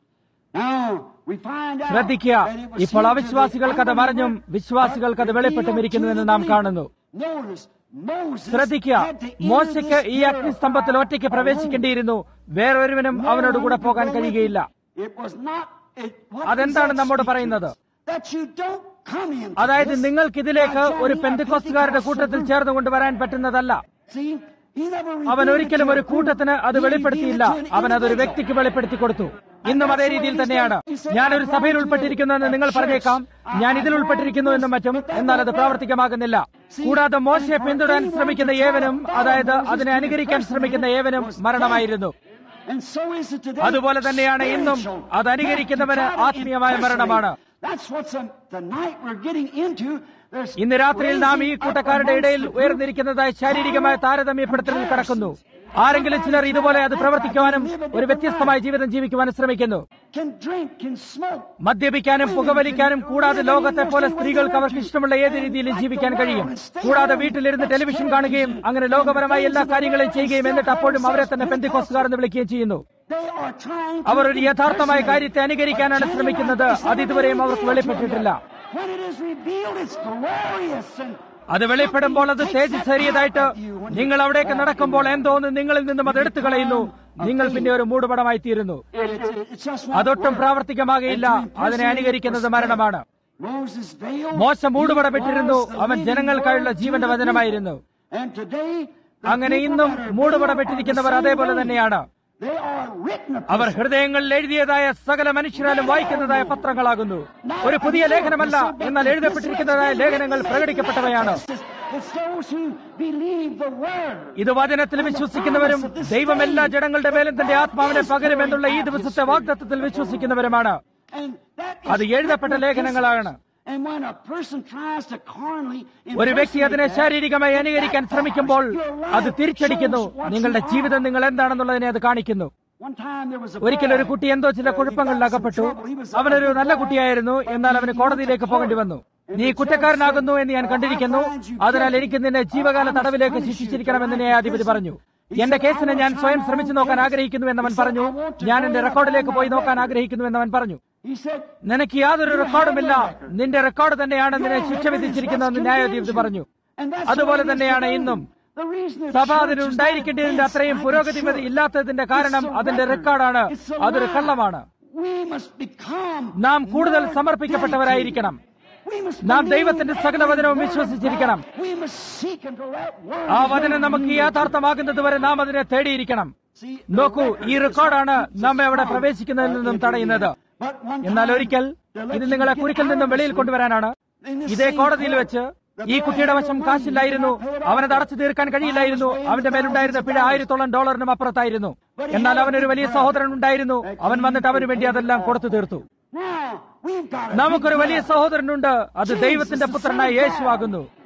Now we find out ശ്രദ്ധിക്കുക that it was ഇപ്പോൾ seen to അവിശ്വാസികൾക്കത് the മറിഞ്ഞും വിശ്വാസികൾക്കത് വെളിപ്പെട്ടുമിരിക്കുന്നുവെന്ന് നാം കാണുന്നു Notice, Moses ശ്രദ്ധിക്കുക had to enter മോശയ്ക്ക് this ഈ pillar അഗ്നിസ്തംഭത്തിൽ of ഒറ്റയ്ക്ക് fire പ്രവേശിക്കേണ്ടിയിരുന്നു വേറൊരുവനും അവനോട് കൂടെ പോകാൻ കഴിയുകയില്ല It was not, it, what അതെന്താണ് does that നമ്മോട് speak to? പറയുന്നത് That you don't come in. അതായത് നിങ്ങൾക്ക് ഇതിലേക്ക് ഒരു പെന്തുക്കോസ്തുകാരുടെ കൂട്ടത്തിൽ ചേർന്നുകൊണ്ട് വരാൻ പറ്റുന്നതല്ല See, he never അവൻ revealed ഒരിക്കലും it to ഒരു a group. കൂട്ടത്തിന് അത് He വെളിപ്പെടുത്തിയില്ല revealed it to an അവൻ അതൊരു individual. വ്യക്തിക്ക് വെളിപ്പെടുത്തി കൊടുത്തു ഇന്നും അതേ രീതിയിൽ തന്നെയാണ് ഞാനൊരു സഭയിൽ ഉൾപ്പെട്ടിരിക്കുന്നു എന്ന് നിങ്ങൾ പറഞ്ഞേക്കാം ഞാൻ ഇതിൽ ഉൾപ്പെട്ടിരിക്കുന്നു എന്നും മറ്റും എന്നാൽ അത് പ്രാവർത്തികമാകുന്നില്ല കൂടാതെ മോശയെ പിന്തുടരാൻ ശ്രമിക്കുന്ന ഏവനും അതായത് അതിനെ അനുകരിക്കാൻ ശ്രമിക്കുന്ന ഏവനും മരണമായിരുന്നു And so is it today. അതുപോലെ തന്നെയാണ് ഇന്നും Spiritual അത് അനുകരിക്കുന്നവന് death, ആത്മീയമായ മരണമാണ് That's what's um, the night we're getting into. There's ഇന്ന് രാത്രിയിൽ നാം ഈ raising up കൂട്ടക്കാരുടെ amongst ഇടയിൽ the group ഉയർന്നിരിക്കുന്നതായ ശാരീരികമായ താരതമ്യപ്പെടുത്തലിൽ കടക്കുന്നു ആരെങ്കിലും ചിലർ ഇതുപോലെ അത് പ്രവർത്തിക്കുവാനും ഒരു വ്യത്യസ്തമായ ജീവിതം ജീവിക്കുവാനും ശ്രമിക്കുന്നു can drink, can smoke. മദ്യപിക്കാനും പുകവലിക്കാനും കൂടാതെ ലോകത്തെ പോലെ സ്ത്രീകൾക്ക് അവർക്ക് ഇഷ്ടമുള്ള ഏത് രീതിയിലും ജീവിക്കാൻ കഴിയും കൂടാതെ വീട്ടിലിരുന്ന് ടെലിവിഷൻ കാണുകയും അങ്ങനെ ലോകപരമായ എല്ലാ കാര്യങ്ങളും ചെയ്യുകയും എന്നിട്ട് അപ്പോഴും അവരെ തന്നെ പെന്തിക്കോസ്തുകാർ എന്ന് വിളിക്കുകയും ചെയ്യുന്നു They are trying to അവർ ഒരു യഥാർത്ഥമായ കാര്യത്തെ അനുകരിക്കാനാണ് ശ്രമിക്കുന്നത് അത് ഇതുവരെയും അവർക്ക് വെളിപ്പെട്ടിട്ടില്ല When it is revealed, it's glorious and അത് വെളിപ്പെടുമ്പോൾ അത് തേജസ്സേറിയതായിട്ട് നിങ്ങൾ അവിടേക്ക് നടക്കുമ്പോൾ എന്തോന്ന് നിങ്ങളിൽ നിന്നും അത് എടുത്തു കളയുന്നു നിങ്ങൾ പിന്നെ ഒരു മൂടുപടമായി തീരുന്നു it's, it's just not അതൊട്ടും പ്രാവർത്തികമാകയില്ല അതിനെ അനുകരിക്കുന്നത് മരണമാണ് Moses veiled. മോശ മൂടുപടമിട്ടിരുന്നു അവൻ ജനങ്ങൾക്കായുള്ള ജീവന്റെ വചനമായിരുന്നു And today, the അങ്ങനെ people ഇന്നും that are മൂടുപടമിട്ടിരിക്കുന്നവർ veiled are the അതേപോലെ same way. തന്നെയാണ് They are written our epistles. ഹൃദയങ്ങളിൽ എഴുതിയതായ സകല മനുഷ്യരാലും വായിക്കുന്നതായ പത്രങ്ങളാകുന്നു ഒരു പുതിയ ലേഖനമല്ല എന്നാൽ എഴുതപ്പെട്ടിരിക്കുന്നതായ ലേഖനങ്ങൾ പ്രകടിക്കപ്പെട്ടവയാണ് It's those who believe the word. ഇത് വചനത്തിൽ വിശ്വസിക്കുന്നവരും ദൈവം എല്ലാ ജഡങ്ങളുടെ മേലും തന്റെ ആത്മാവിനെ പകരുമെന്നുള്ള ഈ ദിവസത്തെ വാഗ്ദത്തത്തിൽ വിശ്വസിക്കുന്നവരുമാണ് And that is അത് എഴുതപ്പെട്ട written ലേഖനങ്ങളാണ് epistles. And when a person tries to carnally ഒരു വ്യക്തി അതിനെ impersonate that, ശാരീരികമായി അനുകരിക്കാൻ ശ്രമിക്കുമ്പോൾ അത് തിരിച്ചടിക്കുന്നു നിങ്ങളുടെ ജീവിതം നിങ്ങൾ എന്താണെന്നുള്ളതിനെ അത് കാണിക്കുന്നു One time there was a ഒരിക്കൽ ഒരു boy, കുട്ടി എന്തോ ചില കുഴപ്പങ്ങളിൽ അകപ്പെട്ടു അവനൊരു നല്ല കുട്ടിയായിരുന്നു എന്നാൽ അവന് കോടതിയിലേക്ക് പോകേണ്ടി വന്നു നീ കുറ്റക്കാരനാകുന്നു എന്ന് ഞാൻ കണ്ടിരിക്കുന്നു അതിനാൽ എനിക്ക് നിന്നെ ജീവകാല തടവിലേക്ക് ശിക്ഷിച്ചിരിക്കണമെന്ന് ന്യായാധിപതി പറഞ്ഞു എന്റെ കേസിനെ ഞാൻ സ്വയം ശ്രമിച്ചു നോക്കാൻ ആഗ്രഹിക്കുന്നു എന്നവൻ പറഞ്ഞു ഞാൻ എന്റെ റെക്കോർഡിലേക്ക് പോയി നോക്കാൻ ആഗ്രഹിക്കുന്നു എന്നവൻ പറഞ്ഞു he said, നിനക്ക് യാതൊരു റെക്കോർഡുമില്ല നിന്റെ റെക്കോർഡ് തന്നെയാണ് നിന്നെ ശിക്ഷ വിധിച്ചിരിക്കുന്നതെന്ന് ന്യായാധിപതി പറഞ്ഞു and that's അതുപോലെ the way it is തന്നെയാണ് today. ഇന്നും The reason the സഭ church അതിന് is not ഉണ്ടായിരിക്കേണ്ടതിന്റെ അത്രയും advanced പുരോഗതി like it should. ഇല്ലാത്തതിന്റെ കാരണം It's a അതിന്റെ record. റെക്കോർഡാണ് It's a അതൊരു lie. കള്ളമാണ് We must become നാം കൂടുതൽ more സമർപ്പിക്കപ്പെട്ടവരായിരിക്കണം dedicated. We must നാം believe ദൈവത്തിന്റെ സകല every വചനവും word of വിശ്വസിച്ചിരിക്കണം God. We must seek until that word ആ is വചനം made നമുക്ക് real. യാഥാർത്ഥമാകുന്നത് വരെ നാം അതിനെ തേടിയിരിക്കണം See, the നോക്കൂ record ഈ is റെക്കോർഡാണ് what keeps നമ്മെ us അവിടെ from, പ്രവേശിക്കുന്നതിൽ uh, നിന്നും entering തടയുന്നത് in. But one എന്നാൽ time, ഒരിക്കൽ to let ഇത് you നിങ്ങളെ get കുരുക്കിൽ out നിന്നും of വെളിയിൽ this കൊണ്ടുവരാനാണ് in this ഇതേ same കോടതിയിൽ court, വെച്ച് the ഈ boy കുട്ടിയുടെ had വശം no money, കാശില്ലായിരുന്നു he could not pay it അവനത് off. അടച്ചു തീർക്കാൻ കഴിയില്ലായിരുന്നു അവന്റെ മേലുണ്ടായിരുന്ന പിഴ ആയിരത്തോളം ഡോളറിനും അപ്പുറത്തായിരുന്നു എന്നാൽ അവനൊരു വലിയ സഹോദരൻ ഉണ്ടായിരുന്നു അവൻ വന്നിട്ട് അവന് വേണ്ടി അതെല്ലാം കൊടുത്തു തീർത്തു Now, we've got a നമുക്കൊരു big വലിയ brother. സഹോദരനുണ്ട് അത് ദൈവത്തിന്റെ പുത്രനായ യേശുവാകുന്നു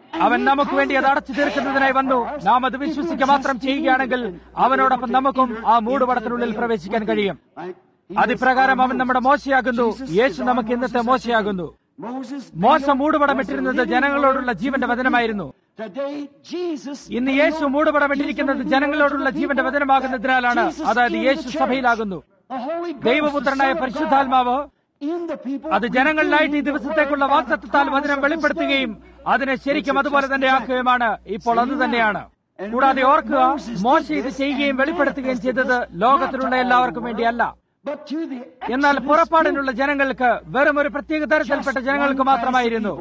അവൻ നമുക്ക് വേണ്ടി അത് അടച്ചു തീർക്കുന്നതിനായി വന്നു നാം അത് വിശ്വസിക്കുക മാത്രം ചെയ്യുകയാണെങ്കിൽ അവനോടൊപ്പം നമുക്കും ആ മൂടുപടത്തിനുള്ളിൽ പ്രവേശിക്കാൻ കഴിയും അതിപ്രകാരം അവൻ നമ്മുടെ മോശയാകുന്നു യേശു നമുക്ക് ഇന്നത്തെ മോശയാകുന്നു മോശ മൂടുപടമിട്ടിരുന്നത് ജനങ്ങളോടുള്ള ജീവന്റെ വചനമായിരുന്നു ഇന്ന് യേശു മൂടുപടമിട്ടിരിക്കുന്നത് ജനങ്ങളോടുള്ള ജീവന്റെ വചനമാകുന്നതിനാലാണ് അതായത് യേശു സഭയിലാകുന്നു ദൈവപുത്രനായ പരിശുദ്ധാത്മാവ് അത് ജനങ്ങളിലായിട്ട് ഈ ദിവസത്തേക്കുള്ള വാക്തത്വത്താൽ വചനം വെളിപ്പെടുത്തുകയും അതിനെ ശരിക്കും അതുപോലെ തന്നെ ആക്കുകയുമാണ് ഇപ്പോൾ അത് തന്നെയാണ് കൂടാതെ ഓർക്കുക മോശ ഇത് ചെയ്യുകയും വെളിപ്പെടുത്തുകയും ചെയ്തത് ലോകത്തിലുള്ള എല്ലാവർക്കും വേണ്ടിയല്ല എന്നാൽ പുറപ്പാടിനുള്ള ജനങ്ങൾക്ക് വെറും ഒരു പ്രത്യേക തരത്തിൽപ്പെട്ട ജനങ്ങൾക്ക് മാത്രമായിരുന്നു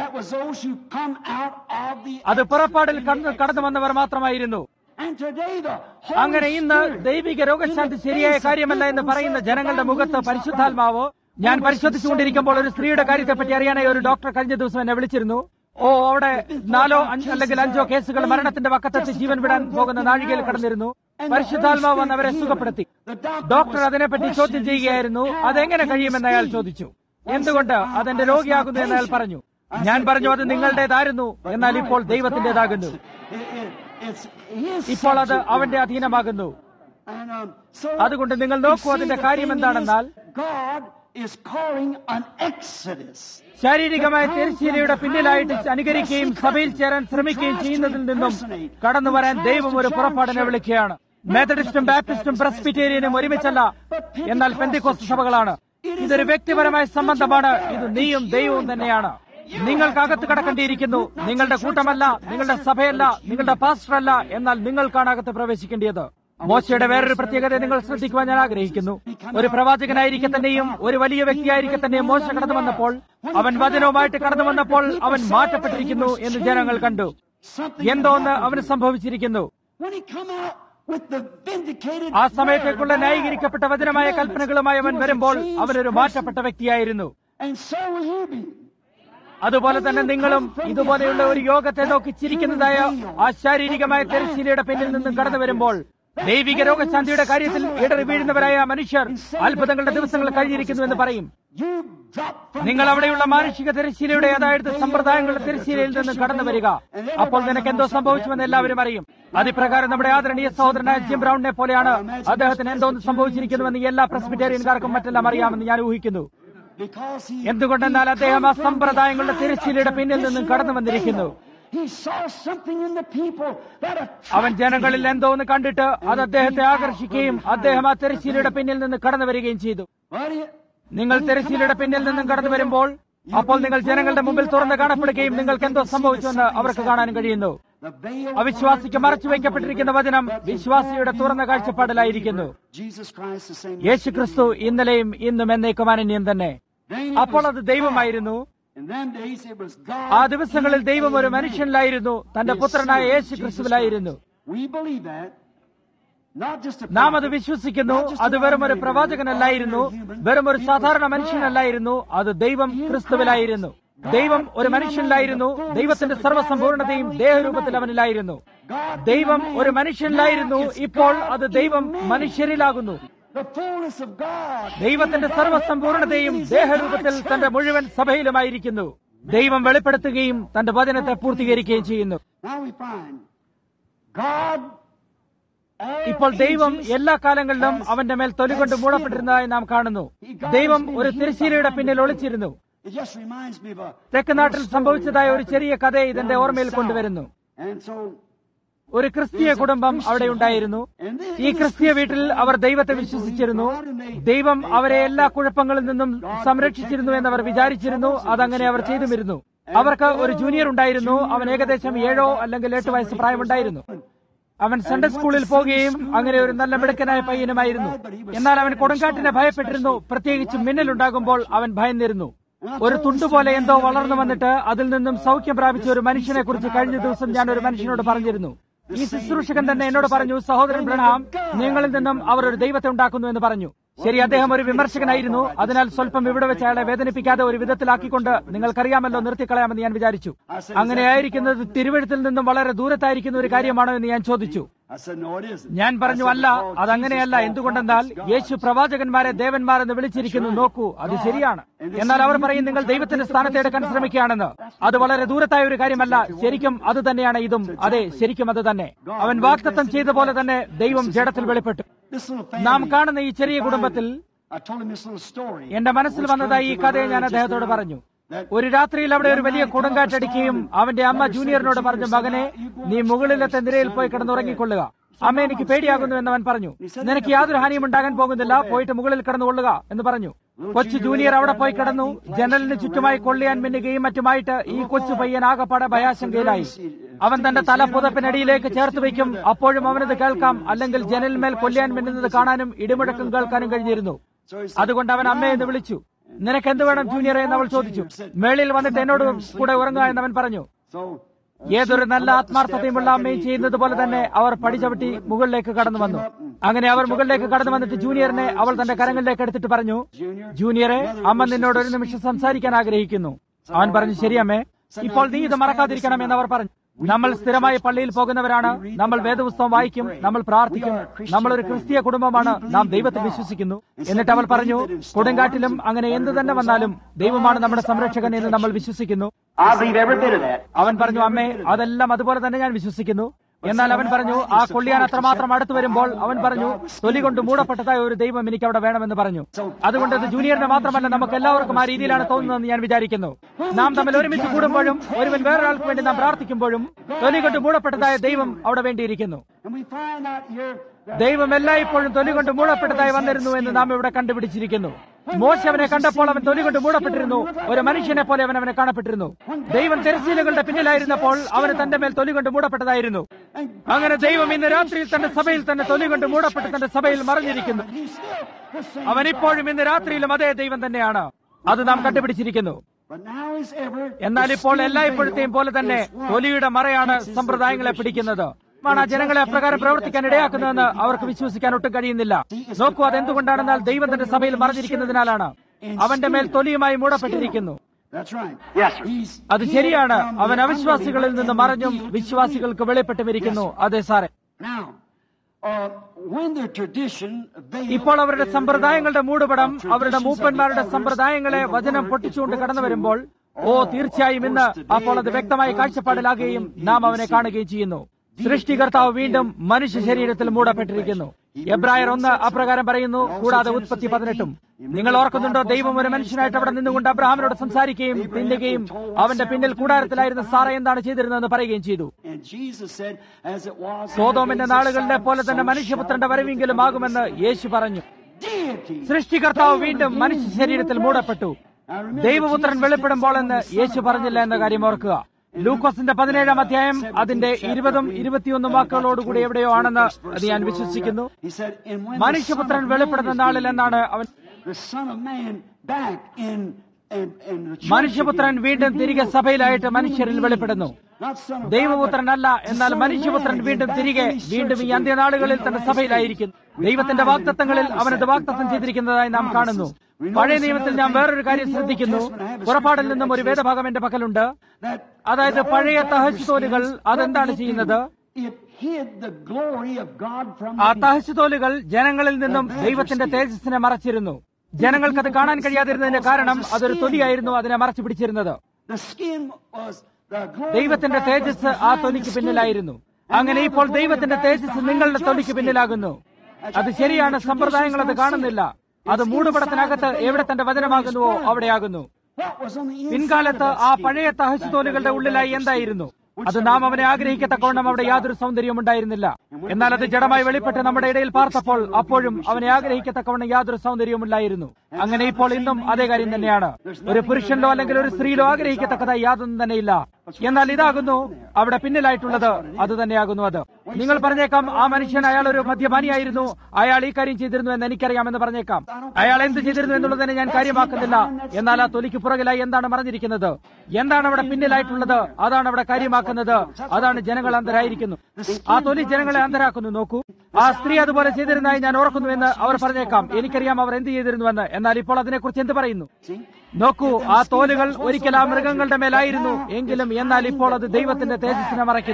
അത് പുറപ്പാടിൽ കടന്നു വന്നവർ മാത്രമായിരുന്നു അങ്ങനെ ഇന്ന് ദൈവിക രോഗശാന്തി ശരിയായ കാര്യമല്ല എന്ന് പറയുന്ന ജനങ്ങളുടെ മുഖത്ത് പരിശുദ്ധാത്മാവോ ഞാൻ പരിശോധിച്ചുകൊണ്ടിരിക്കുമ്പോൾ ഒരു സ്ത്രീയുടെ കാര്യത്തെപ്പറ്റി അറിയാനായി ഒരു ഡോക്ടർ കഴിഞ്ഞ ദിവസം എന്നെ വിളിച്ചിരുന്നു ഓ അവിടെ നാലോ അഞ്ച് അല്ലെങ്കിൽ അഞ്ചോ കേസുകൾ മരണത്തിന്റെ വക്കത്തെത്തി ജീവൻ വിടാൻ പോകുന്ന നാഴികയിൽ കടന്നിരുന്നു പരിശുദ്ധാത്മാവ് വന്ന് അവരെ സുഖപ്പെടുത്തി ഡോക്ടർ അതിനെപ്പറ്റി ചോദ്യം ചെയ്യുകയായിരുന്നു അതെങ്ങനെ കഴിയുമെന്ന് അയാൾ ചോദിച്ചു എന്തുകൊണ്ട് അതെന്റെ രോഗിയാകുന്നു എന്ന് അയാൾ പറഞ്ഞു ഞാൻ പറഞ്ഞു അത് നിങ്ങളുടേതായിരുന്നു എന്നാൽ ഇപ്പോൾ ദൈവത്തിന്റേതാകുന്നു ഇപ്പോൾ അത് അവന്റെ അധീനമാകുന്നു അതുകൊണ്ട് നിങ്ങൾ നോക്കൂ അതിന്റെ കാര്യം എന്താണെന്നാൽ ശാരീരികമായ തിരശ്ശീലയുടെ പിന്നിലായിട്ട് അനുകരിക്കുകയും സഭയിൽ ചേരാൻ ശ്രമിക്കുകയും ചെയ്യുന്നതിൽ നിന്നും കടന്നു വരാൻ ദൈവം ഒരു പുറപ്പാടിനെ വിളിക്കുകയാണ് മെത്തഡിസ്റ്റും ബാപ്റ്റിസ്റ്റും പ്രസ്ബിറ്റേറിയനും ഒരുമിച്ചല്ല എന്നാൽ പെന്തിക്കോസ്റ്റ് സഭകളാണ് ഇതൊരു വ്യക്തിപരമായ സംബന്ധമാണ് ഇത് നീയും ദൈവവും തന്നെയാണ് നിങ്ങൾക്കകത്ത് കടക്കേണ്ടിയിരിക്കുന്നു നിങ്ങളുടെ കൂട്ടമല്ല നിങ്ങളുടെ സഭയല്ല നിങ്ങളുടെ പാസ്റ്ററല്ല എന്നാൽ നിങ്ങൾക്കാണ് അകത്ത് പ്രവേശിക്കേണ്ടത് മോശയുടെ വേറൊരു പ്രത്യേകത നിങ്ങൾ ശ്രദ്ധിക്കുവാൻ ഞാൻ ആഗ്രഹിക്കുന്നു ഒരു പ്രവാചകനായിരിക്കെ തന്നെയും ഒരു വലിയ വ്യക്തിയായിരിക്കെ തന്നെയും മോശ കടന്നു വന്നപ്പോൾ അവൻ വചനവുമായിട്ട് കടന്നു വന്നപ്പോൾ അവൻ മാറ്റപ്പെട്ടിരിക്കുന്നു എന്ന് ജനങ്ങൾ കണ്ടു എന്തോന്ന് അവന് സംഭവിച്ചിരിക്കുന്നു ആ സമയത്തേക്കുള്ള ന്യായീകരിക്കപ്പെട്ട വചനമായ കൽപ്പനകളുമായി അവൻ വരുമ്പോൾ അവനൊരു മാറ്റപ്പെട്ട വ്യക്തിയായിരുന്നു അതുപോലെ തന്നെ നിങ്ങളും ഇതുപോലെയുള്ള ഒരു യോഗത്തെ നോക്കി ചിരിക്കുന്നതായ ആ ശാരീരികമായ തെരശ്ശീലയുടെ പിന്നിൽ നിന്നും കടന്നു വരുമ്പോൾ ദൈവിക രോഗശാന്തിയുടെ കാര്യത്തിൽ ഇടറി വീഴുന്നവരായ മനുഷ്യർ അത്ഭുതങ്ങളുടെ ദിവസങ്ങൾ കഴിഞ്ഞിരിക്കുന്നു എന്ന് പറയും നിങ്ങൾ അവിടെയുള്ള മാനുഷിക തിരശ്ശീലയുടെ അതായത് സമ്പ്രദായങ്ങളുടെ തിരശ്ശീലയിൽ നിന്ന് കടന്നു വരിക അപ്പോൾ നിനക്ക് എന്തോ സംഭവിച്ചുവെന്ന് എല്ലാവരും അറിയും അതിപ്രകാരം നമ്മുടെ ആദരണീയ സഹോദരനായ ജിം ബ്രൗണിനെ പോലെയാണ് അദ്ദേഹത്തിന് എന്തോന്ന് സംഭവിച്ചിരിക്കുന്നുവെന്ന് എല്ലാ പ്രസ്ബിറ്റേറിയൻകാർക്കും മറ്റെല്ലാം അറിയാമെന്ന് ഞാൻ ഊഹിക്കുന്നു എന്തുകൊണ്ടെന്നാൽ അദ്ദേഹം ആ സമ്പ്രദായങ്ങളുടെ തിരശ്ശീലയുടെ പിന്നിൽ നിന്നും കടന്നു വന്നിരിക്കുന്നു അവൻ ജനങ്ങളിൽ എന്തോന്ന് കണ്ടിട്ട് അത് അദ്ദേഹത്തെ ആകർഷിക്കുകയും അദ്ദേഹം ആ തിരശ്ശീലയുടെ പിന്നിൽ നിന്ന് കടന്നു വരികയും ചെയ്തു നിങ്ങൾ തിരശ്ശീലയുടെ പിന്നിൽ നിന്നും കടന്നു വരുമ്പോൾ അപ്പോൾ നിങ്ങൾ ജനങ്ങളുടെ മുമ്പിൽ തുറന്ന് കാണപ്പെടുകയും നിങ്ങൾക്ക് എന്തോ സംഭവിച്ചുവെന്ന് അവർക്ക് കാണാനും കഴിയുന്നു അവിശ്വാസിക്ക് മറച്ചു വയ്ക്കപ്പെട്ടിരിക്കുന്ന വചനം വിശ്വാസിയുടെ തുറന്ന കാഴ്ചപ്പാടിലായിരിക്കുന്നു യേശു ക്രിസ്തു ഇന്നലെയും ഇന്നും എന്നേക്കും അനന്യം തന്നെ അപ്പോൾ അത് ദൈവമായിരുന്നു ആ ദിവസങ്ങളിൽ ദൈവം ഒരു മനുഷ്യനിലായിരുന്നു തന്റെ പുത്രനായ യേശു ക്രിസ്തുവിലായിരുന്നു നാം അത് വിശ്വസിക്കുന്നു അത് വെറും ഒരു പ്രവാചകനല്ലായിരുന്നു വെറും ഒരു സാധാരണ മനുഷ്യനല്ലായിരുന്നു അത് ദൈവം ക്രിസ്തുവിലായിരുന്നു ദൈവം ഒരു മനുഷ്യനിലായിരുന്നു ദൈവത്തിന്റെ സർവ്വസമ്പൂർണതയും ദേഹരൂപത്തിൽ അവനിലായിരുന്നു ദൈവം ഒരു മനുഷ്യനിലായിരുന്നു ഇപ്പോൾ അത് ദൈവം മനുഷ്യരിലാകുന്നു ദൈവത്തിന്റെ സർവ്വസമ്പൂർണതയും ദേഹരൂപത്തിൽ തന്റെ മുഴുവൻ സഭയിലുമായിരിക്കുന്നു ദൈവം വെളിപ്പെടുത്തുകയും തന്റെ വചനത്തെ പൂർത്തീകരിക്കുകയും ചെയ്യുന്നു ഇപ്പോൾ ദൈവം എല്ലാ കാലങ്ങളിലും അവന്റെ മേൽ തൊലികൊണ്ട് മൂടപ്പെട്ടിരുന്നതായി നാം കാണുന്നു ദൈവം ഒരു തിരശ്ശീലയുടെ പിന്നിൽ ഒളിച്ചിരുന്നു തെക്ക് നാട്ടിൽ സംഭവിച്ചതായ ഒരു ചെറിയ കഥ ഇതെന്റെ ഓർമ്മയിൽ കൊണ്ടുവരുന്നു ഒരു ക്രിസ്തീയ കുടുംബം അവിടെ ഉണ്ടായിരുന്നു ഈ ക്രിസ്തീയ വീട്ടിൽ അവർ ദൈവത്തെ വിശ്വസിച്ചിരുന്നു ദൈവം അവരെ എല്ലാ കുഴപ്പങ്ങളിൽ നിന്നും സംരക്ഷിച്ചിരുന്നു എന്നവർ വിചാരിച്ചിരുന്നു അതങ്ങനെ അവർ ചെയ്തുമിരുന്നു അവർക്ക് ഒരു ജൂനിയർ ഉണ്ടായിരുന്നു അവൻ ഏകദേശം ഏഴോ അല്ലെങ്കിൽ എട്ട് വയസ്സ് പ്രായമുണ്ടായിരുന്നു അവൻ സൺഡേ സ്കൂളിൽ പോവുകയും അങ്ങനെ ഒരു നല്ല മിടുക്കനായ പയ്യനുമായിരുന്നു എന്നാൽ അവൻ കൊടുങ്കാറ്റിനെ ഭയപ്പെട്ടിരുന്നു പ്രത്യേകിച്ച് മിന്നലുണ്ടാകുമ്പോൾ അവൻ ഭയന്നിരുന്നു ഒരു തുണ്ടുപോലെ എന്തോ വളർന്നു വന്നിട്ട് അതിൽ നിന്നും സൗഖ്യം പ്രാപിച്ച ഒരു മനുഷ്യനെ കുറിച്ച് കഴിഞ്ഞ ദിവസം ഞാൻ ഒരു മനുഷ്യനോട് പറഞ്ഞിരുന്നു ഈ ശുശ്രൂഷകൻ തന്നെ എന്നോട് പറഞ്ഞു സഹോദരൻ ബ്രണഹാം നിങ്ങളിൽ നിന്നും അവർ ഒരു ദൈവത്തെ ഉണ്ടാക്കുന്നു എന്ന് പറഞ്ഞു ശരി അദ്ദേഹം ഒരു വിമർശകനായിരുന്നു അതിനാൽ സ്വല്പം ഇവിടെ വെച്ച് അയാളെ വേദനിപ്പിക്കാതെ ഒരു വിധത്തിലാക്കിക്കൊണ്ട് നിങ്ങൾക്കറിയാമല്ലോ നിർത്തിക്കളയാമെന്ന് ഞാൻ വിചാരിച്ചു അങ്ങനെ ആയിരിക്കുന്നത് തിരുവഴുത്തിൽ നിന്നും വളരെ ദൂരത്തായിരിക്കുന്ന ഒരു കാര്യമാണോ എന്ന് ഞാൻ ചോദിച്ചു I said, no, it isn't. ഞാൻ പറഞ്ഞു I said, അല്ല "Because അതങ്ങനെയല്ല Jesus called എന്തുകൊണ്ടെന്നാൽ prophets God." യേശു പ്രവാചകന്മാരെ ദേവന്മാർ എന്ന് വിളിച്ചിരിക്കുന്നു നോക്കൂ അത് ശരിയാണ് എന്നാൽ അവർ പറയും നിങ്ങൾ ദൈവത്തിന്റെ സ്ഥാനത്ത് എടുക്കാൻ ശ്രമിക്കുകയാണെന്ന് അത് വളരെ ദൂരത്തായ ഒരു കാര്യമല്ല ശരിക്കും അത് തന്നെയാണ് ഇതും അതെ ശരിക്കും അത് തന്നെ അവൻ വാക്തത്വം ചെയ്ത പോലെ തന്നെ ദൈവം ജഡത്തിൽ വെളിപ്പെട്ടു This little നാം family, കാണുന്ന ഈ ചെറിയ കുടുംബത്തിൽ I told him this little story. എന്റെ മനസ്സിൽ വന്നതായി ഈ കഥയെ ഞാൻ അദ്ദേഹത്തോട് പറഞ്ഞു ഒരു രാത്രിയിൽ അവിടെ ഒരു വലിയ കൊടുങ്കാറ്റടിക്കുകയും അവന്റെ അമ്മ ജൂനിയറിനോട് പറഞ്ഞു മകനെ നീ മുകളിലത്തെ നിരയിൽ പോയി കിടന്നുറങ്ങിക്കൊള്ളുക അമ്മ എനിക്ക് പേടിയാകുന്നു എന്ന് അവൻ പറഞ്ഞു നിനക്ക് യാതൊരു ഹാനിയും ഉണ്ടാകാൻ പോകുന്നില്ല പോയിട്ട് മുകളിൽ കിടന്നുകൊള്ളുക എന്ന് പറഞ്ഞു കൊച്ചു ജൂനിയർ അവിടെ പോയി കിടന്നു ജനലിന് ചുറ്റുമായി കൊള്ളിയാൻ മിന്നുകയും മറ്റുമായിട്ട് ഈ കൊച്ചു പയ്യൻ ആകപ്പാടെ ഭയാശങ്കയിലായി അവൻ തന്റെ തല പുതപ്പിനടിയിലേക്ക് ചേർത്ത് വയ്ക്കും അപ്പോഴും അവനത് കേൾക്കാം അല്ലെങ്കിൽ ജനലിന്മേൽ കൊല്ലിയാൻ മിന്നുന്നത് കാണാനും ഇടിമുഴക്കം കേൾക്കാനും കഴിഞ്ഞിരുന്നു So he said, അതുകൊണ്ട് അവൻ അമ്മയെ എന്ന് വിളിച്ചു നിനക്ക് എന്ത് വേണം ജൂനിയറെ എന്ന് അവൾ ചോദിച്ചു മേളിൽ വന്നിട്ട് എന്നോട് കൂടെ ഉറങ്ങുക എന്ന് അവൻ പറഞ്ഞു so ഏതൊരു നല്ല ആത്മാർത്ഥതയുമുള്ള അമ്മയും ചെയ്യുന്നത് പോലെ തന്നെ അവർ പടിചവിട്ടി മുകളിലേക്ക് കടന്നു വന്നു അങ്ങനെ അവർ മുകളിലേക്ക് കടന്നു വന്നിട്ട് ജൂനിയറിനെ അവൾ തന്റെ കരങ്ങളിലേക്ക് എടുത്തിട്ട് പറഞ്ഞു ജൂനിയറെ അമ്മ നിന്നോട് ഒരു നിമിഷം സംസാരിക്കാൻ ആഗ്രഹിക്കുന്നു അവൻ പറഞ്ഞു ശരി അമ്മേ ഇപ്പോൾ നീ ഇത് മറക്കാതിരിക്കണം എന്ന് അവർ പറഞ്ഞു നമ്മൾ സ്ഥിരമായി പള്ളിയിൽ പോകുന്നവരാണ് നമ്മൾ വേദപുസ്തകം വായിക്കും നമ്മൾ പ്രാർത്ഥിക്കും നമ്മൾ ഒരു ക്രിസ്തീയ കുടുംബമാണ് നാം ദൈവത്തിൽ വിശ്വസിക്കുന്നു എന്നിട്ട് അവൾ പറഞ്ഞു കൊടുങ്കാറ്റിലും അങ്ങനെ എന്ത് തന്നെ വന്നാലും ദൈവമാണ് നമ്മുടെ സംരക്ഷകൻ എന്ന് നമ്മൾ വിശ്വസിക്കുന്നു I believe every bit of that. അവൻ പറഞ്ഞു അമ്മേ അതെല്ലാം അതുപോലെ തന്നെ ഞാൻ വിശ്വസിക്കുന്നു എന്നാൽ അവൻ പറഞ്ഞു ആ കൊള്ളിയാൻ അത്രമാത്രം അടുത്ത് വരുമ്പോൾ അവൻ പറഞ്ഞു തൊലി കൊണ്ട് മൂടപ്പെട്ടതായ ഒരു ദൈവം എനിക്ക് അവിടെ വേണമെന്ന് പറഞ്ഞു അതുകൊണ്ട് അത് ജൂനിയറിന് മാത്രമല്ല നമുക്ക് എല്ലാവർക്കും ആ രീതിയിലാണ് തോന്നുന്നതെന്ന് ഞാൻ വിചാരിക്കുന്നു നാം തമ്മിൽ ഒരുമിച്ച് കൂടുമ്പോഴും ഒരുവൻ വേറൊരാൾക്ക് വേണ്ടി നാം പ്രാർത്ഥിക്കുമ്പോഴും തൊലി കൊണ്ട് മൂടപ്പെട്ടതായ ദൈവം അവിടെ വേണ്ടിയിരിക്കുന്നു And we find out here that ദൈവം എല്ലായ്പ്പോഴും തൊലി കൊണ്ട് മൂടപ്പെട്ടതായി വന്നിരുന്നു എന്ന് നാം ഇവിടെ കണ്ടുപിടിച്ചിരിക്കുന്നു മോശ അവനെ കണ്ടപ്പോൾ അവൻ തൊലി കൊണ്ട് മൂടപ്പെട്ടിരുന്നു ഒരു മനുഷ്യനെ പോലെ അവൻ അവനെ കാണപ്പെട്ടിരുന്നു ദൈവം തെരച്ചിലുകളുടെ പിന്നിലായിരുന്നപ്പോൾ അവന് തന്റെ മേൽ തൊലി കൊണ്ട് മൂടപ്പെട്ടതായിരുന്നു അങ്ങനെ ദൈവം ഇന്ന് രാത്രിയിൽ തന്റെ സഭയിൽ തന്നെ തൊലി കൊണ്ട് മൂടപ്പെട്ട് തന്റെ സഭയിൽ മറിഞ്ഞിരിക്കുന്നു he's still the same. അവൻ ഇപ്പോഴും ഇന്ന് രാത്രിയിലും അതേ ദൈവം തന്നെയാണ് അത് നാം കണ്ടുപിടിച്ചിരിക്കുന്നു But now is ever എന്നാൽ ഇപ്പോൾ എല്ലായ്പ്പോഴത്തെയും പോലെ തന്നെ തൊലിയുടെ മറയാണ് സമ്പ്രദായങ്ങളെ പിടിക്കുന്നത് ആണ് ആ ജനങ്ങളെ അപ്രകാരം പ്രവർത്തിക്കാൻ ഇടയാക്കുന്നതെന്ന് അവർക്ക് വിശ്വസിക്കാൻ ഒട്ടും കഴിയുന്നില്ല നോക്കൂ അതെന്തുകൊണ്ടാണെന്നാൽ ദൈവം തന്റെ സഭയിൽ മറിഞ്ഞിരിക്കുന്നതിനാലാണ് അവന്റെ മേൽ തൊലിയുമായി മൂടപ്പെട്ടിരിക്കുന്നു That's right. Yes, sir. He's അത് ശരിയാണ് അവൻ അവിശ്വാസികളിൽ നിന്ന് മറഞ്ഞും വിശ്വാസികൾക്ക് വെളിപ്പെട്ടുമിരിക്കുന്നു അതെ സാറേ now. Uh, when their tradition veiled ഇപ്പോൾ അവരുടെ സമ്പ്രദായങ്ങളുടെ മൂടുപടം അവരുടെ മൂപ്പന്മാരുടെ സമ്പ്രദായങ്ങളെ വചനം പൊട്ടിച്ചുകൊണ്ട് കടന്നു വരുമ്പോൾ ഓ തീർച്ചയായും ഇന്ന് അപ്പോൾ അത് വ്യക്തമായ കാഴ്ചപ്പാടിലാകുകയും നാം അവനെ കാണുകയും ചെയ്യുന്നു സൃഷ്ടികർത്താവ് വീണ്ടും മനുഷ്യ ശരീരത്തിൽ മൂടപ്പെട്ടിരിക്കുന്നു എബ്രായർ ഒന്ന് അപ്രകാരം പറയുന്നു കൂടാതെ ഉത്പത്തി പതിനെട്ടും നിങ്ങൾ ഓർക്കുന്നുണ്ടോ ദൈവം ഒരു മനുഷ്യനായിട്ട് അവിടെ നിന്നുകൊണ്ട് അബ്രഹാമിനോട് സംസാരിക്കുകയും തിന്നുകയും അവന്റെ പിന്നിൽ കൂടാരത്തിലായിരുന്ന സാറ എന്താണ് ചെയ്തിരുന്നതെന്ന് പറയുകയും ചെയ്തു And Jesus said, as it was in the സോതോമിന്റെ days of നാളുകളിലെ പോലെ Sodom, തന്നെ so മനുഷ്യപുത്രന്റെ shall it be വരവെങ്കിലും ആകുമെന്ന് യേശു പറഞ്ഞു deity. സൃഷ്ടികർത്താവ് വീണ്ടും മനുഷ്യ ശരീരത്തിൽ മൂടപ്പെട്ടു ദൈവപുത്രൻ വെളിപ്പെടുമ്പോൾ എന്ന് യേശു പറഞ്ഞില്ല എന്ന കാര്യം ഓർക്കുക ലൂക്കോസിന്റെ പതിനേഴാം അധ്യായം അതിന്റെ ഇരുപതും ഇരുപത്തിയൊന്നും വാക്കുകളോടുകൂടി എവിടെയോ ആണെന്ന് അത് ഞാൻ വിശ്വസിക്കുന്നു He said, and when the മനുഷ്യപുത്രൻ Son of Man വെളിപ്പെടുന്ന is നാളിൽ എന്നാണ് അവൻ the Son of Man back in, in, in the church മനുഷ്യപുത്രൻ again. വീണ്ടും തിരികെ സഭയിലായിട്ട് മനുഷ്യരിൽ വെളിപ്പെടുന്നു Not Son of God, ദൈവപുത്രനല്ല but എന്നാൽ Son of മനുഷ്യപുത്രൻ Man വീണ്ടും back തിരികെ in his വീണ്ടും ഈ church അന്ത്യനാളുകളിൽ again. തന്റെ In the last സഭയിലായിരിക്കും days. ദൈവത്തിന്റെ വാഗ്ദത്തങ്ങളിൽ അവനത് വാഗ്ദത്തം ചെയ്തിരിക്കുന്നതായി നാം കാണുന്നു പഴയ നിയമത്തിൽ ഞാൻ വേറൊരു കാര്യം ശ്രദ്ധിക്കുന്നു പുറപ്പാടിൽ നിന്നും ഒരു വേദഭാഗം എന്റെ പക്കലുണ്ട് That അതായത് പഴയ തഹശുതോലുകൾ അതെന്താണ് ചെയ്യുന്നത് it hid the glory of God from ആ the people. തഹശുതോലുകൾ ജനങ്ങളിൽ നിന്നും ദൈവത്തിന്റെ തേജസ്സിനെ മറച്ചിരുന്നു ജനങ്ങൾക്കത് കാണാൻ കഴിയാതിരുന്നതിന്റെ കാരണം അതൊരു തൊലിയായിരുന്നു അതിനെ മറച്ചു പിടിച്ചിരുന്നത് The skin was the glory ദൈവത്തിന്റെ of God was തേജസ് ആ behind തൊലിക്ക് the skin. പിന്നിലായിരുന്നു അങ്ങനെ ഇപ്പോൾ ദൈവത്തിന്റെ തേജസ് നിങ്ങളുടെ തൊലിക്ക് പിന്നിലാകുന്നു അത് ശരിയാണ് സമ്പ്രദായങ്ങൾ അത് കാണുന്നില്ല അത് മൂടുപടത്തിനകത്ത് എവിടെ തന്റെ വചനമാകുന്നുവോ അവിടെയാകുന്നു What was on the inside പിൻകാലത്ത് of that ആ skin? പഴയ തഹശുതോലുകളുടെ ഉള്ളിലായി എന്തായിരുന്നു അത് നാം അവനെ ആഗ്രഹിക്കത്തക്കവണ്ണം അവിടെ യാതൊരു സൗന്ദര്യവും ഉണ്ടായിരുന്നില്ല എന്നാൽ അത് ജഡമായി വെളിപ്പെട്ട് നമ്മുടെ ഇടയിൽ പാർത്തപ്പോൾ അപ്പോഴും അവനെ ആഗ്രഹിക്കത്തക്കവണ്ണം യാതൊരു സൗന്ദര്യവുമില്ലായിരുന്നു അങ്ങനെ ഇപ്പോൾ ഇന്നും അതേ കാര്യം തന്നെയാണ് ഒരു പുരുഷനിലോ അല്ലെങ്കിൽ ഒരു സ്ത്രീയിലോ ആഗ്രഹിക്കത്തക്കതായി യാതൊന്നും തന്നെയില്ല എന്നാൽ ഇതാകുന്നു അവിടെ പിന്നിലായിട്ടുള്ളത് അത് തന്നെയാകുന്നു അത് നിങ്ങൾ പറഞ്ഞേക്കാം ആ മനുഷ്യൻ അയാൾ ഒരു മദ്യപാനിയായിരുന്നു അയാൾ ഈ കാര്യം ചെയ്തിരുന്നു എന്ന് എനിക്കറിയാമെന്ന് പറഞ്ഞേക്കാം അയാൾ എന്ത് ചെയ്തിരുന്നു എന്നുള്ളതിനെ ഞാൻ കാര്യമാക്കുന്നില്ല എന്നാൽ ആ തൊലിക്ക് പുറകിലായി എന്താണ് മറഞ്ഞിരിക്കുന്നത് എന്താണ് അവിടെ പിന്നിലായിട്ടുള്ളത് അതാണ് അവിടെ കാര്യമാക്കുന്നത് അതാണ് ജനങ്ങൾ അന്ധരായിരിക്കുന്നു ആ തൊലി ജനങ്ങളെ അന്ധരാക്കുന്നു നോക്കൂ ആ സ്ത്രീ അതുപോലെ ചെയ്തിരുന്നതായി ഞാൻ ഓർക്കുന്നുവെന്ന് അവർ പറഞ്ഞേക്കാം എനിക്കറിയാം അവർ എന്ത് ചെയ്തിരുന്നുവെന്ന് എന്നാൽ ഇപ്പോൾ അതിനെക്കുറിച്ച് എന്ത് പറയുന്നു നോക്കൂ ആ തോലുകൾ ഒരിക്കൽ ആ മൃഗങ്ങളുടെ മേലായിരുന്നു എങ്കിലും എന്നാൽ ഇപ്പോൾ അത് ദൈവത്തിന്റെ തേജസ്സിനെ മറയ്ക്കുന്നു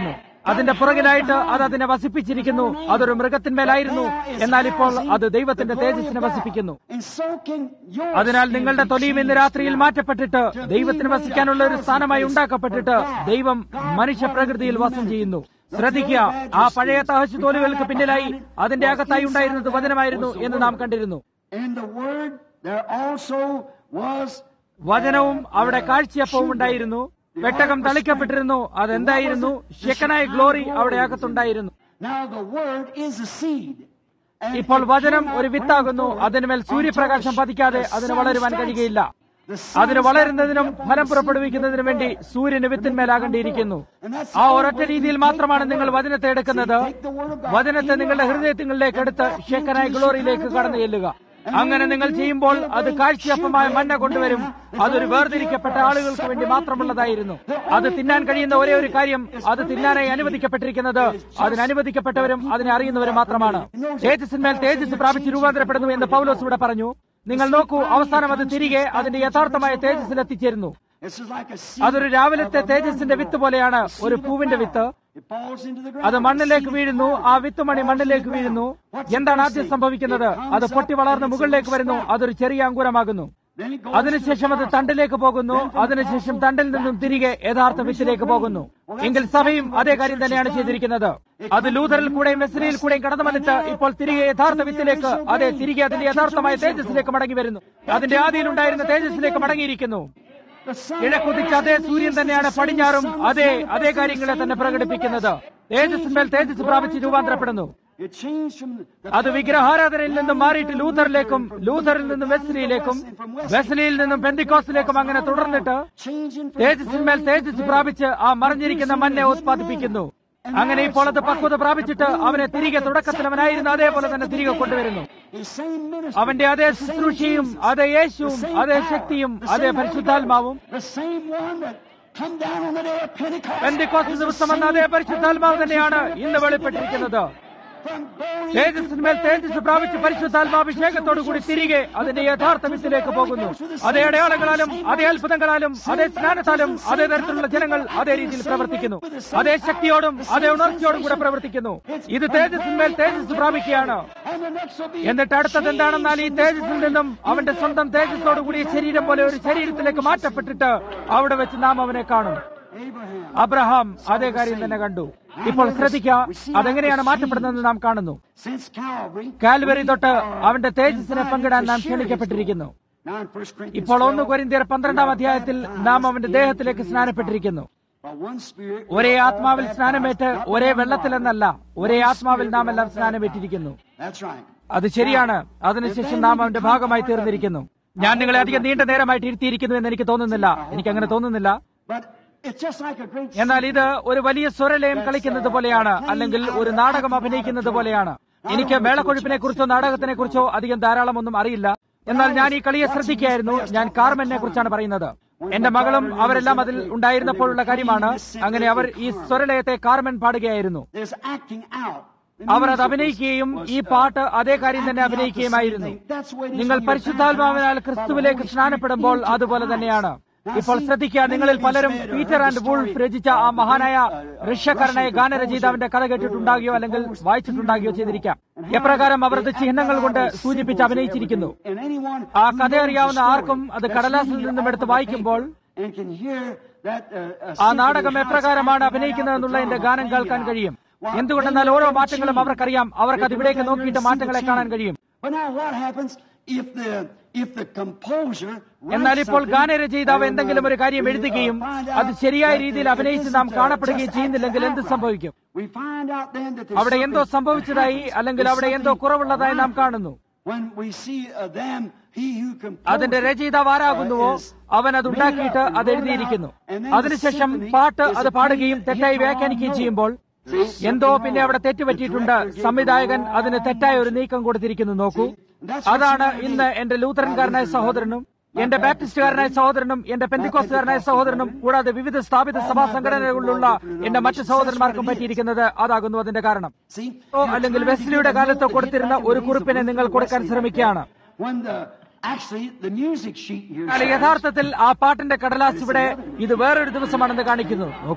അതിന്റെ പുറകിലായിട്ട് അത് അതിനെ വസിപ്പിച്ചിരിക്കുന്നു അതൊരു മൃഗത്തിന്മേലായിരുന്നു എന്നാൽ ഇപ്പോൾ അത് ദൈവത്തിന്റെ തേജസ്സിനെ വസിപ്പിക്കുന്നു And so can your അതിനാൽ നിങ്ങളുടെ തൊലിയും ഇന്ന് രാത്രിയിൽ മാറ്റപ്പെട്ടിട്ട് ദൈവത്തിന് വസിക്കാനുള്ള ഒരു സ്ഥാനമായി ഉണ്ടാക്കപ്പെട്ടിട്ട് ദൈവം മനുഷ്യ പ്രകൃതിയിൽ വാസം ചെയ്യുന്നു ശ്രദ്ധിക്കുക ആ പഴയ തഹശ് തോലുകൾക്ക് പിന്നിലായി അതിന്റെ അകത്തായി ഉണ്ടായിരുന്നത് വചനമായിരുന്നു എന്ന് നാം കണ്ടിരുന്നു And the word there also was വചനവും അവിടെ കാഴ്ചയപ്പവും ഉണ്ടായിരുന്നു പെട്ടകം തളിക്കപ്പെട്ടിരുന്നു അതെന്തായിരുന്നു ശെക്കനായ ഗ്ലോറി അവിടെ അകത്തുണ്ടായിരുന്നു now the word is a seed. And ഇപ്പോൾ വചനം ഒരു വിത്താകുന്നു അതിനുമേൽ സൂര്യപ്രകാശം പതിക്കാതെ അതിന് വളരുവാൻ കഴിയുകയില്ല the അതിന് വളരുന്നതിനും ഫലം പുറപ്പെടുവിക്കുന്നതിനും വേണ്ടി സൂര്യന് വിത്തിന്മേലാകേണ്ടിയിരിക്കുന്നു ആ ഒരൊറ്റ രീതിയിൽ മാത്രമാണ് നിങ്ങൾ വചനത്തെ എടുക്കുന്നത് വചനത്തെ നിങ്ങളുടെ ഹൃദയത്തിങ്ങളിലേക്ക് എടുത്ത് ഷേക്കനായ ഗ്ലോറിയിലേക്ക് കടന്നു ചെല്ലുക അങ്ങനെ നിങ്ങൾ ചെയ്യുമ്പോൾ അത് കാഴ്ചയപ്പമായ മഞ്ഞ കൊണ്ടുവരും അതൊരു വേർതിരിക്കപ്പെട്ട ആളുകൾക്ക് വേണ്ടി മാത്രമുള്ളതായിരുന്നു അത് തിന്നാൻ കഴിയുന്ന ഒരേ ഒരു കാര്യം അത് തിന്നാനായി അനുവദിക്കപ്പെട്ടിരിക്കുന്നത് അതിന് അനുവദിക്കപ്പെട്ടവരും അതിനെ അറിയുന്നവരും മാത്രമാണ് തേജസ്സിന്മേൽ തേജസ് പ്രാപിച്ച് രൂപാന്തരപ്പെടുന്നു എന്ന് പൗലോസ് ഇവിടെ പറഞ്ഞു നിങ്ങൾ നോക്കൂ അവസാനം അത് തിരികെ അതിന്റെ യഥാർത്ഥമായ തേജസ്സിൽ എത്തിച്ചേരുന്നു This is like a seed. അതൊരു രാവിലത്തെ തേജസ്സിന്റെ വിത്ത് പോലെയാണ് ഒരു പൂവിന്റെ വിത്ത് It falls into the ground. അത് മണ്ണിലേക്ക് വീഴുന്നു ആ വിത്തുമണി മണ്ണിലേക്ക് വീഴുന്നു എന്താണ് ആദ്യം സംഭവിക്കുന്നത് അത് പൊട്ടി വളർന്ന് മുകളിലേക്ക് വരുന്നു അതൊരു ചെറിയ അങ്കുരമാകുന്നു Then it goes അതിനുശേഷം അത് തണ്ടിലേക്ക് പോകുന്നു അതിനുശേഷം തണ്ടിൽ നിന്നും തിരികെ യഥാർത്ഥ വിത്തിലേക്ക് പോകുന്നു എങ്കിൽ സഭയും അതേ കാര്യം തന്നെയാണ് ചെയ്തിരിക്കുന്നത് അത് ലൂതറിൽ കൂടെയും വെസ്ലിയിൽ കൂടെയും കടന്നു വന്നിട്ട് ഇപ്പോൾ തിരികെ യഥാർത്ഥ വിത്തിലേക്ക് അതെ തിരികെ അതിന്റെ യഥാർത്ഥമായ തേജസ്സിലേക്ക് മടങ്ങി വരുന്നു അതിന്റെ ആദിയിലുണ്ടായിരുന്ന തേജസ്സിലേക്ക് മടങ്ങിയിരിക്കുന്നു the sun. കിഴക്കുതിച്ച അതേ സൂര്യൻ തന്നെയാണ് പടിഞ്ഞാറും അതേ അതേ കാര്യങ്ങളെ തന്നെ പ്രകടിപ്പിക്കുന്നത് തേജസ്സിന്മേൽ തേജസ് പ്രാപിച്ച് രൂപാന്തരപ്പെടുന്നു It changed from the അത് വിഗ്രഹാരാധനയിൽ നിന്നും മാറിയിട്ട് ലൂഥറിലേക്കും ലൂഥറിൽ നിന്നും വെസ്ലിയിലേക്കും വെസ്ലിയിൽ നിന്നും പെന്തിക്കോസിലേക്കും അങ്ങനെ തുടർന്നിട്ട് changing from തേജസ്സിന്മേൽ തേജസ് പ്രാപിച്ച് ആ മറിഞ്ഞിരിക്കുന്ന മഞ്ഞ ഉത്പാദിപ്പിക്കുന്നു അങ്ങനെ ഇപ്പോൾ അത് പക്വത പ്രാപിച്ചിട്ട് അവനെ തിരികെ തുടക്കത്തിൽ അവനായിരുന്ന അതേപോലെ തന്നെ തിരികെ കൊണ്ടുവരുന്നു the same ministry, അവന്റെ അതേ ശുശ്രൂഷയും അതേ യേശുവും അതേ ശക്തിയും അതേ പരിശുദ്ധാത്മാവും the same one that come down on the day of Pentecost. പെന്തിക്കോസ് ദിവസം വന്ന അതേ പരിശുദ്ധാത്മാവ് തന്നെയാണ് ഇന്ന് വെളിപ്പെട്ടിരിക്കുന്നത് From glory തേജസ്സിന്മേൽ തേജസ് പ്രാപിച്ച് പരിശുദ്ധാത്മാഭിഷേകത്തോടു കൂടി തിരികെ അതിന്റെ യഥാർത്ഥ വിത്തിലേക്ക് പോകുന്നു അതേ അടയാളങ്ങളാലും അതേ അത്ഭുതങ്ങളാലും അതേ സ്നാനത്താലും അതേ തരത്തിലുള്ള ജനങ്ങൾ അതേ രീതിയിൽ പ്രവർത്തിക്കുന്നു അതേ ശക്തിയോടും അതേ ഉണർച്ചയോടും കൂടെ പ്രവർത്തിക്കുന്നു ഇത് തേജസ്സിന്മേൽ തേജസ് പ്രാപിക്കുകയാണ് and the next will be എന്നിട്ട് അടുത്തത് എന്താണെന്നാൽ ഈ തേജസ്സിൽ നിന്നും അവന്റെ സ്വന്തം തേജസ്സോടു കൂടിയ ശരീരം പോലെ ഒരു ശരീരത്തിലേക്ക് മാറ്റപ്പെട്ടിട്ട് അവിടെ വെച്ച് നാം അവനെ കാണും Abraham. അബ്രഹാം അതേ കാര്യം തന്നെ കണ്ടു ഇപ്പോൾ ശ്രദ്ധിക്കുക അതെങ്ങനെയാണ് മാറ്റപ്പെടുന്നതെന്ന് നാം കാണുന്നു Since Calvary, കാൽവരി തൊട്ട് അവന്റെ തേജസ്സിനെ പങ്കിടാൻ നാം ക്ഷണിക്കപ്പെട്ടിരിക്കുന്നു now in 1 Corinthians ഇപ്പോൾ ഒന്ന് 12, കൊരിന്തിയർ പന്ത്രണ്ടാം അധ്യായത്തിൽ നാം അവന്റെ ദേഹത്തിലേക്ക് സ്നാനപ്പെട്ടിരിക്കുന്നു by one Spirit, ഒരേ ആത്മാവിൽ സ്നാനമേറ്റ് ഒരേ വെള്ളത്തിലെന്നല്ല ഒരേ ആത്മാവിൽ നാം എല്ലാം സ്നാനമേറ്റിരിക്കുന്നു that's right. അത് ശരിയാണ് അതിനുശേഷം നാം അവന്റെ ഭാഗമായി തീർന്നിരിക്കുന്നു ഞാൻ നിങ്ങളെ അധികം നീണ്ട നേരമായിട്ട് ഇരുത്തിയിരിക്കുന്നു എന്ന് എനിക്ക് തോന്നുന്നില്ല എനിക്ക് അങ്ങനെ തോന്നുന്നില്ല But it's just like a great എന്നാൽ ഇത് ഒരു വലിയ സ്വരലയം കളിക്കുന്നത് പോലെയാണ് അല്ലെങ്കിൽ ഒരു നാടകം അഭിനയിക്കുന്നത് പോലെയാണ് എനിക്ക് മേളക്കൊഴുപ്പിനെ കുറിച്ചോ നാടകത്തിനെ കുറിച്ചോ അധികം ധാരാളം ഒന്നും അറിയില്ല എന്നാൽ ഞാൻ ഈ കളിയെ ശ്രദ്ധിക്കുകയായിരുന്നു ഞാൻ കാർമെനെ കുറിച്ചാണ് പറയുന്നത് എന്റെ മകളും അവരെല്ലാം അതിൽ ഉണ്ടായിരുന്നപ്പോഴുള്ള കാര്യമാണ് അങ്ങനെ അവർ ഈ സ്വരലയത്തെ കാർമെൻ പാടുകയായിരുന്നു There's acting out. അവർ അത് അഭിനയിക്കുകയും ഈ പാട്ട് അതേ കാര്യം തന്നെ അഭിനയിക്കുകയുമായിരുന്നു നിങ്ങൾ പരിശുദ്ധാത്മാവിനാൽ ക്രിസ്തുവിലേക്ക് സ്നാനപ്പെടുമ്പോൾ അതുപോലെ തന്നെയാണ് ഇപ്പോൾ ശ്രദ്ധിക്കുക നിങ്ങളിൽ പലരും പീറ്റർ ആൻഡ് വൂൾഫ് രചിച്ച ആ മഹാനായ റഷ്യക്കാരനായ ഗാനരചയിതാവിന്റെ കഥ കേട്ടിട്ടുണ്ടാകുകയോ അല്ലെങ്കിൽ വായിച്ചിട്ടുണ്ടാകുകയോ ചെയ്തിരിക്കാം എപ്രകാരം അവർ അത് ചിഹ്നങ്ങൾ കൊണ്ട് സൂചിപ്പിച്ച് അഭിനയിച്ചിരിക്കുന്നു And anyone ആ കഥ അറിയാവുന്ന ആർക്കും അത് കടലാസിൽ നിന്നും എടുത്ത് വായിക്കുമ്പോൾ and can hear that uh, uh, ആ symphony നാടകം how it's എപ്രകാരമാണ് acting അഭിനയിക്കുന്നതെന്നുള്ള out ഗാനം the കേൾക്കാൻ drama. കഴിയും Why, എന്തുകൊണ്ടെന്നാൽ ഓരോ മാറ്റങ്ങളും അവർക്കറിയാം അവർക്ക് അത് ഇവിടേക്ക് നോക്കിയിട്ട് മാറ്റങ്ങളെ കാണാൻ കഴിയും But now what happens if the if the composer എന്നാൽ writes ഇപ്പോൾ something ഗാനരചയിതാവ് and, എന്തെങ്കിലും ഒരു കാര്യം we, uh, എഴുതുകയും find അത് out ശരിയായ that രീതിയിൽ it അഭിനയിച്ച് isn't, നാം uh, കാണപ്പെടുകയും just ചെയ്യുന്നില്ലെങ്കിൽ എന്ത് acting സംഭവിക്കും outright. We find out then that there's അവിടെ എന്തോ something സംഭവിച്ചതായി happens. അല്ലെങ്കിൽ There's അവിടെ എന്തോ something കുറവുള്ളതായി നാം wrong. കാണുന്നു When we see uh, them, he who composed അതിന്റെ it, രചയിതാവ് ആരാകുന്നുവോ uh, is അവൻ അത് ഉണ്ടാക്കിയിട്ട് അത് എഴുതിയിരിക്കുന്നു അതിനുശേഷം പാട്ട് അത് പാടുകയും തെറ്റായി വ്യാഖ്യാനിക്കുകയും ചെയ്യുമ്പോൾ എന്തോ പിന്നെ അവിടെ തെറ്റുപറ്റിയിട്ടുണ്ട് സംവിധായകൻ അതിന് തെറ്റായ ഒരു നീക്കം കൊടുത്തിരിക്കുന്നു നോക്കൂ അതാണ് ഇന്ന് എന്റെ ലൂത്തറൻകാരനായ സഹോദരനും എന്റെ ബാപ്റ്റിസ്റ്റുകാരനായ സഹോദരനും എന്റെ പെന്തിക്കോസ്റ്റുകാരനായ സഹോദരനും കൂടാതെ വിവിധ സ്ഥാപിത സഭാ സംഘടനകളിലുള്ള എന്റെ മറ്റു സഹോദരന്മാർക്കും പറ്റിയിരിക്കുന്നത് അതാകുന്നു അതിന്റെ കാരണം See, ഓ അല്ലെങ്കിൽ വെസ്ലിയുടെ കാലത്ത് കൊടുത്തിരുന്ന ഒരു കുറിപ്പിനെ നിങ്ങൾ കൊടുക്കാൻ ശ്രമിക്കുകയാണ് when the actually the music sheet here എന്നാൽ യഥാർത്ഥത്തിൽ ആ പാട്ടിന്റെ കടലാസ് ഇവിടെ ഇത് വേറൊരു ദിവസമാണെന്ന് കാണിക്കുന്നു നോക്കൂ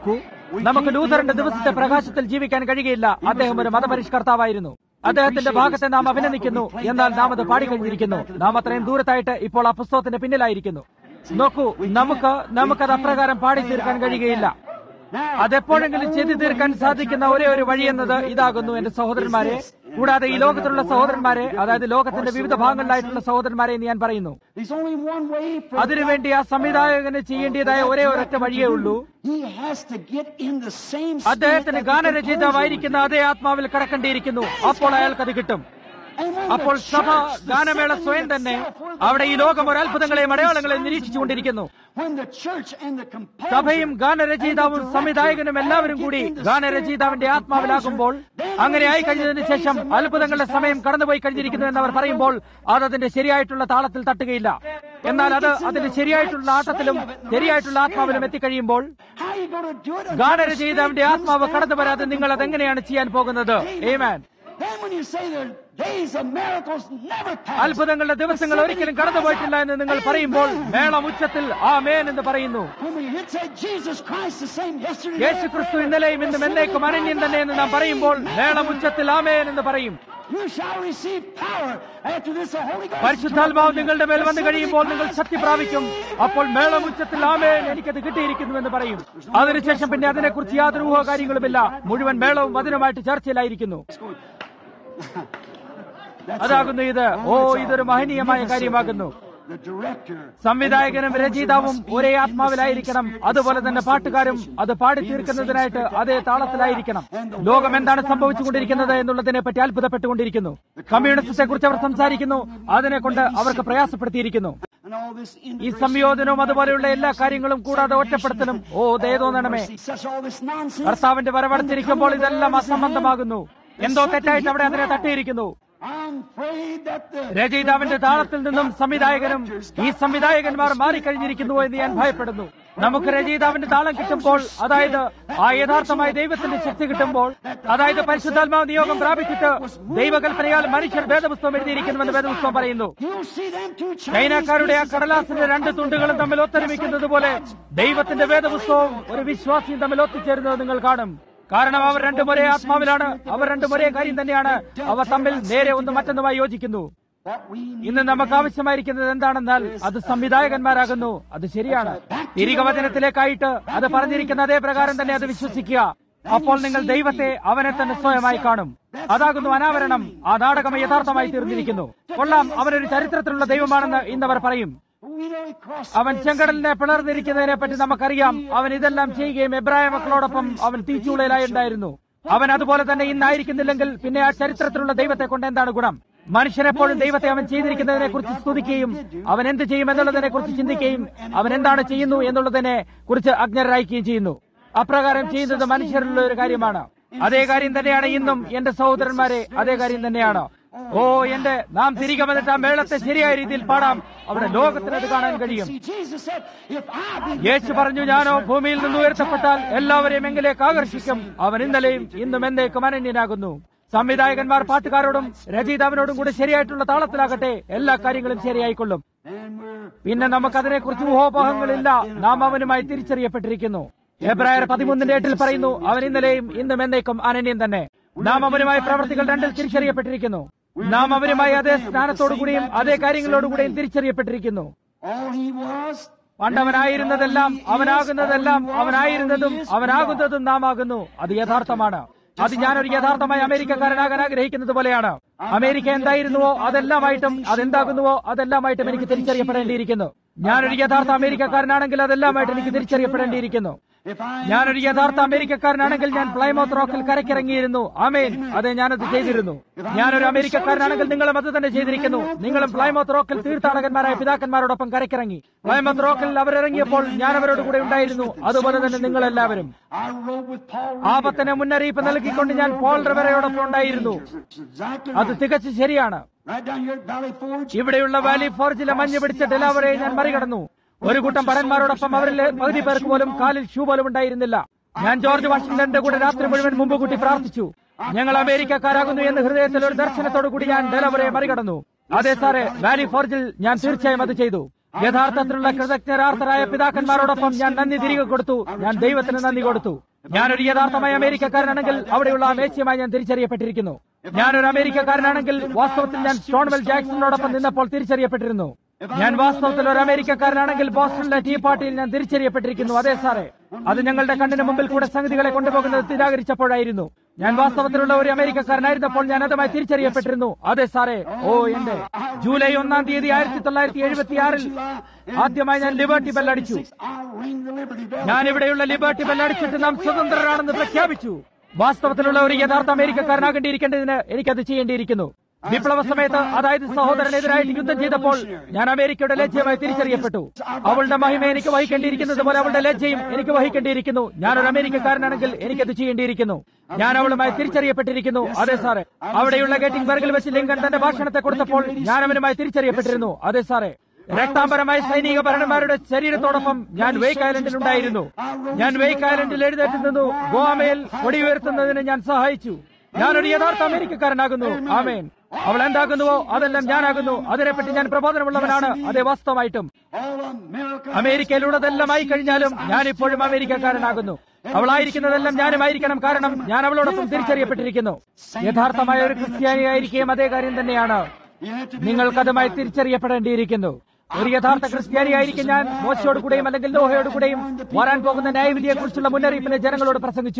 നമുക്ക് ലൂഥറിന്റെ ദിവസത്തെ പ്രകാശത്തിൽ ജീവിക്കാൻ കഴിയുകയില്ല അദ്ദേഹം ഒരു മതപരിഷ്കർത്താവായിരുന്നു അദ്ദേഹത്തിന്റെ ഭാഗത്തെ നാം അഭിനന്ദിക്കുന്നു എന്നാൽ നാം അത് പാടിക്കഴിഞ്ഞിരിക്കുന്നു നാം അത്രയും ദൂരത്തായിട്ട് ഇപ്പോൾ ആ പുസ്തകത്തിന്റെ പിന്നിലായിരിക്കുന്നു നോക്കൂ നമുക്ക് നമുക്കത് അപ്രകാരം പാടി തീർക്കാൻ കഴിയുകയില്ല അതെപ്പോഴെങ്കിലും ചെയ്തു തീർക്കാൻ സാധിക്കുന്ന ഒരേ ഒരു വഴി എന്നത് ഇതാകുന്നു എന്റെ സഹോദരന്മാരെ കൂടാതെ ഈ ലോകത്തിലുള്ള സഹോദരന്മാരെ അതായത് ലോകത്തിന്റെ വിവിധ ഭാഗങ്ങളിലായിട്ടുള്ള സഹോദരന്മാരെ എന്ന് ഞാൻ പറയുന്നു There's only one way for അതിനുവേണ്ടി ആ സംവിധായകന് ചെയ്യേണ്ടതായ ഒരേ ഒരൊറ്റ വഴിയേ ഉള്ളൂ He has to get in the same spirit അദ്ദേഹത്തിന് that the ഗാനരചയിതാവായിരിക്കുന്ന അതേ ആത്മാവിൽ കടക്കേണ്ടിയിരിക്കുന്നു അപ്പോൾ അയാൾക്കത് കിട്ടും And when അപ്പോൾ the സഭ church, the ഗാനമേള assembly സ്വയം തന്നെ itself, where the അവിടെ ഈ ലോകം ഒരു അത്ഭുതങ്ങളെയും അടയാളങ്ങളെയും നിരീക്ഷിച്ചുകൊണ്ടിരിക്കുന്നു when the church and the composer സഭയും ഗാനരചയിതാവും and the director സംവിധായകനും എല്ലാവരും കൂടി get the ഗാനരചയിതാവിന്റെ spirit of the ആത്മാവിലാകുമ്പോൾ composer, then അങ്ങനെ when ആയി he said കഴിഞ്ഞതിന് the ശേഷം days of അത്ഭുതങ്ങളുടെ miracles സമയം past, കടന്നുപോയി കഴിഞ്ഞിരിക്കുന്നു എന്നവർ പറയുമ്പോൾ അത് അതിന്റെ ശരിയായിട്ടുള്ള താളത്തിൽ തട്ടുകയില്ല എന്നാൽ അത് അതിന്റെ ശരിയായിട്ടുള്ള ആട്ടത്തിലും ശരിയായിട്ടുള്ള ആത്മാവിലും എത്തിക്കഴിയുമ്പോൾ How you going to do it? ഗാനരചയിതാവിന്റെ ആത്മാവ് കടന്നു വരാതെ നിങ്ങൾ അതെങ്ങനെയാണ് ചെയ്യാൻ പോകുന്നത് ഏമാൻ Then when you say the days of miracles never pass, അത്ഭുതങ്ങളുടെ ദിവസങ്ങൾ ഒരിക്കലും കടന്നുപോയിട്ടില്ല എന്ന് നിങ്ങൾ പറയുമ്പോൾ മേളം ഉച്ചത്തിൽ ആ മേൻ എന്ന് പറയുന്നു when we hit say Jesus Christ the same yesterday, യേശു ക്രിസ്തു ഇന്നലെയും ഇന്നും എന്നേക്കും അനന്യൻ തന്നെ എന്ന് നാം പറയുമ്പോൾ മേളം ഉച്ചത്തിൽ ആമേൻ എന്ന് പറയും you shall receive power after this the Holy Ghost. പരിശുദ്ധാത്മാവ് നിങ്ങളുടെ മേൽ വന്നു കഴിയുമ്പോൾ നിങ്ങൾ ശക്തി പ്രാപിക്കും അപ്പോൾ മേളം ഉച്ചത്തിൽ ആമേൻ എനിക്കത് കിട്ടിയിരിക്കുന്നു എന്ന് പറയും അതിനുശേഷം പിന്നെ അതിനെക്കുറിച്ച് യാതൊരു ഊഹ കാര്യങ്ങളുമില്ല മുഴുവൻ മേളവും വചനമായിട്ട് ചർച്ചയിലായിരിക്കുന്നു അതാകുന്നു ഇത് ഓ ഇതൊരു മഹനീയമായ കാര്യമാകുന്നു The director, സംവിധായകനും രചയിതാവും ഒരേ ആത്മാവിലായിരിക്കണം അതുപോലെ തന്നെ പാട്ടുകാരും അത് പാടി തീർക്കുന്നതിനായിട്ട് അതേ താളത്തിലായിരിക്കണം ലോകം എന്താണ് സംഭവിച്ചുകൊണ്ടിരിക്കുന്നത് എന്നുള്ളതിനെ പറ്റി അത്ഭുതപ്പെട്ടുകൊണ്ടിരിക്കുന്നു കമ്മ്യൂണിസത്തെ കുറിച്ച് അവർ സംസാരിക്കുന്നു അതിനെ കൊണ്ട് അവർക്ക് പ്രയാസപ്പെടുത്തിയിരിക്കുന്നു and all this ഈ integration, സംയോജനവും അതുപോലെയുള്ള എല്ലാ കാര്യങ്ങളും കൂടാതെ ഒറ്റപ്പെടുത്തലും ഓ ദയ തോന്നണമേ such all this nonsense. കർത്താവിന്റെ വരവടുത്തിരിക്കുമ്പോൾ ഇതെല്ലാം അസംബന്ധമാകുന്നു എന്തോ തെറ്റായിട്ട് അവിടെ അതിനെ തട്ടിയിരിക്കുന്നു I'm afraid that the രചയിതാവിന്റെ താളത്തിൽ നിന്നും സംവിധായകനും ഈ സംവിധായകന്മാർ മാറിക്കഴിഞ്ഞിരിക്കുന്നു എന്ന് ഞാൻ ഭയപ്പെടുന്നു നമുക്ക് രചയിതാവിന്റെ താളം കിട്ടുമ്പോൾ അതായത് ആ യഥാർത്ഥമായ ദൈവത്തിന്റെ ശക്തി കിട്ടുമ്പോൾ അതായത് പരിശുദ്ധാത്മാവ് നിയോഗം പ്രാപിച്ചിട്ട് ദൈവകൽപ്പനയാൽ മനുഷ്യർ വേദപുസ്തകം എഴുതിയിരിക്കുന്നുവെന്ന് വേദപുസ്തകം പറയുന്നു you'll see them two ചൈനക്കാരുടെ ആ കടലാസിന്റെ രണ്ട് തുണ്ടുകളും തമ്മിൽ ഒത്തൊരുമിക്കുന്നത് പോലെ ദൈവത്തിന്റെ വേദപുസ്തകവും ഒരു വിശ്വാസിയും തമ്മിൽ ഒത്തുചേരുന്നത് നിങ്ങൾ കാണും കാരണം അവർ രണ്ടും ഒരേ ആത്മാവിലാണ് അവർ രണ്ടും ഒരേ കാര്യം തന്നെയാണ് അവ തമ്മിൽ നേരെ ഒന്ന് മറ്റൊന്നുമായി യോജിക്കുന്നു what we need. ഇന്ന് നമുക്ക് ആവശ്യമായിരിക്കുന്നത് എന്താണെന്നാൽ അത് സംവിധായകന്മാരാകുന്നു അത് ശരിയാണ് തിരികെ വചനത്തിലേക്കായിട്ട് അത് പറഞ്ഞിരിക്കുന്ന അതേ പ്രകാരം തന്നെ അത് വിശ്വസിക്കുക അപ്പോൾ നിങ്ങൾ ദൈവത്തെ അവനെ തന്നെ സ്വയമായി കാണും അതാകുന്നു അനാവരണം ആ നാടകം യഥാർത്ഥമായി തീർന്നിരിക്കുന്നു കൊള്ളാം അവനൊരു ചരിത്രത്തിലുള്ള ദൈവമാണെന്ന് ഇന്നവർ പറയും We know he crossed അവൻ ചെങ്കടലിനെ പിളർന്നിരിക്കുന്നതിനെ പറ്റി നമുക്കറിയാം അവൻ ഇതെല്ലാം ചെയ്യുകയും എബ്രായ മക്കളോടൊപ്പം അവൻ തീച്ചൂളയിലായി ഉണ്ടായിരുന്നു അവൻ അതുപോലെ തന്നെ ഇന്നായിരിക്കുന്നില്ലെങ്കിൽ പിന്നെ ആ ചരിത്രത്തിലുള്ള ദൈവത്തെ കൊണ്ട് എന്താണ് ഗുണം മനുഷ്യരെപ്പോഴും ദൈവത്തെ അവൻ ചെയ്തിരിക്കുന്നതിനെ കുറിച്ച് സ്തുതിക്കുകയും അവൻ എന്ത് ചെയ്യും എന്നുള്ളതിനെ കുറിച്ച് ചിന്തിക്കുകയും അവൻ എന്താണ് ചെയ്യുന്നു എന്നുള്ളതിനെ കുറിച്ച് അജ്ഞരായിരിക്കുകയും ചെയ്യുന്നു അപ്രകാരം ചെയ്യുന്നത് മനുഷ്യരിലുള്ള ഒരു കാര്യമാണ് അതേ കാര്യം തന്നെയാണ് ഇന്നും എന്റെ സഹോദരന്മാരെ അതേ കാര്യം തന്നെയാണ് ഓ എന്റെ നാം തിരികെ വന്നിട്ട് ആ മേളത്തെ ശരിയായ രീതിയിൽ പാടാം അവിടെ ലോകത്തിന് അത് കാണാൻ കഴിയും See, Jesus said, if I be യേശു പറഞ്ഞു ഞാനോ ഭൂമിയിൽ നിന്ന് ഉയർത്തപ്പെട്ടാൽ എല്ലാവരെയും എങ്കിലേക്ക് ആകർഷിക്കും അവൻ ഇന്നലെയും ഇന്നും എന്നേക്കും അനന്യനാകുന്നു സംവിധായകന്മാർ പാട്ടുകാരോടും രചയിതാവിനോടും കൂടെ ശരിയായിട്ടുള്ള താളത്തിലാകട്ടെ എല്ലാ കാര്യങ്ങളും ശരിയായിക്കൊള്ളും and we're പിന്നെ നമുക്കതിനെക്കുറിച്ച് ഊഹോപോഹങ്ങളില്ല നാം അവനുമായി തിരിച്ചറിയപ്പെട്ടിരിക്കുന്നു എബ്രായർ പതിമൂന്നിന്റെ എട്ടിൽ പറയുന്നു അവൻ ഇന്നലെയും ഇന്നും എന്നേക്കും അനന്യം തന്നെ നാം അവനുമായി പ്രവർത്തികൾ രണ്ടിൽ തിരിച്ചറിയപ്പെട്ടിരിക്കുന്നു നാം അവരുമായി അതേ സ്നാനത്തോടുകൂടിയും അതേ കാര്യങ്ങളോടുകൂടിയും തിരിച്ചറിയപ്പെട്ടിരിക്കുന്നു all he was, പണ്ടവനായിരുന്നതെല്ലാം അവനാകുന്നതെല്ലാം അവനായിരുന്നതും അവനാകുന്നതും നാം ആകുന്നു അത് യഥാർത്ഥമാണ് അത് ഞാനൊരു യഥാർത്ഥമായ അമേരിക്കക്കാരനാകാൻ ആഗ്രഹിക്കുന്നത് പോലെയാണ് അമേരിക്ക എന്തായിരുന്നുവോ അതെല്ലാമായിട്ടും അതെന്താകുന്നുവോ അതെല്ലാമായിട്ടും എനിക്ക് തിരിച്ചറിയപ്പെടേണ്ടിയിരിക്കുന്നു ഞാനൊരു യഥാർത്ഥ അമേരിക്കക്കാരനാണെങ്കിൽ അതെല്ലാമായിട്ട് എനിക്ക് തിരിച്ചറിയപ്പെടേണ്ടിയിരിക്കുന്നു if I ഞാനൊരു യഥാർത്ഥ അമേരിക്കക്കാരനാണെങ്കിൽ ഞാൻ പ്ലൈമോത്ത് റോക്കിൽ കരക്കിറങ്ങിയിരുന്നു ആമേൻ അതെ ഞാനത് ചെയ്തിരുന്നു ഞാനൊരു അമേരിക്കക്കാരനാണെങ്കിൽ നിങ്ങളും അത് തന്നെ ചെയ്തിരിക്കുന്നു നിങ്ങളും പ്ലൈമോത്ത് റോക്കിൽ തീർത്ഥാടകന്മാരായ പിതാക്കന്മാരോടൊപ്പം കരക്കിറങ്ങി പ്ലൈമോത്ത് റോക്കിൽ അവരിറങ്ങിയപ്പോൾ ഞാൻ അവരോട് കൂടെ ഉണ്ടായിരുന്നു അതുപോലെ തന്നെ നിങ്ങളെല്ലാവരും I rode with Paul ആപത്തിന് മുന്നറിയിപ്പ് നൽകിക്കൊണ്ട് ഞാൻ പോൾ റിവറയോടൊപ്പം ഉണ്ടായിരുന്നു It's exactly അത് right. തികച്ചു ശരിയാണ് Right down here at Valley Forge. ഇവിടെയുള്ള വാലി ഫോർജിലെ മഞ്ഞ് പിടിച്ച ഡെലാവറെ ഞാൻ മറികടന്നു ഒരു കൂട്ടം ഭടന്മാരോടൊപ്പം അവരിൽ പകുതി പേർക്ക് പോലും കാലിൽ ഷൂ പോലും ഉണ്ടായിരുന്നില്ല ഞാൻ ജോർജ് വാഷിംഗ്ടന്റെ കൂടെ രാത്രി മുഴുവൻ മുമ്പ് കൂട്ടി പ്രാർത്ഥിച്ചു ഞങ്ങൾ അമേരിക്കക്കാരാകുന്നു എന്ന് ഹൃദയത്തിൽ ഒരു ദർശനത്തോടു കൂടി ഞാൻ ഡെലവറെ മറികടന്നു അതെ സാറേ വാലി ഫോർജിൽ ഞാൻ തീർച്ചയായും അത് ചെയ്തു യഥാർത്ഥത്തിലുള്ള കൃതജ്ഞരാർത്ഥരായ പിതാക്കന്മാരോടൊപ്പം ഞാൻ നന്ദി തിരികെ കൊടുത്തു ഞാൻ ദൈവത്തിന് നന്ദി കൊടുത്തു ഞാനൊരു യഥാർത്ഥമായ അമേരിക്കക്കാരനാണെങ്കിൽ അവിടെയുള്ള അമേച്യമായി ഞാൻ തിരിച്ചറിയപ്പെട്ടിരിക്കുന്നു ഞാനൊരു അമേരിക്കക്കാരനാണെങ്കിൽ വാസ്തവത്തിൽ ഞാൻ സ്റ്റോൺവെൽ ജാക്സണിനോടൊപ്പം നിന്നപ്പോൾ തിരിച്ചറിയപ്പെട്ടിരുന്നു ഞാൻ വാസ്തവത്തിൽ ഒരു അമേരിക്കക്കാരനാണെങ്കിൽ ബോസ്റ്റണിലെ ടീ പാർട്ടിയിൽ ഞാൻ തിരിച്ചറിയപ്പെട്ടിരിക്കുന്നു അതെ സാറേ അത് ഞങ്ങളുടെ കണ്ണിന് മുമ്പിൽ കൂടെ സംഗതികളെ കൊണ്ടുപോകുന്നത് തിരാകരിച്ചപ്പോഴായിരുന്നു ഞാൻ വാസ്തവത്തിലുള്ള ഒരു അമേരിക്കക്കാരനായിരുന്നപ്പോൾ ഞാൻ അതുമായി തിരിച്ചറിയപ്പെട്ടിരുന്നു അതെ സാറേ ഓ എന്റെ ജൂലൈ ഒന്നാം തീയതി ആയിരത്തി തൊള്ളായിരത്തി എഴുപത്തിയാറിൽ ആദ്യമായി ഞാൻ ലിബർട്ടി ബെല്ലടിച്ചു ഞാൻ ഇവിടെയുള്ള ലിബർട്ടി ബെല്ലടിച്ചിട്ട് നാം സ്വതന്ത്രരാണെന്ന് പ്രഖ്യാപിച്ചു വാസ്തവത്തിലുള്ള ഒരു യഥാർത്ഥ അമേരിക്കക്കാരനാകേണ്ടിയിരിക്കേണ്ടതിന് എനിക്കത് ചെയ്യേണ്ടിയിരിക്കുന്നു വിപ്ലവ സമയത്ത് അതായത് സഹോദരനെതിരായിട്ട് യുദ്ധം ചെയ്തപ്പോൾ ഞാൻ അമേരിക്കയുടെ ലജ്ജയുമായി തിരിച്ചറിയപ്പെട്ടു അവളുടെ മഹിമ എനിക്ക് വഹിക്കേണ്ടിയിരിക്കുന്നത് പോലെ അവളുടെ ലജ്ജയും എനിക്ക് വഹിക്കേണ്ടിയിരിക്കുന്നു ഞാനൊരു അമേരിക്കക്കാരനാണെങ്കിൽ എനിക്കത് ചെയ്യേണ്ടിയിരിക്കുന്നു ഞാൻ അവളുമായി തിരിച്ചറിയപ്പെട്ടിരിക്കുന്നു അതെ സാറേ അവിടെയുള്ള ഗേറ്റിംഗ് ബർഗിൽ വെച്ച് ലിങ്കൺ തന്റെ ഭാഷണത്തെ കൊടുത്തപ്പോൾ ഞാൻ അവനുമായി തിരിച്ചറിയപ്പെട്ടിരുന്നു അതെ സാറേ രക്താംബരമായ സൈനിക ഭരണന്മാരുടെ ശരീരത്തോടൊപ്പം ഞാൻ വെയ്ക്ക് ഐലൻഡിൽ ഉണ്ടായിരുന്നു ഞാൻ വെയ്ക്ക് ഐലൻഡിൽ എഴുന്നേറ്റ് നിന്നു ഗോവയിൽ കൊടി ഉയർത്തുന്നതിന് ഞാൻ സഹായിച്ചു ഞാനൊരു യഥാർത്ഥ അമേരിക്കക്കാരനാകുന്നു ആമേൻ അവൾ എന്താകുന്നുവോ അതെല്ലാം ഞാനാകുന്നു അതിനെപ്പറ്റി ഞാൻ പ്രബോധനമുള്ളവനാണ് അതേ വാസ്തവമായിട്ടും അമേരിക്കയിലുള്ളതെല്ലാം ആയി കഴിഞ്ഞാലും ഞാൻ ഇപ്പോഴും അമേരിക്കക്കാരനാകുന്നു അവളായിരിക്കുന്നതെല്ലാം ഞാനുമായിരിക്കണം കാരണം ഞാൻ അവളോടൊപ്പം തിരിച്ചറിയപ്പെട്ടിരിക്കുന്നു യഥാർത്ഥമായ ഒരു ക്രിസ്ത്യാനിയായിരിക്കുകയും അതേ കാര്യം തന്നെയാണ് നിങ്ങൾക്കതുമായി തിരിച്ചറിയപ്പെടേണ്ടിയിരിക്കുന്നു ഒരു യഥാർത്ഥ ക്രിസ്ത്യാനിയായിരിക്കും ഞാൻ മോശയോട് കൂടെയും അല്ലെങ്കിൽ ലോഹയോട് കൂടെയും വരാൻ പോകുന്ന ന്യായവിധിയെ കുറിച്ചുള്ള മുന്നറിയിപ്പിനെ ജനങ്ങളോട് പ്രസംഗിച്ചു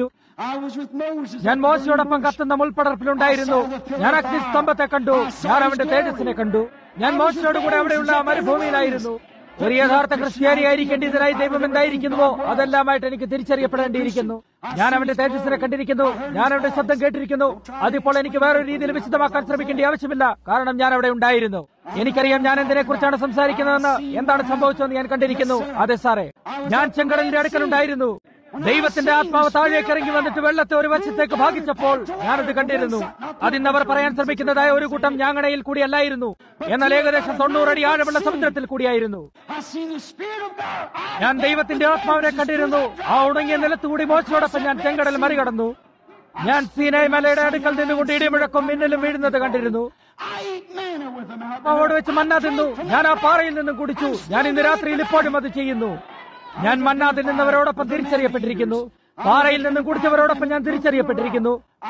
ഞാൻ മോശയോടൊപ്പം കത്തുന്ന മുൾപ്പടർപ്പിലുണ്ടായിരുന്നു ഞാൻ അഗ്നിസ്തംഭത്തെ കണ്ടു ഞാൻ അവന്റെ തേജസ്സിനെ കണ്ടു ഞാൻ മോശയോട് കൂടെ അവിടെയുള്ള മരുഭൂമിയിലായിരുന്നു ഒരു യഥാർത്ഥ ക്രിസ്ത്യാനിയായിരിക്കേണ്ടതിനായി ദൈവം എന്തായിരിക്കുന്നുവോ അതെല്ലാമായിട്ട് എനിക്ക് തിരിച്ചറിയപ്പെടേണ്ടിയിരിക്കുന്നു ഞാൻ അവന്റെ തേജസ്സിനെ കണ്ടിരിക്കുന്നു ഞാൻ അവന്റെ ശബ്ദം കേട്ടിരിക്കുന്നു അതിപ്പോൾ എനിക്ക് വേറൊരു രീതിയിൽ വിശദമാക്കാൻ ശ്രമിക്കേണ്ട ആവശ്യമില്ല കാരണം ഞാൻ അവിടെ ഉണ്ടായിരുന്നു എനിക്കറിയാം ഞാൻ എന്തിനെ കുറിച്ചാണ് സംസാരിക്കുന്നതെന്ന് എന്താണ് സംഭവിച്ചതെന്ന് ഞാൻ കണ്ടിരിക്കുന്നു അതെ സാറേ ഞാൻ ചെങ്കടലിന്റെ അടുക്കലുണ്ടായിരുന്നു ദൈവത്തിന്റെ ആത്മാവ് താഴേക്ക് ഇറങ്ങി വന്നിട്ട് വെള്ളത്തെ ഒരു വശത്തേക്ക് ഭാഗിച്ചപ്പോൾ ഞാനത് കണ്ടിരുന്നു അതിന്നവർ പറയാൻ ശ്രമിക്കുന്നതായ ഒരു കൂട്ടം ഞാങ്ങണയിൽ കൂടിയല്ലായിരുന്നു എന്നാൽ ഏകദേശം തൊണ്ണൂറടി ആഴമുള്ള സമുദ്രത്തിൽ കൂടിയായിരുന്നു ഞാൻ ദൈവത്തിന്റെ ആത്മാവിനെ കണ്ടിരുന്നു ആ ഉണങ്ങിയ നിലത്തുകൂടി മോശയോടൊപ്പം ഞാൻ ചെങ്കടൽ മറികടന്നു ഞാൻ സീനായ് മലയുടെ അടുക്കൽ നിന്നുകൊണ്ട് ഇടിമുഴക്കം മിന്നലും വീഴുന്നത് കണ്ടിരുന്നു അവിടെ വെച്ച് മന്ന തിന്നു ഞാൻ ആ പാറയിൽ നിന്നും കുടിച്ചു ഞാൻ ഇന്ന് രാത്രിയിൽ ഇപ്പോഴും അത് ചെയ്യുന്നു ഞാൻ മന്ന തിന്നുന്നവരോടൊപ്പം തിരിച്ചറിയപ്പെട്ടിരിക്കുന്നു പാറയിൽ നിന്നും കുടിച്ചവരോടൊപ്പം ഞാൻ തിരിച്ചറിയപ്പെട്ടിരിക്കുന്നു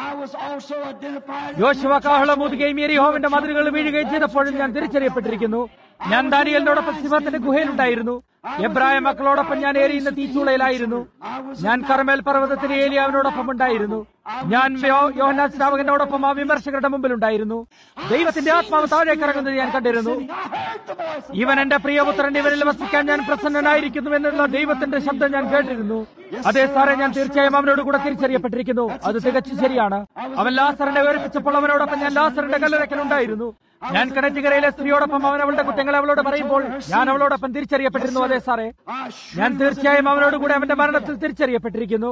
യോശുവ കാഹളം ഊതുകയും എരിഹോവിന്റെ മതിലുകൾ വീഴുകയും ചെയ്തപ്പോഴും ഞാൻ തിരിച്ചറിയപ്പെട്ടിരിക്കുന്നു ഞാൻ ദാനിയലിനോടൊപ്പം സിംഹത്തിന്റെ ഗുഹയിലുണ്ടായിരുന്നു എബ്രായ മക്കളോടൊപ്പം ഞാൻ ഏരിയുന്ന തീച്ചൂളയിലായിരുന്നു ഞാൻ കർമേൽ പർവ്വതത്തിന് ഏലിയാവിനോടൊപ്പം ഉണ്ടായിരുന്നു ഞാൻ യോഹനാ ശ്രാവകനോടൊപ്പം ആ വിമർശകരുടെ മുമ്പിലുണ്ടായിരുന്നു ദൈവത്തിന്റെ ആത്മാവ് താഴേക്ക് ഇറങ്ങുന്നത് ഞാൻ കണ്ടിരുന്നു ഇവൻ എന്റെ പ്രിയപുത്രൻ ഇവരിൽ വസിക്കാൻ ഞാൻ പ്രസന്നനായിരിക്കുന്നു എന്നുള്ള ദൈവത്തിന്റെ ശബ്ദം ഞാൻ കേട്ടിരുന്നു അതേ സാറേ ഞാൻ തീർച്ചയായും അവനോട് കൂടെ തിരിച്ചറിയപ്പെട്ടിരിക്കുന്നു അത് തികച്ചും ശരിയാണ് അവൻ ലാസറിനെ വേർപ്പിച്ചപ്പോൾ അവനോടൊപ്പം ഞാൻ ലാസറിന്റെ കല്ലറയ്ക്കലുണ്ടായിരുന്നു ഞാൻ കിണറ്റുകരയിലെ സ്ത്രീയോടൊപ്പം അവൻ അവളുടെ കുറ്റങ്ങൾ അവളോട് പറയുമ്പോൾ ഞാൻ അവളോടൊപ്പം തിരിച്ചറിയപ്പെട്ടിരുന്നു അതെ സാറേ ഞാൻ തീർച്ചയായും അവനോട് കൂടെ അവന്റെ മരണത്തിൽ തിരിച്ചറിയപ്പെട്ടിരിക്കുന്നു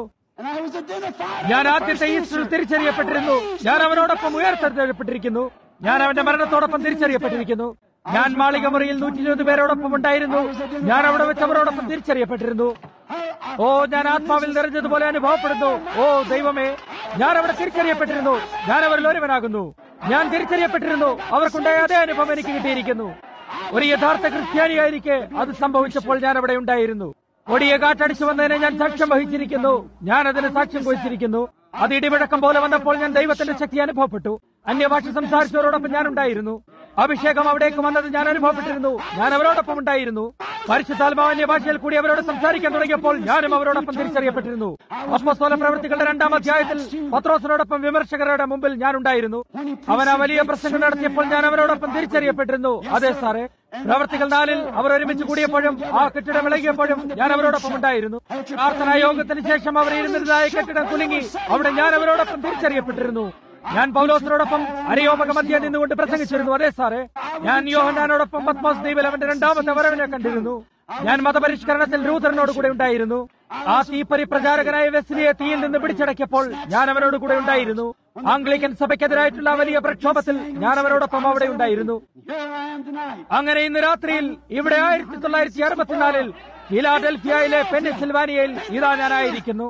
ഞാൻ ആദ്യത്തെ ഈസ്റ്ററിൽ തിരിച്ചറിയപ്പെട്ടിരുന്നു ഞാൻ അവനോടൊപ്പം ഉയർത്തെഴുതപ്പെട്ടിരിക്കുന്നു ഞാൻ അവന്റെ മരണത്തോടൊപ്പം തിരിച്ചറിയപ്പെട്ടിരിക്കുന്നു ഞാൻ മാളിക മുറിയിൽ നൂറ്റി ഇരുപത് പേരോടൊപ്പം ഉണ്ടായിരുന്നു ഞാൻ അവിടെ വെച്ച് അവരോടൊപ്പം തിരിച്ചറിയപ്പെട്ടിരുന്നു ഓ ഞാൻ ആത്മാവിൽ നിറഞ്ഞതുപോലെ അനുഭവപ്പെടുന്നു ഓ ദൈവമേ ഞാൻ അവിടെ തിരിച്ചറിയപ്പെട്ടിരുന്നു ഞാൻ അവരിൽ ഒരുവനാകുന്നു ഞാൻ തിരിച്ചറിയപ്പെട്ടിരുന്നു അവർക്കുണ്ടായ അതേ അനുഭവം എനിക്ക് കിട്ടിയിരിക്കുന്നു ഒരു യഥാർത്ഥ ക്രിസ്ത്യാനിയായിരിക്കെ അത് സംഭവിച്ചപ്പോൾ ഞാൻ അവിടെ ഉണ്ടായിരുന്നു കൊടിയ കാറ്റടിച്ചു വന്നതിനെ ഞാൻ സാക്ഷ്യം വഹിച്ചിരിക്കുന്നു ഞാൻ അതിന് സാക്ഷ്യം വഹിച്ചിരിക്കുന്നു അത് ഇടിമുഴക്കം പോലെ വന്നപ്പോൾ ഞാൻ ദൈവത്തിന്റെ ശക്തി അനുഭവപ്പെട്ടു അന്യഭാഷ സംസാരിച്ചവരോടൊപ്പം ഞാൻ ഉണ്ടായിരുന്നു അഭിഷേകം അവിടേക്ക് വന്നത് ഞാൻ അനുഭവപ്പെട്ടിരുന്നു ഞാൻ അവരോടൊപ്പം ഉണ്ടായിരുന്നു പരിശുദ്ധാത്മാവ് അന്യഭാഷയിൽ കൂടി അവരോട് സംസാരിക്കാൻ തുടങ്ങിയപ്പോൾ ഞാനും അവരോടൊപ്പം തിരിച്ചറിയപ്പെട്ടിരുന്നു അപ്പസ്തോല പ്രവൃത്തികളുടെ രണ്ടാം അധ്യായത്തിൽ പത്രോസിനോടൊപ്പം വിമർശകരുടെ മുമ്പിൽ ഞാൻ ഉണ്ടായിരുന്നു അവൻ ആ വലിയ പ്രസംഗം നടത്തിയപ്പോൾ ഞാൻ അവരോടൊപ്പം തിരിച്ചറിയപ്പെട്ടിരുന്നു അതെ സാറേ പ്രവർത്തികൾ നാലിൽ അവർ ഒരുമിച്ച് കൂടിയപ്പോഴും ആ കെട്ടിടം ഇളകിയപ്പോഴും ഞാൻ അവരോടൊപ്പം ഉണ്ടായിരുന്നു പ്രാർത്ഥനാ യോഗത്തിന് ശേഷം അവർ ഇരുന്നിരുന്നതായ കെട്ടിടം കുലുങ്ങി അവിടെ ഞാൻ അവരോടൊപ്പം തിരിച്ചറിയപ്പെട്ടിരുന്നു ഞാൻ പൗലോസിനോടൊപ്പം അരയോമക മധ്യ നിന്നുകൊണ്ട് പ്രസംഗിച്ചിരുന്നു അതെ സാറേ ഞാൻ യോഹനാനോടൊപ്പം പത്മാസ് ദ്വീപിൽ അവന്റെ രണ്ടാമത്തെ വരവിനെ കണ്ടിരുന്നു ഞാൻ മതപരിഷ്കരണത്തിൽ രൂതറിനോട് കൂടെ ഉണ്ടായിരുന്നു ആ തീപ്പരി പ്രചാരകനായ വെസ്ലിയെ തീയിൽ നിന്ന് പിടിച്ചടക്കിയപ്പോൾ ഞാൻ അവനോട് കൂടെ ഉണ്ടായിരുന്നു ആംഗ്ലിക്കൻ സഭയ്ക്കെതിരായിട്ടുള്ള വലിയ പ്രക്ഷോഭത്തിൽ ഞാൻ അവരോടൊപ്പം അവിടെ ഉണ്ടായിരുന്നു അങ്ങനെ ഇന്ന് രാത്രിയിൽ ഇവിടെ ആയിരത്തി തൊള്ളായിരത്തി അറുപത്തിനാലിൽ ഫിലാഡൽഫിയയിലെ പെന്നിസിൽവാനിയയിൽ ഇതാ ഞാനായിരിക്കുന്നു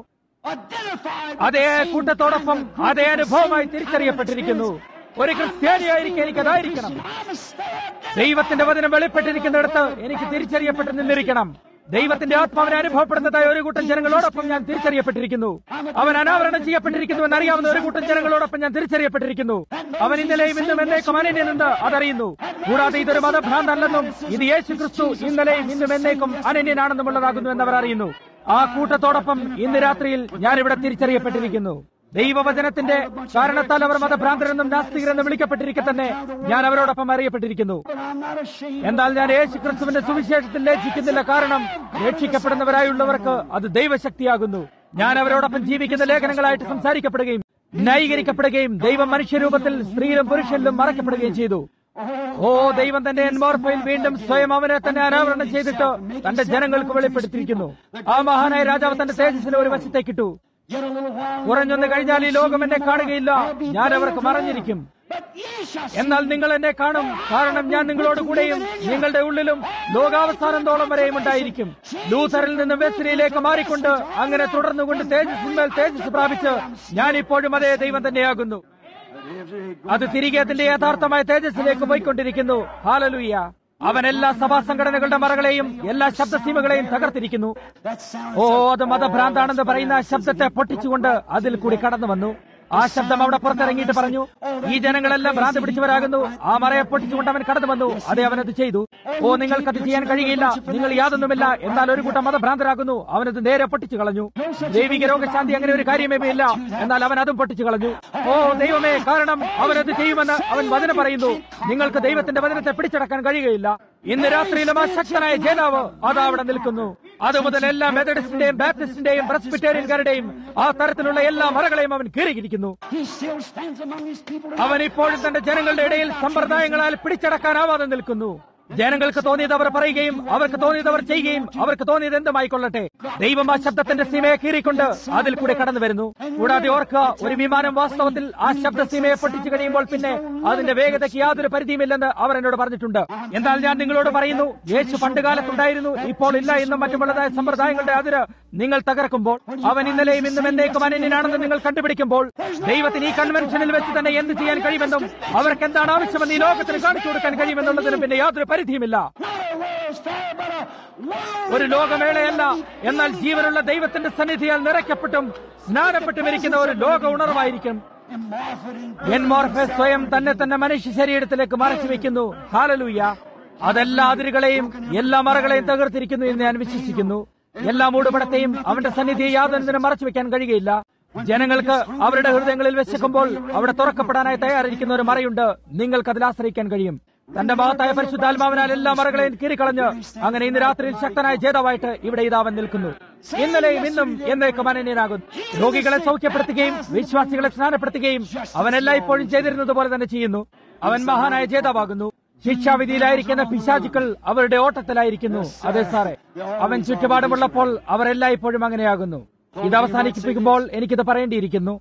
അതേ കൂട്ടത്തോടൊപ്പം അതേ അനുഭവമായി തിരിച്ചറിയപ്പെട്ടിരിക്കുന്നു ഒരു ക്രിസ്ത്യാനിയായിരിക്കും എനിക്ക് അതായിരിക്കണം ദൈവത്തിന്റെ വചനം വെളിപ്പെട്ടിരിക്കുന്നിടത്ത് എനിക്ക് തിരിച്ചറിയപ്പെട്ട് നിന്നിരിക്കണം ദൈവത്തിന്റെ ആത്മാവിനെ അനുഭവപ്പെടുന്നതായ ഒരു കൂട്ടം ജനങ്ങളോടൊപ്പം ഞാൻ തിരിച്ചറിയപ്പെട്ടിരിക്കുന്നു അവൻ അനാവരണം ചെയ്യപ്പെട്ടിരിക്കുന്നു എന്നറിയാവുന്ന ഒരു കൂട്ടം ജനങ്ങളോടൊപ്പം ഞാൻ തിരിച്ചറിയപ്പെട്ടിരിക്കുന്നു അവൻ ഇന്നലെയും ഇന്നും എന്നേക്കും അനന്യനെന്ന് അതറിയുന്നു കൂടാതെ ഇതൊരു മതഭ്രാന്തല്ലെന്നും ഇത് യേശു ക്രിസ്തു ഇന്നലെയും ഇന്നും എന്നേക്കും അനന്യനാണെന്നുമുള്ളതാകുന്നു എന്നവർ അറിയുന്നു ആ കൂട്ടത്തോടൊപ്പം ഇന്ന് രാത്രിയിൽ ഞാൻ ഇവിടെ തിരിച്ചറിയപ്പെട്ടിരിക്കുന്നു ദൈവവചനത്തിന്റെ കാരണത്താൽ അവർ മതഭ്രാന്തരെന്നും നാസ്തികരെന്നും വിളിക്കപ്പെട്ടിരിക്കെ തന്നെ ഞാൻ അവരോടൊപ്പം അറിയപ്പെട്ടിരിക്കുന്നു എന്നാൽ ഞാൻ യേശു ക്രിസ്തുവിന്റെ സുവിശേഷത്തിൽ ലജ്ജിക്കുന്നില്ല കാരണം രക്ഷിക്കപ്പെടുന്നവരായുള്ളവർക്ക് അത് ദൈവശക്തിയാകുന്നു ഞാൻ അവരോടൊപ്പം ജീവിക്കുന്ന ലേഖനങ്ങളായിട്ട് സംസാരിക്കപ്പെടുകയും ന്യായീകരിക്കപ്പെടുകയും ദൈവം മനുഷ്യരൂപത്തിൽ സ്ത്രീയിലും പുരുഷനിലും മറക്കപ്പെടുകയും ചെയ്തു ഓ ദൈവം തന്റെ എൻമോർഫയിൽ വീണ്ടും സ്വയം അവനെ തന്നെ അനാവരണം ചെയ്തിട്ട് തന്റെ ജനങ്ങൾക്ക് വെളിപ്പെടുത്തിയിരിക്കുന്നു ആ മഹാനായ രാജാവ് തന്റെ തേജസ്സിനെ ഒരു വശത്തേക്കിട്ടു കുറഞ്ഞൊന്ന് കഴിഞ്ഞാൽ ഈ ലോകം എന്നെ കാണുകയില്ല ഞാൻ അവർക്ക് മറഞ്ഞിരിക്കും എന്നാൽ നിങ്ങൾ എന്നെ കാണും കാരണം ഞാൻ നിങ്ങളോട് കൂടെയും നിങ്ങളുടെ ഉള്ളിലും ലോകാവസാനത്തോളം വരെയും ഉണ്ടായിരിക്കും ലൂഥറിൽ നിന്ന് വെസ്രിയിലേക്ക് മാറിക്കൊണ്ട് അങ്ങനെ തുടർന്നുകൊണ്ട് തേജസ്സിന്മേൽ തേജസ് പ്രാപിച്ച് ഞാൻ ഇപ്പോഴും അതേ ദൈവം തന്നെയാകുന്നു അത് തിരികെ അതിന്റെ യഥാർത്ഥമായ തേജസ്സിലേക്ക് പോയിക്കൊണ്ടിരിക്കുന്നു ഹാലലുയ്യ അവൻ എല്ലാ സഭാ സംഘടനകളുടെ മറകളെയും എല്ലാ ശബ്ദസീമകളെയും തകർത്തിരിക്കുന്നു ഓ അത് മതഭ്രാന്താണെന്ന് പറയുന്ന ആ ശബ്ദത്തെ പൊട്ടിച്ചുകൊണ്ട് അതിൽ കൂടി കടന്നു വന്നു ആ ശബ്ദം അവിടെ പുറത്തിറങ്ങിയിട്ട് പറഞ്ഞു ഈ ജനങ്ങളെല്ലാം ഭ്രാന്ത് പിടിച്ചവരാകുന്നു ആ മറയെ പൊട്ടിച്ചുകൊണ്ട് അവൻ കടന്നു വന്നു അതെ അവനത് ചെയ്തു ഓ നിങ്ങൾക്കത് ചെയ്യാൻ കഴിയില്ല നിങ്ങൾ യാതൊന്നുമില്ല എന്നാൽ ഒരു കൂട്ടം മതഭ്രാന്തരാകുന്നു അവനത് നേരെ പൊട്ടിച്ചു കളഞ്ഞു ദൈവിക രോഗശാന്തി അങ്ങനെ ഒരു കാര്യമേ ഇല്ല എന്നാൽ അവൻ അതും പൊട്ടിച്ചു കളഞ്ഞു ഓ ദൈവമേ കാരണം അവനത് ചെയ്യുമെന്ന് അവൻ വചനം പറയുന്നു നിങ്ങൾക്ക് ദൈവത്തിന്റെ വചനത്തെ പിടിച്ചടക്കാൻ കഴിയുകയില്ല ഇന്ന് രാത്രിയിലും ആ ശക്തനായ ജേതാവ് അതാ അവിടെ നിൽക്കുന്നു അതുമുതൽ എല്ലാ മെത്തഡിസ്റ്റിന്റെയും ബാപ്റ്റിസ്റ്റിന്റെയും പ്രസ്ബിറ്റേറിയൻകാരുടെയും ആ തരത്തിലുള്ള എല്ലാ മറകളെയും അവൻ കീറിയിരിക്കുന്നു അവൻ ഇപ്പോഴും തന്റെ ജനങ്ങളുടെ ഇടയിൽ സമ്പ്രദായങ്ങളാൽ പിടിച്ചടക്കാനാവാതെ നിൽക്കുന്നു ജനങ്ങൾക്ക് തോന്നിയത് അവർ പറയുകയും അവർക്ക് തോന്നിയത് അവർ ചെയ്യുകയും അവർക്ക് തോന്നിയത് എന്തുമായിക്കൊള്ളട്ടെ ദൈവം ആ ശബ്ദത്തിന്റെ സീമയെ കീറിക്കൊണ്ട് അതിൽ കൂടെ കടന്നു വരുന്നു കൂടാതെ ഓർക്കുക ഒരു വിമാനം വാസ്തവത്തിൽ ആ ശബ്ദ സീമയെ പൊട്ടിച്ചു കഴിയുമ്പോൾ പിന്നെ അതിന്റെ വേഗതയ്ക്ക് യാതൊരു പരിധിയുമില്ലെന്ന് അവർ എന്നോട് പറഞ്ഞിട്ടുണ്ട് എന്നാൽ ഞാൻ നിങ്ങളോട് പറയുന്നു യേശു പണ്ടുകാലത്തുണ്ടായിരുന്നു ഇപ്പോൾ ഇല്ല എന്നും മറ്റുമുള്ളതായ സമ്പ്രദായങ്ങളുടെ അതിര് നിങ്ങൾ തകർക്കുമ്പോൾ അവൻ ഇന്നലെയും ഇന്നും എന്നേക്കും അനന്യനാണെന്ന് നിങ്ങൾ കണ്ടുപിടിക്കുമ്പോൾ ദൈവത്തിന് ഈ കൺവെൻഷനിൽ വെച്ച് തന്നെ എന്ത് ചെയ്യാൻ കഴിയുമെന്നും അവർക്ക് എന്താണ് ആവശ്യമെന്ന് ഈ ലോകത്തിന് കാണിച്ചു കൊടുക്കാൻ കഴിയുമെന്നുള്ളതിനും പിന്നെ യാതൊരു പരിധിയുമില്ല ഒരു ലോകമേളയല്ല എന്നാൽ ജീവനുള്ള ദൈവത്തിന്റെ സന്നിധിയാൽ നിറയ്ക്കപ്പെട്ടും സ്നാനപ്പെട്ടും ഇരിക്കുന്ന ഒരു ലോക ഉണർവായിരിക്കും എൻമോർഫസ് സ്വയം തന്നെ തന്നെ മനുഷ്യ ശരീരത്തിലേക്ക് മറച്ചു വെക്കുന്നു ഹാലലൂയ അതെല്ലാ അതിരുകളെയും എല്ലാ മറകളെയും തകർത്തിരിക്കുന്നു എന്ന് ഞാൻ വിശ്വസിക്കുന്നു എല്ലാ മൂടുപടത്തെയും അവന്റെ സന്നിധിയെ യാതൊന്നിനും മറച്ചു വെക്കാൻ കഴിയുകയില്ല ജനങ്ങൾക്ക് അവരുടെ ഹൃദയങ്ങളിൽ വെച്ചേക്കുമ്പോൾ അവിടെ തുറക്കപ്പെടാനായി തയ്യാറിരിക്കുന്ന ഒരു മറയുണ്ട് നിങ്ങൾക്ക് അതിൽ ആശ്രയിക്കാൻ കഴിയും തന്റെ മഹത്തായ പരിശുദ്ധാത്മാവിനാൽ എല്ലാ മറകളെയും കീറിക്കളഞ്ഞ് അങ്ങനെ ഇന്ന് രാത്രിയിൽ ശക്തനായ ജേതാവായിട്ട് ഇവിടെ ഇതാവൻ നിൽക്കുന്നു ഇന്നലെയും ഇന്നും എന്നേക്കും അനന്യനാകുന്നു രോഗികളെ സൗഖ്യപ്പെടുത്തുകയും വിശ്വാസികളെ സ്നാനപ്പെടുത്തുകയും അവനെല്ലാം ഇപ്പോഴും ചെയ്തിരുന്നത് പോലെ തന്നെ ചെയ്യുന്നു അവൻ മഹാനായ ജേതാവാകുന്നു ശിക്ഷാവിധിയിലായിരിക്കുന്ന പിശാചുക്കൾ അവരുടെ ഓട്ടത്തിലായിരിക്കുന്നു അതെ സാറേ അവൻ ചുറ്റുപാടുമുള്ളപ്പോൾ അവർ എല്ലായ്പ്പോഴും അങ്ങനെയാകുന്നു ഇത് അവസാനിപ്പിക്കുമ്പോൾ എനിക്കിത് പറയേണ്ടിയിരിക്കുന്നു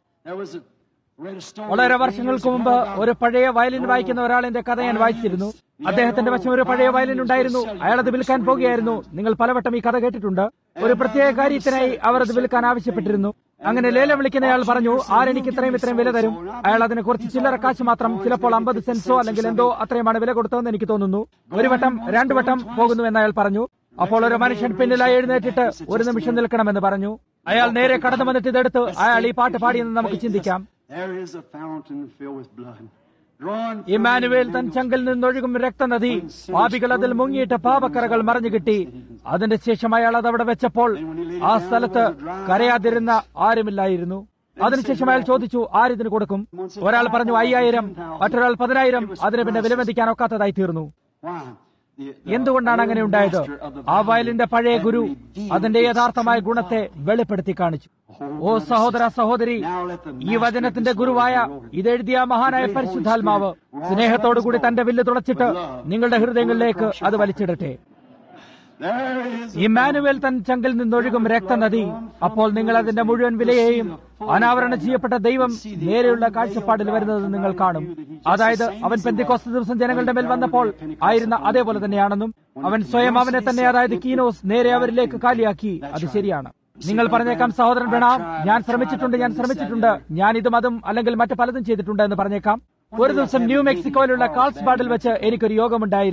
വളരെ വർഷങ്ങൾക്ക് മുമ്പ് ഒരു പഴയ വയലിൻ വായിക്കുന്ന ഒരാളിന്റെ കഥ ഞാൻ വായിച്ചിരുന്നു അദ്ദേഹത്തിന്റെ വശം ഒരു പഴയ വയലിൻ ഉണ്ടായിരുന്നു അയാൾ അത് വിൽക്കാൻ പോകുകയായിരുന്നു നിങ്ങൾ പലവട്ടം ഈ കഥ കേട്ടിട്ടുണ്ട് ഒരു പ്രത്യേക കാര്യത്തിനായി അവർ അത് വിൽക്കാൻ ആവശ്യപ്പെട്ടിരുന്നു അങ്ങനെ ലേലം വിളിക്കുന്നയാൾ പറഞ്ഞു ആരെനിക്ക് ഇത്രയും ഇത്രയും വില തരും അയാൾ അതിനെ കുറച്ച് ചില്ലറ കാശ് മാത്രം ചിലപ്പോൾ അമ്പത് സെൻസോ അല്ലെങ്കിൽ എന്തോ അത്രയുമാണ് വില കൊടുത്തതെന്ന് എനിക്ക് തോന്നുന്നു ഒരു വട്ടം രണ്ടു വട്ടം പോകുന്നു എന്ന് അയാൾ പറഞ്ഞു അപ്പോൾ ഒരു മനുഷ്യൻ പിന്നിലായി എഴുന്നേറ്റിട്ട് ഒരു നിമിഷം നിൽക്കണമെന്ന് പറഞ്ഞു അയാൾ നേരെ കടന്നു വന്നിട്ട് ഇതെടുത്ത് അയാൾ ഈ പാട്ട് പാടിയെന്ന് നമുക്ക് ചിന്തിക്കാം There is a fountain filled with blood. Drawn from Immanuel തൻ ചങ്കിൽ നിന്നൊഴുകും രക്തനദി പാപികൾ അതിൽ മുങ്ങിയിട്ട് പാപക്കറകൾ മറിഞ്ഞു കിട്ടി അതിന്റെ ശേഷം അയാൾ അത് അവിടെ വെച്ചപ്പോൾ ആ സ്ഥലത്ത് കരയാതിരുന്ന ആരുമില്ലായിരുന്നു അതിനുശേഷം അയാൾ ചോദിച്ചു ആരിതിന് കൊടുക്കും ഒരാൾ പറഞ്ഞു അയ്യായിരം മറ്റൊരാൾ പതിനായിരം അതിന് പിന്നെ വിലമതിക്കാൻ ഒക്കാത്തതായി തീർന്നു Why? The, എന്തുകൊണ്ടാണ് അങ്ങനെ ഉണ്ടായത് ആ വയലിന്റെ പഴയ ഗുരു അതിന്റെ യഥാർത്ഥമായ ഗുണത്തെ വെളിപ്പെടുത്തി കാണിച്ചു ഓ സഹോദര സഹോദരി ഈ വചനത്തിന്റെ ഗുരുവായ ഇതെഴുതിയ മഹാനായ പരിശുദ്ധാത്മാവ് സ്നേഹത്തോടുകൂടി തന്റെ വില്ല് തുളച്ചിട്ട് നിങ്ങളുടെ ഹൃദയങ്ങളിലേക്ക് അത് വലിച്ചിടട്ടെ there is ഇമ്മാനുവേൽ തൻ ചങ്കിൽ നിന്നൊഴുകും രക്തനദി അപ്പോൾ നിങ്ങൾ അതിന്റെ മുഴുവൻ വിലയെയും അനാവരണം ചെയ്യപ്പെട്ട ദൈവം നേരെയുള്ള കാഴ്ചപ്പാടിൽ വരുന്നത് നിങ്ങൾ കാണും അതായത് അവൻ പെന്തിക്കോസ്ത് ദിവസം ജനങ്ങളുടെ മേൽ വന്നപ്പോൾ ആയിരുന്ന അതേപോലെ തന്നെയാണെന്നും അവൻ സ്വയം അവനെ തന്നെ അതായത് കീനോസ് നേരെ അവരിലേക്ക് കാലിയാക്കി അത് ശരിയാണ് നിങ്ങൾ പറഞ്ഞേക്കാം സഹോദരൻ പ്രണാം ഞാൻ ശ്രമിച്ചിട്ടുണ്ട് ഞാൻ ശ്രമിച്ചിട്ടുണ്ട് ഞാൻ ഇതും അതും അല്ലെങ്കിൽ മറ്റു പലതും ചെയ്തിട്ടുണ്ട് എന്ന് പറഞ്ഞേക്കാം ഒരു ദിവസം ന്യൂ മെക്സിക്കോയിലുള്ള കാൾസ്ബാഡിൽ വെച്ച് എനിക്കൊരു യോഗമുണ്ടായിരുന്നു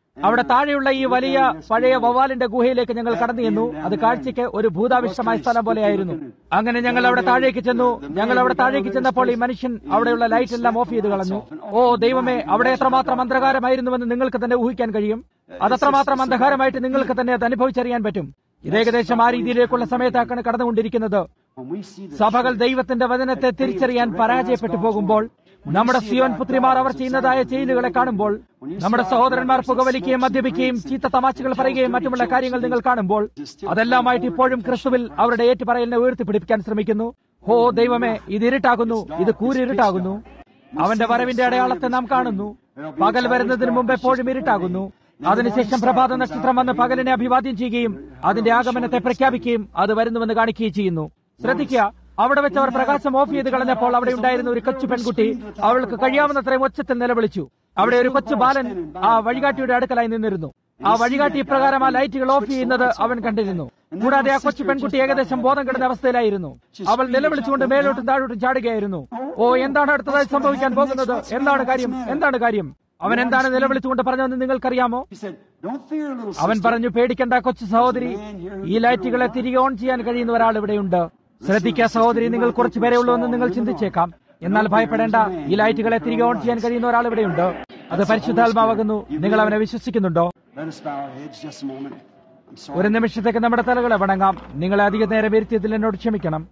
അവിടെ താഴെയുള്ള ഈ വലിയ പഴയ വവാലിന്റെ ഗുഹയിലേക്ക് ഞങ്ങൾ കടന്നു ചെന്നു അത് കാഴ്ചയ്ക്ക് ഒരു ഭൂതാവിഷ്ടമായ സ്ഥലം പോലെയായിരുന്നു അങ്ങനെ ഞങ്ങൾ അവിടെ താഴേക്ക് ചെന്നു ഞങ്ങൾ അവിടെ താഴേക്ക് ചെന്നപ്പോൾ ഈ മനുഷ്യൻ അവിടെയുള്ള ലൈറ്റ് എല്ലാം ഓഫ് ചെയ്ത് കളഞ്ഞു ഓ ദൈവമേ അവിടെ എത്രമാത്രം അന്ധകാരമായിരുന്നുവെന്ന് നിങ്ങൾക്ക് തന്നെ ഊഹിക്കാൻ കഴിയും അതത്രമാത്രം അന്ധകാരമായിട്ട് നിങ്ങൾക്ക് തന്നെ അത് അനുഭവിച്ചറിയാൻ പറ്റും ഇത് ഏകദേശം ആ രീതിയിലേക്കുള്ള സമയത്താക്കാണ് കടന്നുകൊണ്ടിരിക്കുന്നത് സഭകൾ ദൈവത്തിന്റെ വചനത്തെ തിരിച്ചറിയാൻ പരാജയപ്പെട്ടു പോകുമ്പോൾ നമ്മുടെ സിയോൻ പുത്രിമാർ അവർ ചെയ്യുന്നതായ ചെയ്ലുകളെ കാണുമ്പോൾ നമ്മുടെ സഹോദരന്മാർ പുകവലിക്കുകയും മദ്യപിക്കുകയും ചീത്ത തമാശകൾ പറയുകയും മറ്റുമുള്ള കാര്യങ്ങൾ നിങ്ങൾ കാണുമ്പോൾ അതെല്ലാമായിട്ട് ഇപ്പോഴും ക്രിസ്തുവിൽ അവരുടെ ഏറ്റുപറയലിനെ ഉയർത്തിപ്പിടിപ്പിക്കാൻ ശ്രമിക്കുന്നു ഹോ ദൈവമേ ഇത് ഇരുട്ടാകുന്നു ഇത് കൂരിരുട്ടാകുന്നു അവന്റെ വരവിന്റെ അടയാളത്തെ നാം കാണുന്നു പകൽ വരുന്നതിന് മുമ്പ് എപ്പോഴും ഇരുട്ടാകുന്നു അതിനുശേഷം പ്രഭാത നക്ഷത്രം വന്ന് പകലിനെ അഭിവാദ്യം ചെയ്യുകയും അതിന്റെ ആഗമനത്തെ പ്രഖ്യാപിക്കുകയും അത് വരുന്നുവെന്ന് കാണിക്കുകയും ചെയ്യുന്നു ശ്രദ്ധിക്കുക അവിടെ വെച്ച് അവർ പ്രകാശം ഓഫ് ചെയ്ത് കളഞ്ഞപ്പോൾ അവിടെ ഉണ്ടായിരുന്ന ഒരു കൊച്ചു പെൺകുട്ടി അവൾക്ക് കഴിയാവുന്നത്രയും ഒച്ചത്തിൽ നിലവിളിച്ചു അവിടെ ഒരു കൊച്ചു ബാലൻ ആ വഴികാട്ടിയുടെ അടുക്കലായി നിന്നിരുന്നു ആ വഴികാട്ടി ഇപ്രകാരം ആ ലൈറ്റുകൾ ഓഫ് ചെയ്യുന്നത് അവൻ കണ്ടിരുന്നു കൂടാതെ ആ കൊച്ചു പെൺകുട്ടി ഏകദേശം ബോധം കിടന്ന അവസ്ഥയിലായിരുന്നു അവൾ നിലവിളിച്ചുകൊണ്ട് മേലോട്ടും താഴോട്ടും ചാടുകയായിരുന്നു ഓ എന്താണ് അടുത്തതായി സംഭവിക്കാൻ പോകുന്നത് എന്താണ് കാര്യം എന്താണ് കാര്യം അവൻ എന്താണ് നിലവിളിച്ചുകൊണ്ട് പറഞ്ഞതെന്ന് നിങ്ങൾക്കറിയാമോ അവൻ പറഞ്ഞു പേടിക്കണ്ട കൊച്ചു സഹോദരി ഈ ലൈറ്റുകളെ തിരികെ ഓൺ ചെയ്യാൻ കഴിയുന്ന ഒരാൾ ഇവിടെയുണ്ട് ശ്രദ്ധിക്കുക സഹോദരി നിങ്ങൾ കുറച്ചു പേരെ ഉള്ളൂ എന്ന് നിങ്ങൾ ചിന്തിച്ചേക്കാം എന്നാൽ ഭയപ്പെടേണ്ട ഈ ലൈറ്റുകളെ തിരികെ ഓൺ ചെയ്യാൻ കഴിയുന്ന ഒരാൾ ഇവിടെയുണ്ട് അത് പരിശുദ്ധാത്മാവാകുന്നു നിങ്ങൾ അവനെ വിശ്വസിക്കുന്നുണ്ടോ ഒരു നിമിഷത്തേക്ക് നമ്മുടെ തലകളെ വണങ്ങാം നിങ്ങളെ അധിക നേരം ഇരുത്തിയതിൽ എന്നോട് ക്ഷമിക്കണം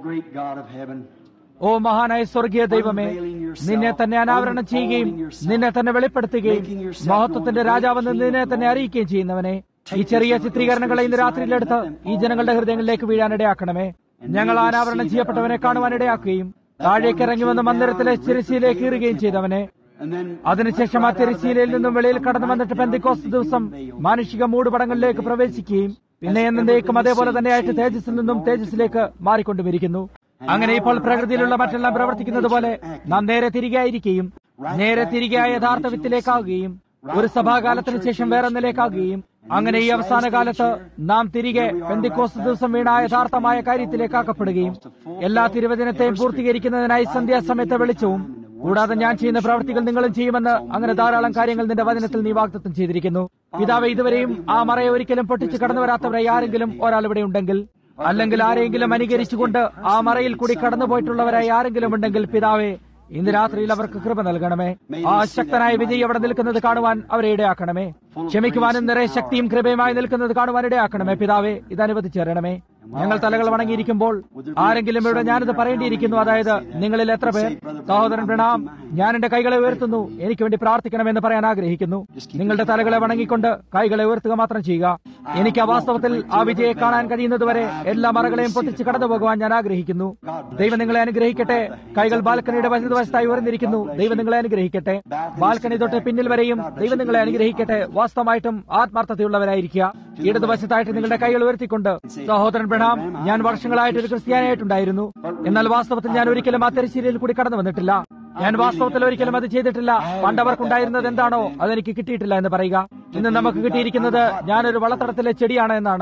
ഓ മഹാനായ സ്വർഗീയ ദൈവമേ നിന്നെ തന്നെ അനാവരണം ചെയ്യുകയും നിന്നെ തന്നെ വെളിപ്പെടുത്തുകയും മഹത്വത്തിന്റെ രാജാവെന്ന് നിന്നെ തന്നെ അറിയിക്കുകയും ചെയ്യുന്നവനെ ഈ ചെറിയ ചിത്രീകരണങ്ങളെ ഇന്ന് രാത്രിയിലെടുത്ത് ഈ ജനങ്ങളുടെ ഹൃദയങ്ങളിലേക്ക് വീഴാനിടയാക്കണമേ ഞങ്ങൾ അനാവരണം ചെയ്യപ്പെട്ടവനെ കാണുവാനിടയാക്കുകയും താഴേക്ക് ഇറങ്ങി വന്ന മന്ദിരത്തിലെ ചിരശിയിലേക്ക് ഇറുകയും ചെയ്തവനെ അതിനുശേഷം ആ തിരശ്ശീലയിൽ നിന്നും വെളിയിൽ കടന്നു വന്നിട്ട് പെന്തിക്കോസ് ദിവസം മാനുഷിക മൂടുപടങ്ങളിലേക്ക് പ്രവേശിക്കുകയും പിന്നെ എന്നേക്കും അതേപോലെ തന്നെയായിട്ട് തേജസ്സിൽ നിന്നും തേജസ്സിലേക്ക് മാറിക്കൊണ്ടുമിരിക്കുന്നു അങ്ങനെ ഇപ്പോൾ പ്രകൃതിയിലുള്ള മറ്റെല്ലാം പ്രവർത്തിക്കുന്നത് പോലെ നാം നേരെ തിരികെ ആയിരിക്കുകയും നേരെ തിരികെ ആ യഥാർത്ഥ വിത്തിലേക്കാവുകയും ഒരു സഭാകാലത്തിന് ശേഷം വേറൊന്നിലേക്കാകുകയും അങ്ങനെ ഈ അവസാന കാലത്ത് നാം തിരികെ പെന്തിക്കോസ് ദിവസം വീണ യഥാർത്ഥമായ കാര്യത്തിലേക്കാക്കപ്പെടുകയും എല്ലാ തിരുവചനത്തെയും പൂർത്തീകരിക്കുന്നതിനായി സന്ധ്യാസമയത്തെ വെളിച്ചവും കൂടാതെ ഞാൻ ചെയ്യുന്ന പ്രവർത്തികൾ നിങ്ങളും ചെയ്യുമെന്ന് അങ്ങനെ ധാരാളം കാര്യങ്ങൾ നിന്റെ വചനത്തിൽ നീ വാഗ്ദത്തം ചെയ്തിരിക്കുന്നു പിതാവ് ഇതുവരെയും ആ മറയെ ഒരിക്കലും പൊട്ടിച്ച് കടന്നു വരാത്തവരെ ആരെങ്കിലും ഒരാൾ ഇവിടെ ഉണ്ടെങ്കിൽ അല്ലെങ്കിൽ ആരെങ്കിലും അനുകരിച്ചുകൊണ്ട് ആ മറയിൽ കൂടി കടന്നുപോയിട്ടുള്ളവരായി ആരെങ്കിലും ഉണ്ടെങ്കിൽ പിതാവേ ഇന്ന് രാത്രിയിൽ അവർക്ക് കൃപ നൽകണമേ ആ ശക്തനായ വിജയ് അവിടെ നിൽക്കുന്നത് കാണുവാൻ അവരെ ഇടയാക്കണമേ ക്ഷമിക്കുവാനും നിറയെ ശക്തിയും കൃപയുമായി നിൽക്കുന്നത് കാണുവാൻ ഇടയാക്കണമേ പിതാവേ ഇത് അനുവദിച്ചേരണമേ ഞങ്ങൾ തലകൾ വണങ്ങിയിരിക്കുമ്പോൾ ആരെങ്കിലും ഇവിടെ ഞാനിത് പറയേണ്ടിയിരിക്കുന്നു അതായത് നിങ്ങളിൽ എത്ര പേർ സഹോദരൻ പ്രണാം ഞാൻ എന്റെ കൈകളെ ഉയർത്തുന്നു എനിക്ക് വേണ്ടി പ്രാർത്ഥിക്കണമെന്ന് പറയാൻ ആഗ്രഹിക്കുന്നു നിങ്ങളുടെ തലകളെ വണങ്ങിക്കൊണ്ട് കൈകളെ ഉയർത്തുക മാത്രം ചെയ്യുക എനിക്ക് ആ വാസ്തവത്തിൽ ആ വിജയെ കാണാൻ കഴിയുന്നതുവരെ എല്ലാ മറകളെയും പൊട്ടിച്ച് കടന്നു പോകുവാൻ ഞാൻ ആഗ്രഹിക്കുന്നു ദൈവം നിങ്ങളെ അനുഗ്രഹിക്കട്ടെ കൈകൾ ബാൽക്കണിയുടെ വശത്തുവശത്തായി ഉയർന്നിരിക്കുന്നു ദൈവം നിങ്ങളെ അനുഗ്രഹിക്കട്ടെ ബാൽക്കണി തൊട്ട് പിന്നിൽ വരെയും ദൈവം നിങ്ങളെ അനുഗ്രഹിക്കട്ടെ വാസ്തവമായിട്ടും ആത്മാർത്ഥതയുള്ളവരായിരിക്കുക ഇടതുവശത്തായിട്ട് നിങ്ങളുടെ കൈകൾ ഉയർത്തിക്കൊണ്ട് സഹോദരൻ പ്രണാം ഞാൻ വർഷങ്ങളായിട്ട് ഒരു ക്രിസ്ത്യാനായിട്ടുണ്ടായിരുന്നു എന്നാൽ വാസ്തവത്തിൽ ഞാൻ ഒരിക്കലും ആ തെരശ്ശീലയിൽ കൂടി കടന്നു വന്നിട്ടില്ല ഞാൻ വാസ്തവത്തിൽ ഒരിക്കലും അത് ചെയ്തിട്ടില്ല പണ്ടവർക്കുണ്ടായിരുന്നത് എന്താണോ അതെനിക്ക് കിട്ടിയിട്ടില്ല എന്ന് പറയുക ഇന്ന് നമുക്ക് കിട്ടിയിരിക്കുന്നത് ഞാനൊരു വളത്തടത്തിലെ ചെടിയാണ് എന്നാണ്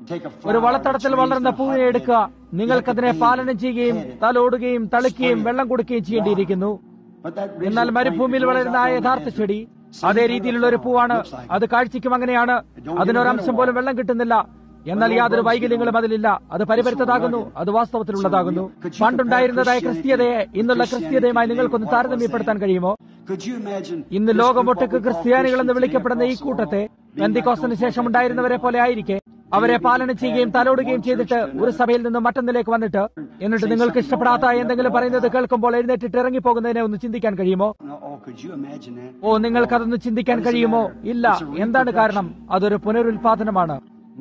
ഒരു വളത്തടത്തിൽ വളർന്ന പൂവിനെ എടുക്കുക നിങ്ങൾക്കതിനെ പാലനം ചെയ്യുകയും തലോടുകയും തളിക്കുകയും വെള്ളം കൊടുക്കുകയും ചെയ്യേണ്ടിയിരിക്കുന്നു എന്നാൽ മരുഭൂമിയിൽ വളരുന്ന ആ യഥാർത്ഥ ചെടി അതേ രീതിയിലുള്ള ഒരു പൂവാണ് അത് കാഴ്ചയ്ക്കും അങ്ങനെയാണ് അതിനൊരംശം പോലും വെള്ളം കിട്ടുന്നില്ല എന്നാൽ യാതൊരു വൈകല്യങ്ങളും അതിലില്ല അത് പരിപരുത്തതാകുന്നു അത് വാസ്തവത്തിലുള്ളതാകുന്നു പണ്ടുണ്ടായിരുന്നതായ ക്രിസ്തീയതയെ ഇന്നുള്ള ക്രിസ്തീയതയുമായി നിങ്ങൾക്കൊന്ന് താരതമ്യപ്പെടുത്താൻ കഴിയുമോ ഇന്ന് ലോകമൊട്ടുക്ക് ക്രിസ്ത്യാനികൾ എന്ന് വിളിക്കപ്പെടുന്ന ഈ കൂട്ടത്തെ ബന്ദിക്കോസിന് ശേഷം ഉണ്ടായിരുന്നവരെ പോലെ ആയിരിക്കെ അവരെ പാലനം ചെയ്യുകയും തലോടുകയും ചെയ്തിട്ട് ഒരു സഭയിൽ നിന്നും മറ്റൊന്നിലേക്ക് വന്നിട്ട് എന്നിട്ട് നിങ്ങൾക്ക് ഇഷ്ടപ്പെടാത്ത എന്തെങ്കിലും പറയുന്നത് കേൾക്കുമ്പോൾ എഴുന്നേറ്റിട്ട് ഇറങ്ങിപ്പോകുന്നതിനെ ഒന്ന് ചിന്തിക്കാൻ കഴിയുമോ ഓ നിങ്ങൾക്കതൊന്ന് ചിന്തിക്കാൻ കഴിയുമോ ഇല്ല എന്താണ് കാരണം അതൊരു പുനരുൽപാദനമാണ്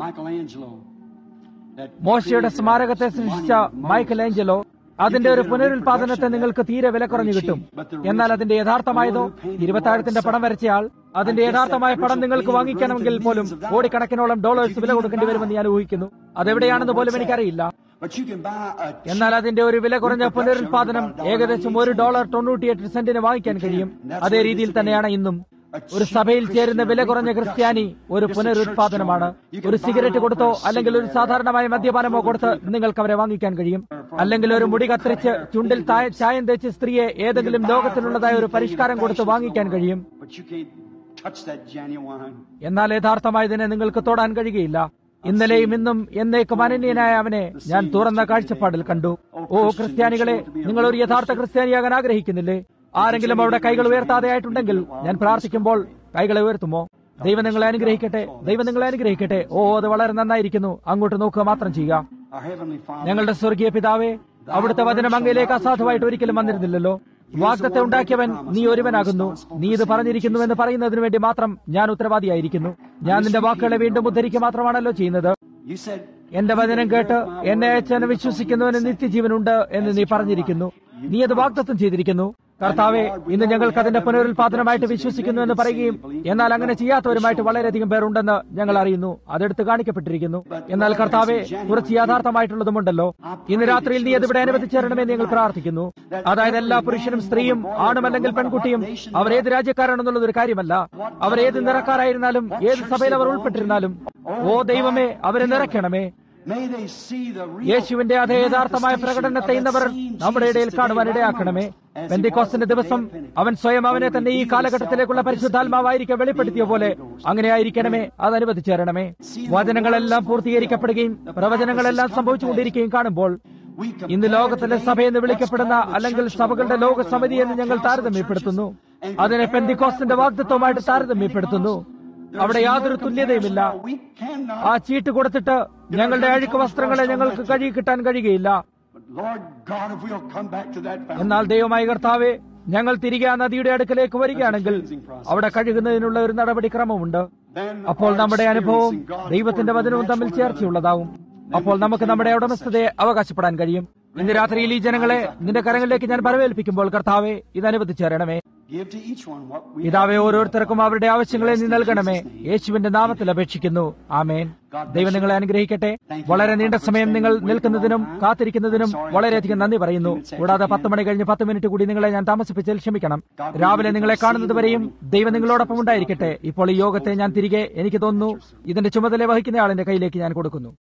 മോശയുടെ സ്മാരകത്തെ സൃഷ്ടിച്ച മൈക്കൽ ഏഞ്ചലോ അതിന്റെ ഒരു പുനരുൽപാദനത്തെ നിങ്ങൾക്ക് തീരെ വില കുറഞ്ഞു കിട്ടും എന്നാൽ അതിന്റെ യഥാർത്ഥമായതോ ഇരുപത്താഴത്തിന്റെ പടം വരച്ചയാൾ അതിന്റെ യഥാർത്ഥമായ പടം നിങ്ങൾക്ക് വാങ്ങിക്കണമെങ്കിൽ പോലും കോടിക്കണക്കിനോളം ഡോളേഴ്സ് വില കൊടുക്കേണ്ടി വരുമെന്ന് ഞാൻ ഊഹിക്കുന്നു അതെവിടെയാണെന്ന് പോലും എനിക്കറിയില്ല എന്നാൽ അതിന്റെ ഒരു വില കുറഞ്ഞ പുനരുൽപാദനം ഏകദേശം ഒരു ഡോളർ തൊണ്ണൂറ്റിയെട്ട് സെന്റിന് വാങ്ങിക്കാൻ കഴിയും അതേ രീതിയിൽ തന്നെയാണ് ഇന്നും ഒരു സഭയിൽ ചേരുന്ന വില കുറഞ്ഞ ക്രിസ്ത്യാനി ഒരു പുനരുത്പാദനമാണ് ഒരു സിഗരറ്റ് കൊടുത്തോ അല്ലെങ്കിൽ ഒരു സാധാരണമായ മദ്യപാനമോ കൊടുത്ത് നിങ്ങൾക്ക് അവരെ വാങ്ങിക്കാൻ കഴിയും അല്ലെങ്കിൽ ഒരു മുടി കത്തിരിച്ച് ചുണ്ടിൽ ചായം തേച്ച് സ്ത്രീയെ ഏതെങ്കിലും ലോകത്തിനുള്ളതായ ഒരു പരിഷ്കാരം കൊടുത്ത് വാങ്ങിക്കാൻ കഴിയും touch that genuine. എന്നാൽ യഥാർത്ഥമായതിനെ നിങ്ങൾക്ക് തൊടാൻ കഴിയുകയില്ല ഇന്നലെയും ഇന്നും എന്നേക്കും അനന്യനായ അവനെ ഞാൻ തുറന്ന കാഴ്ചപ്പാടിൽ കണ്ടു ഓ ക്രിസ്ത്യാനികളെ നിങ്ങൾ ഒരു യഥാർത്ഥ ക്രിസ്ത്യാനിയാകാൻ ആഗ്രഹിക്കുന്നില്ലേ ആരെങ്കിലും അവിടെ കൈകൾ ഉയർത്താതെയായിട്ടുണ്ടെങ്കിൽ ഞാൻ പ്രാർത്ഥിക്കുമ്പോൾ കൈകളെ ഉയർത്തുമോ ദൈവം നിങ്ങളെ അനുഗ്രഹിക്കട്ടെ ദൈവം നിങ്ങളെ അനുഗ്രഹിക്കട്ടെ ഓ അത് വളരെ നന്നായിരിക്കുന്നു അങ്ങോട്ട് നോക്കുക മാത്രം ചെയ്യുക Our Heavenly Father, ഞങ്ങളുടെ സ്വർഗീയ പിതാവേ അവിടുത്തെ വചനം അങ്ങയിലേക്ക് അസാധുവായിട്ട് ഒരിക്കലും വന്നിരുന്നില്ലല്ലോ വാഗ്ദത്തെ ഉണ്ടാക്കിയവൻ നീ ഒരുവനാകുന്നു നീ ഇത് പറഞ്ഞിരിക്കുന്നുവെന്ന് പറയുന്നതിന് വേണ്ടി മാത്രം ഞാൻ ഉത്തരവാദിയായിരിക്കുന്നു ഞാൻ നിന്റെ വാക്കുകളെ വീണ്ടും ഉദ്ധരിക്കുക മാത്രമാണല്ലോ ചെയ്യുന്നത് you said, എന്റെ വചനം കേട്ട് എന്നെ അയച്ചവനെ വിശ്വസിക്കുന്നവന് നിത്യജീവനുണ്ട് എന്ന് നീ പറഞ്ഞിരിക്കുന്നു നീ അത് വാഗ്ദത്തം ചെയ്തിരിക്കുന്നു കർത്താവെ ഇന്ന് ഞങ്ങൾക്ക് അതിന്റെ പുനരുൽപാദനമായിട്ട് വിശ്വസിക്കുന്നു എന്ന് പറയുകയും എന്നാൽ അങ്ങനെ ചെയ്യാത്തവരുമായിട്ട് വളരെയധികം പേരുണ്ടെന്ന് ഞങ്ങൾ അറിയുന്നു അതെടുത്ത് കാണിക്കപ്പെട്ടിരിക്കുന്നു എന്നാൽ കർത്താവെ കുറച്ച് യാഥാർത്ഥമായിട്ടുള്ളതുമുണ്ടല്ലോ ഇന്ന് രാത്രിയിൽ നീ അതിവിടെ അനുവദിച്ചേരണമെന്ന് ഞങ്ങൾ പ്രാർത്ഥിക്കുന്നു അതായത് എല്ലാ പുരുഷനും സ്ത്രീയും ആണും അല്ലെങ്കിൽ പെൺകുട്ടിയും അവർ ഏത് രാജ്യക്കാരാണെന്നുള്ളത് ഒരു കാര്യമല്ല അവർ ഏത് നിറക്കാരായിരുന്നാലും ഏത് സഭയിൽ അവർ ഉൾപ്പെട്ടിരുന്നാലും ഓ ദൈവമേ അവരെ നിറയ്ക്കണമേ may they see the real യേശുവിന്റെ അതേ യഥാർത്ഥമായ പ്രകടനത്തെ ഇന്നവർ നമ്മുടെ ഇടയിൽ കാണുവാൻ ഇടയാക്കണമേ പെന്തിക്കോസ്തിന്റെ ദിവസം അവൻ സ്വയം അവനെ തന്നെ ഈ കാലഘട്ടത്തിലേക്കുള്ള പരിശുദ്ധാത്മാവായിരിക്കെ വെളിപ്പെടുത്തിയ പോലെ അങ്ങനെ ആയിരിക്കണമേ അത് അനുവദിച്ചേരണമേ വചനങ്ങളെല്ലാം പൂർത്തീകരിക്കപ്പെടുകയും പ്രവചനങ്ങളെല്ലാം സംഭവിച്ചുകൊണ്ടിരിക്കുകയും കാണുമ്പോൾ we ഇന്ന് ലോകത്തിലെ സഭയെന്ന് വിളിക്കപ്പെടുന്ന അല്ലെങ്കിൽ സഭകളുടെ ലോകസമിതി എന്ന് ഞങ്ങൾ താരതമ്യപ്പെടുത്തുന്നു അതിനെ പെന്തിക്കോസ്തിന്റെ വാഗ്ദത്വമായിട്ട് താരതമ്യപ്പെടുത്തുന്നു അവിടെ യാതൊരു തുല്യതയുമില്ല we cannot. ആ ചീട്ട് കൊടുത്തിട്ട് ഞങ്ങളുടെ അഴുക്ക് വസ്ത്രങ്ങളെ ഞങ്ങൾക്ക് കഴുകി കിട്ടാൻ കഴിയുകയില്ല But Lord God, if we'll come back to that fountain, എന്നാൽ ദൈവമായ കർത്താവെ ഞങ്ങൾ തിരികെ ആ നദിയുടെ അടുക്കലേക്ക് വരികയാണെങ്കിൽ അവിടെ കഴുകുന്നതിനുള്ള ഒരു നടപടിക്രമമുണ്ട് then അപ്പോൾ our നമ്മുടെ അനുഭവവും experience in God's ദൈവത്തിന്റെ word will വചനവും match തമ്മിൽ one another. ചേർച്ചയുള്ളതാവും അപ്പോൾ നമുക്ക് നമ്മുടെ ഉടമസ്ഥതയെ അവകാശപ്പെടാൻ കഴിയും ഇന്ന് രാത്രിയിൽ ഈ ജനങ്ങളെ നിന്റെ കരങ്ങളിലേക്ക് ഞാൻ പരവേൽപ്പിക്കുമ്പോൾ കർത്താവെ ഇത് അനുവദിച്ചു തരണമേ Give to each one what we പിതാവെ have. ഓരോരുത്തർക്കും അവരുടെ ആവശ്യങ്ങളെ നീ നൽകണമേ യേശുവിന്റെ നാമത്തിൽ അപേക്ഷിക്കുന്നു ആമേൻ ദൈവം നിങ്ങളെ അനുഗ്രഹിക്കട്ടെ വളരെ നീണ്ട സമയം നിങ്ങൾ നിൽക്കുന്നതിനും കാത്തിരിക്കുന്നതിനും വളരെയധികം നന്ദി പറയുന്നു കൂടാതെ പത്ത് മണി കഴിഞ്ഞ് പത്ത് മിനിറ്റ് കൂടി നിങ്ങളെ ഞാൻ താമസിപ്പിച്ചാൽ ക്ഷമിക്കണം രാവിലെ നിങ്ങളെ കാണുന്നത് വരെയും ദൈവം നിങ്ങളോടൊപ്പം ഉണ്ടായിരിക്കട്ടെ ഇപ്പോൾ ഈ യോഗത്തെ ഞാൻ തിരികെ എനിക്ക് തോന്നുന്നു ഇതിന്റെ ചുമതല വഹിക്കുന്നയാളിന്റെ കയ്യിലേക്ക് ഞാൻ കൊടുക്കുന്നു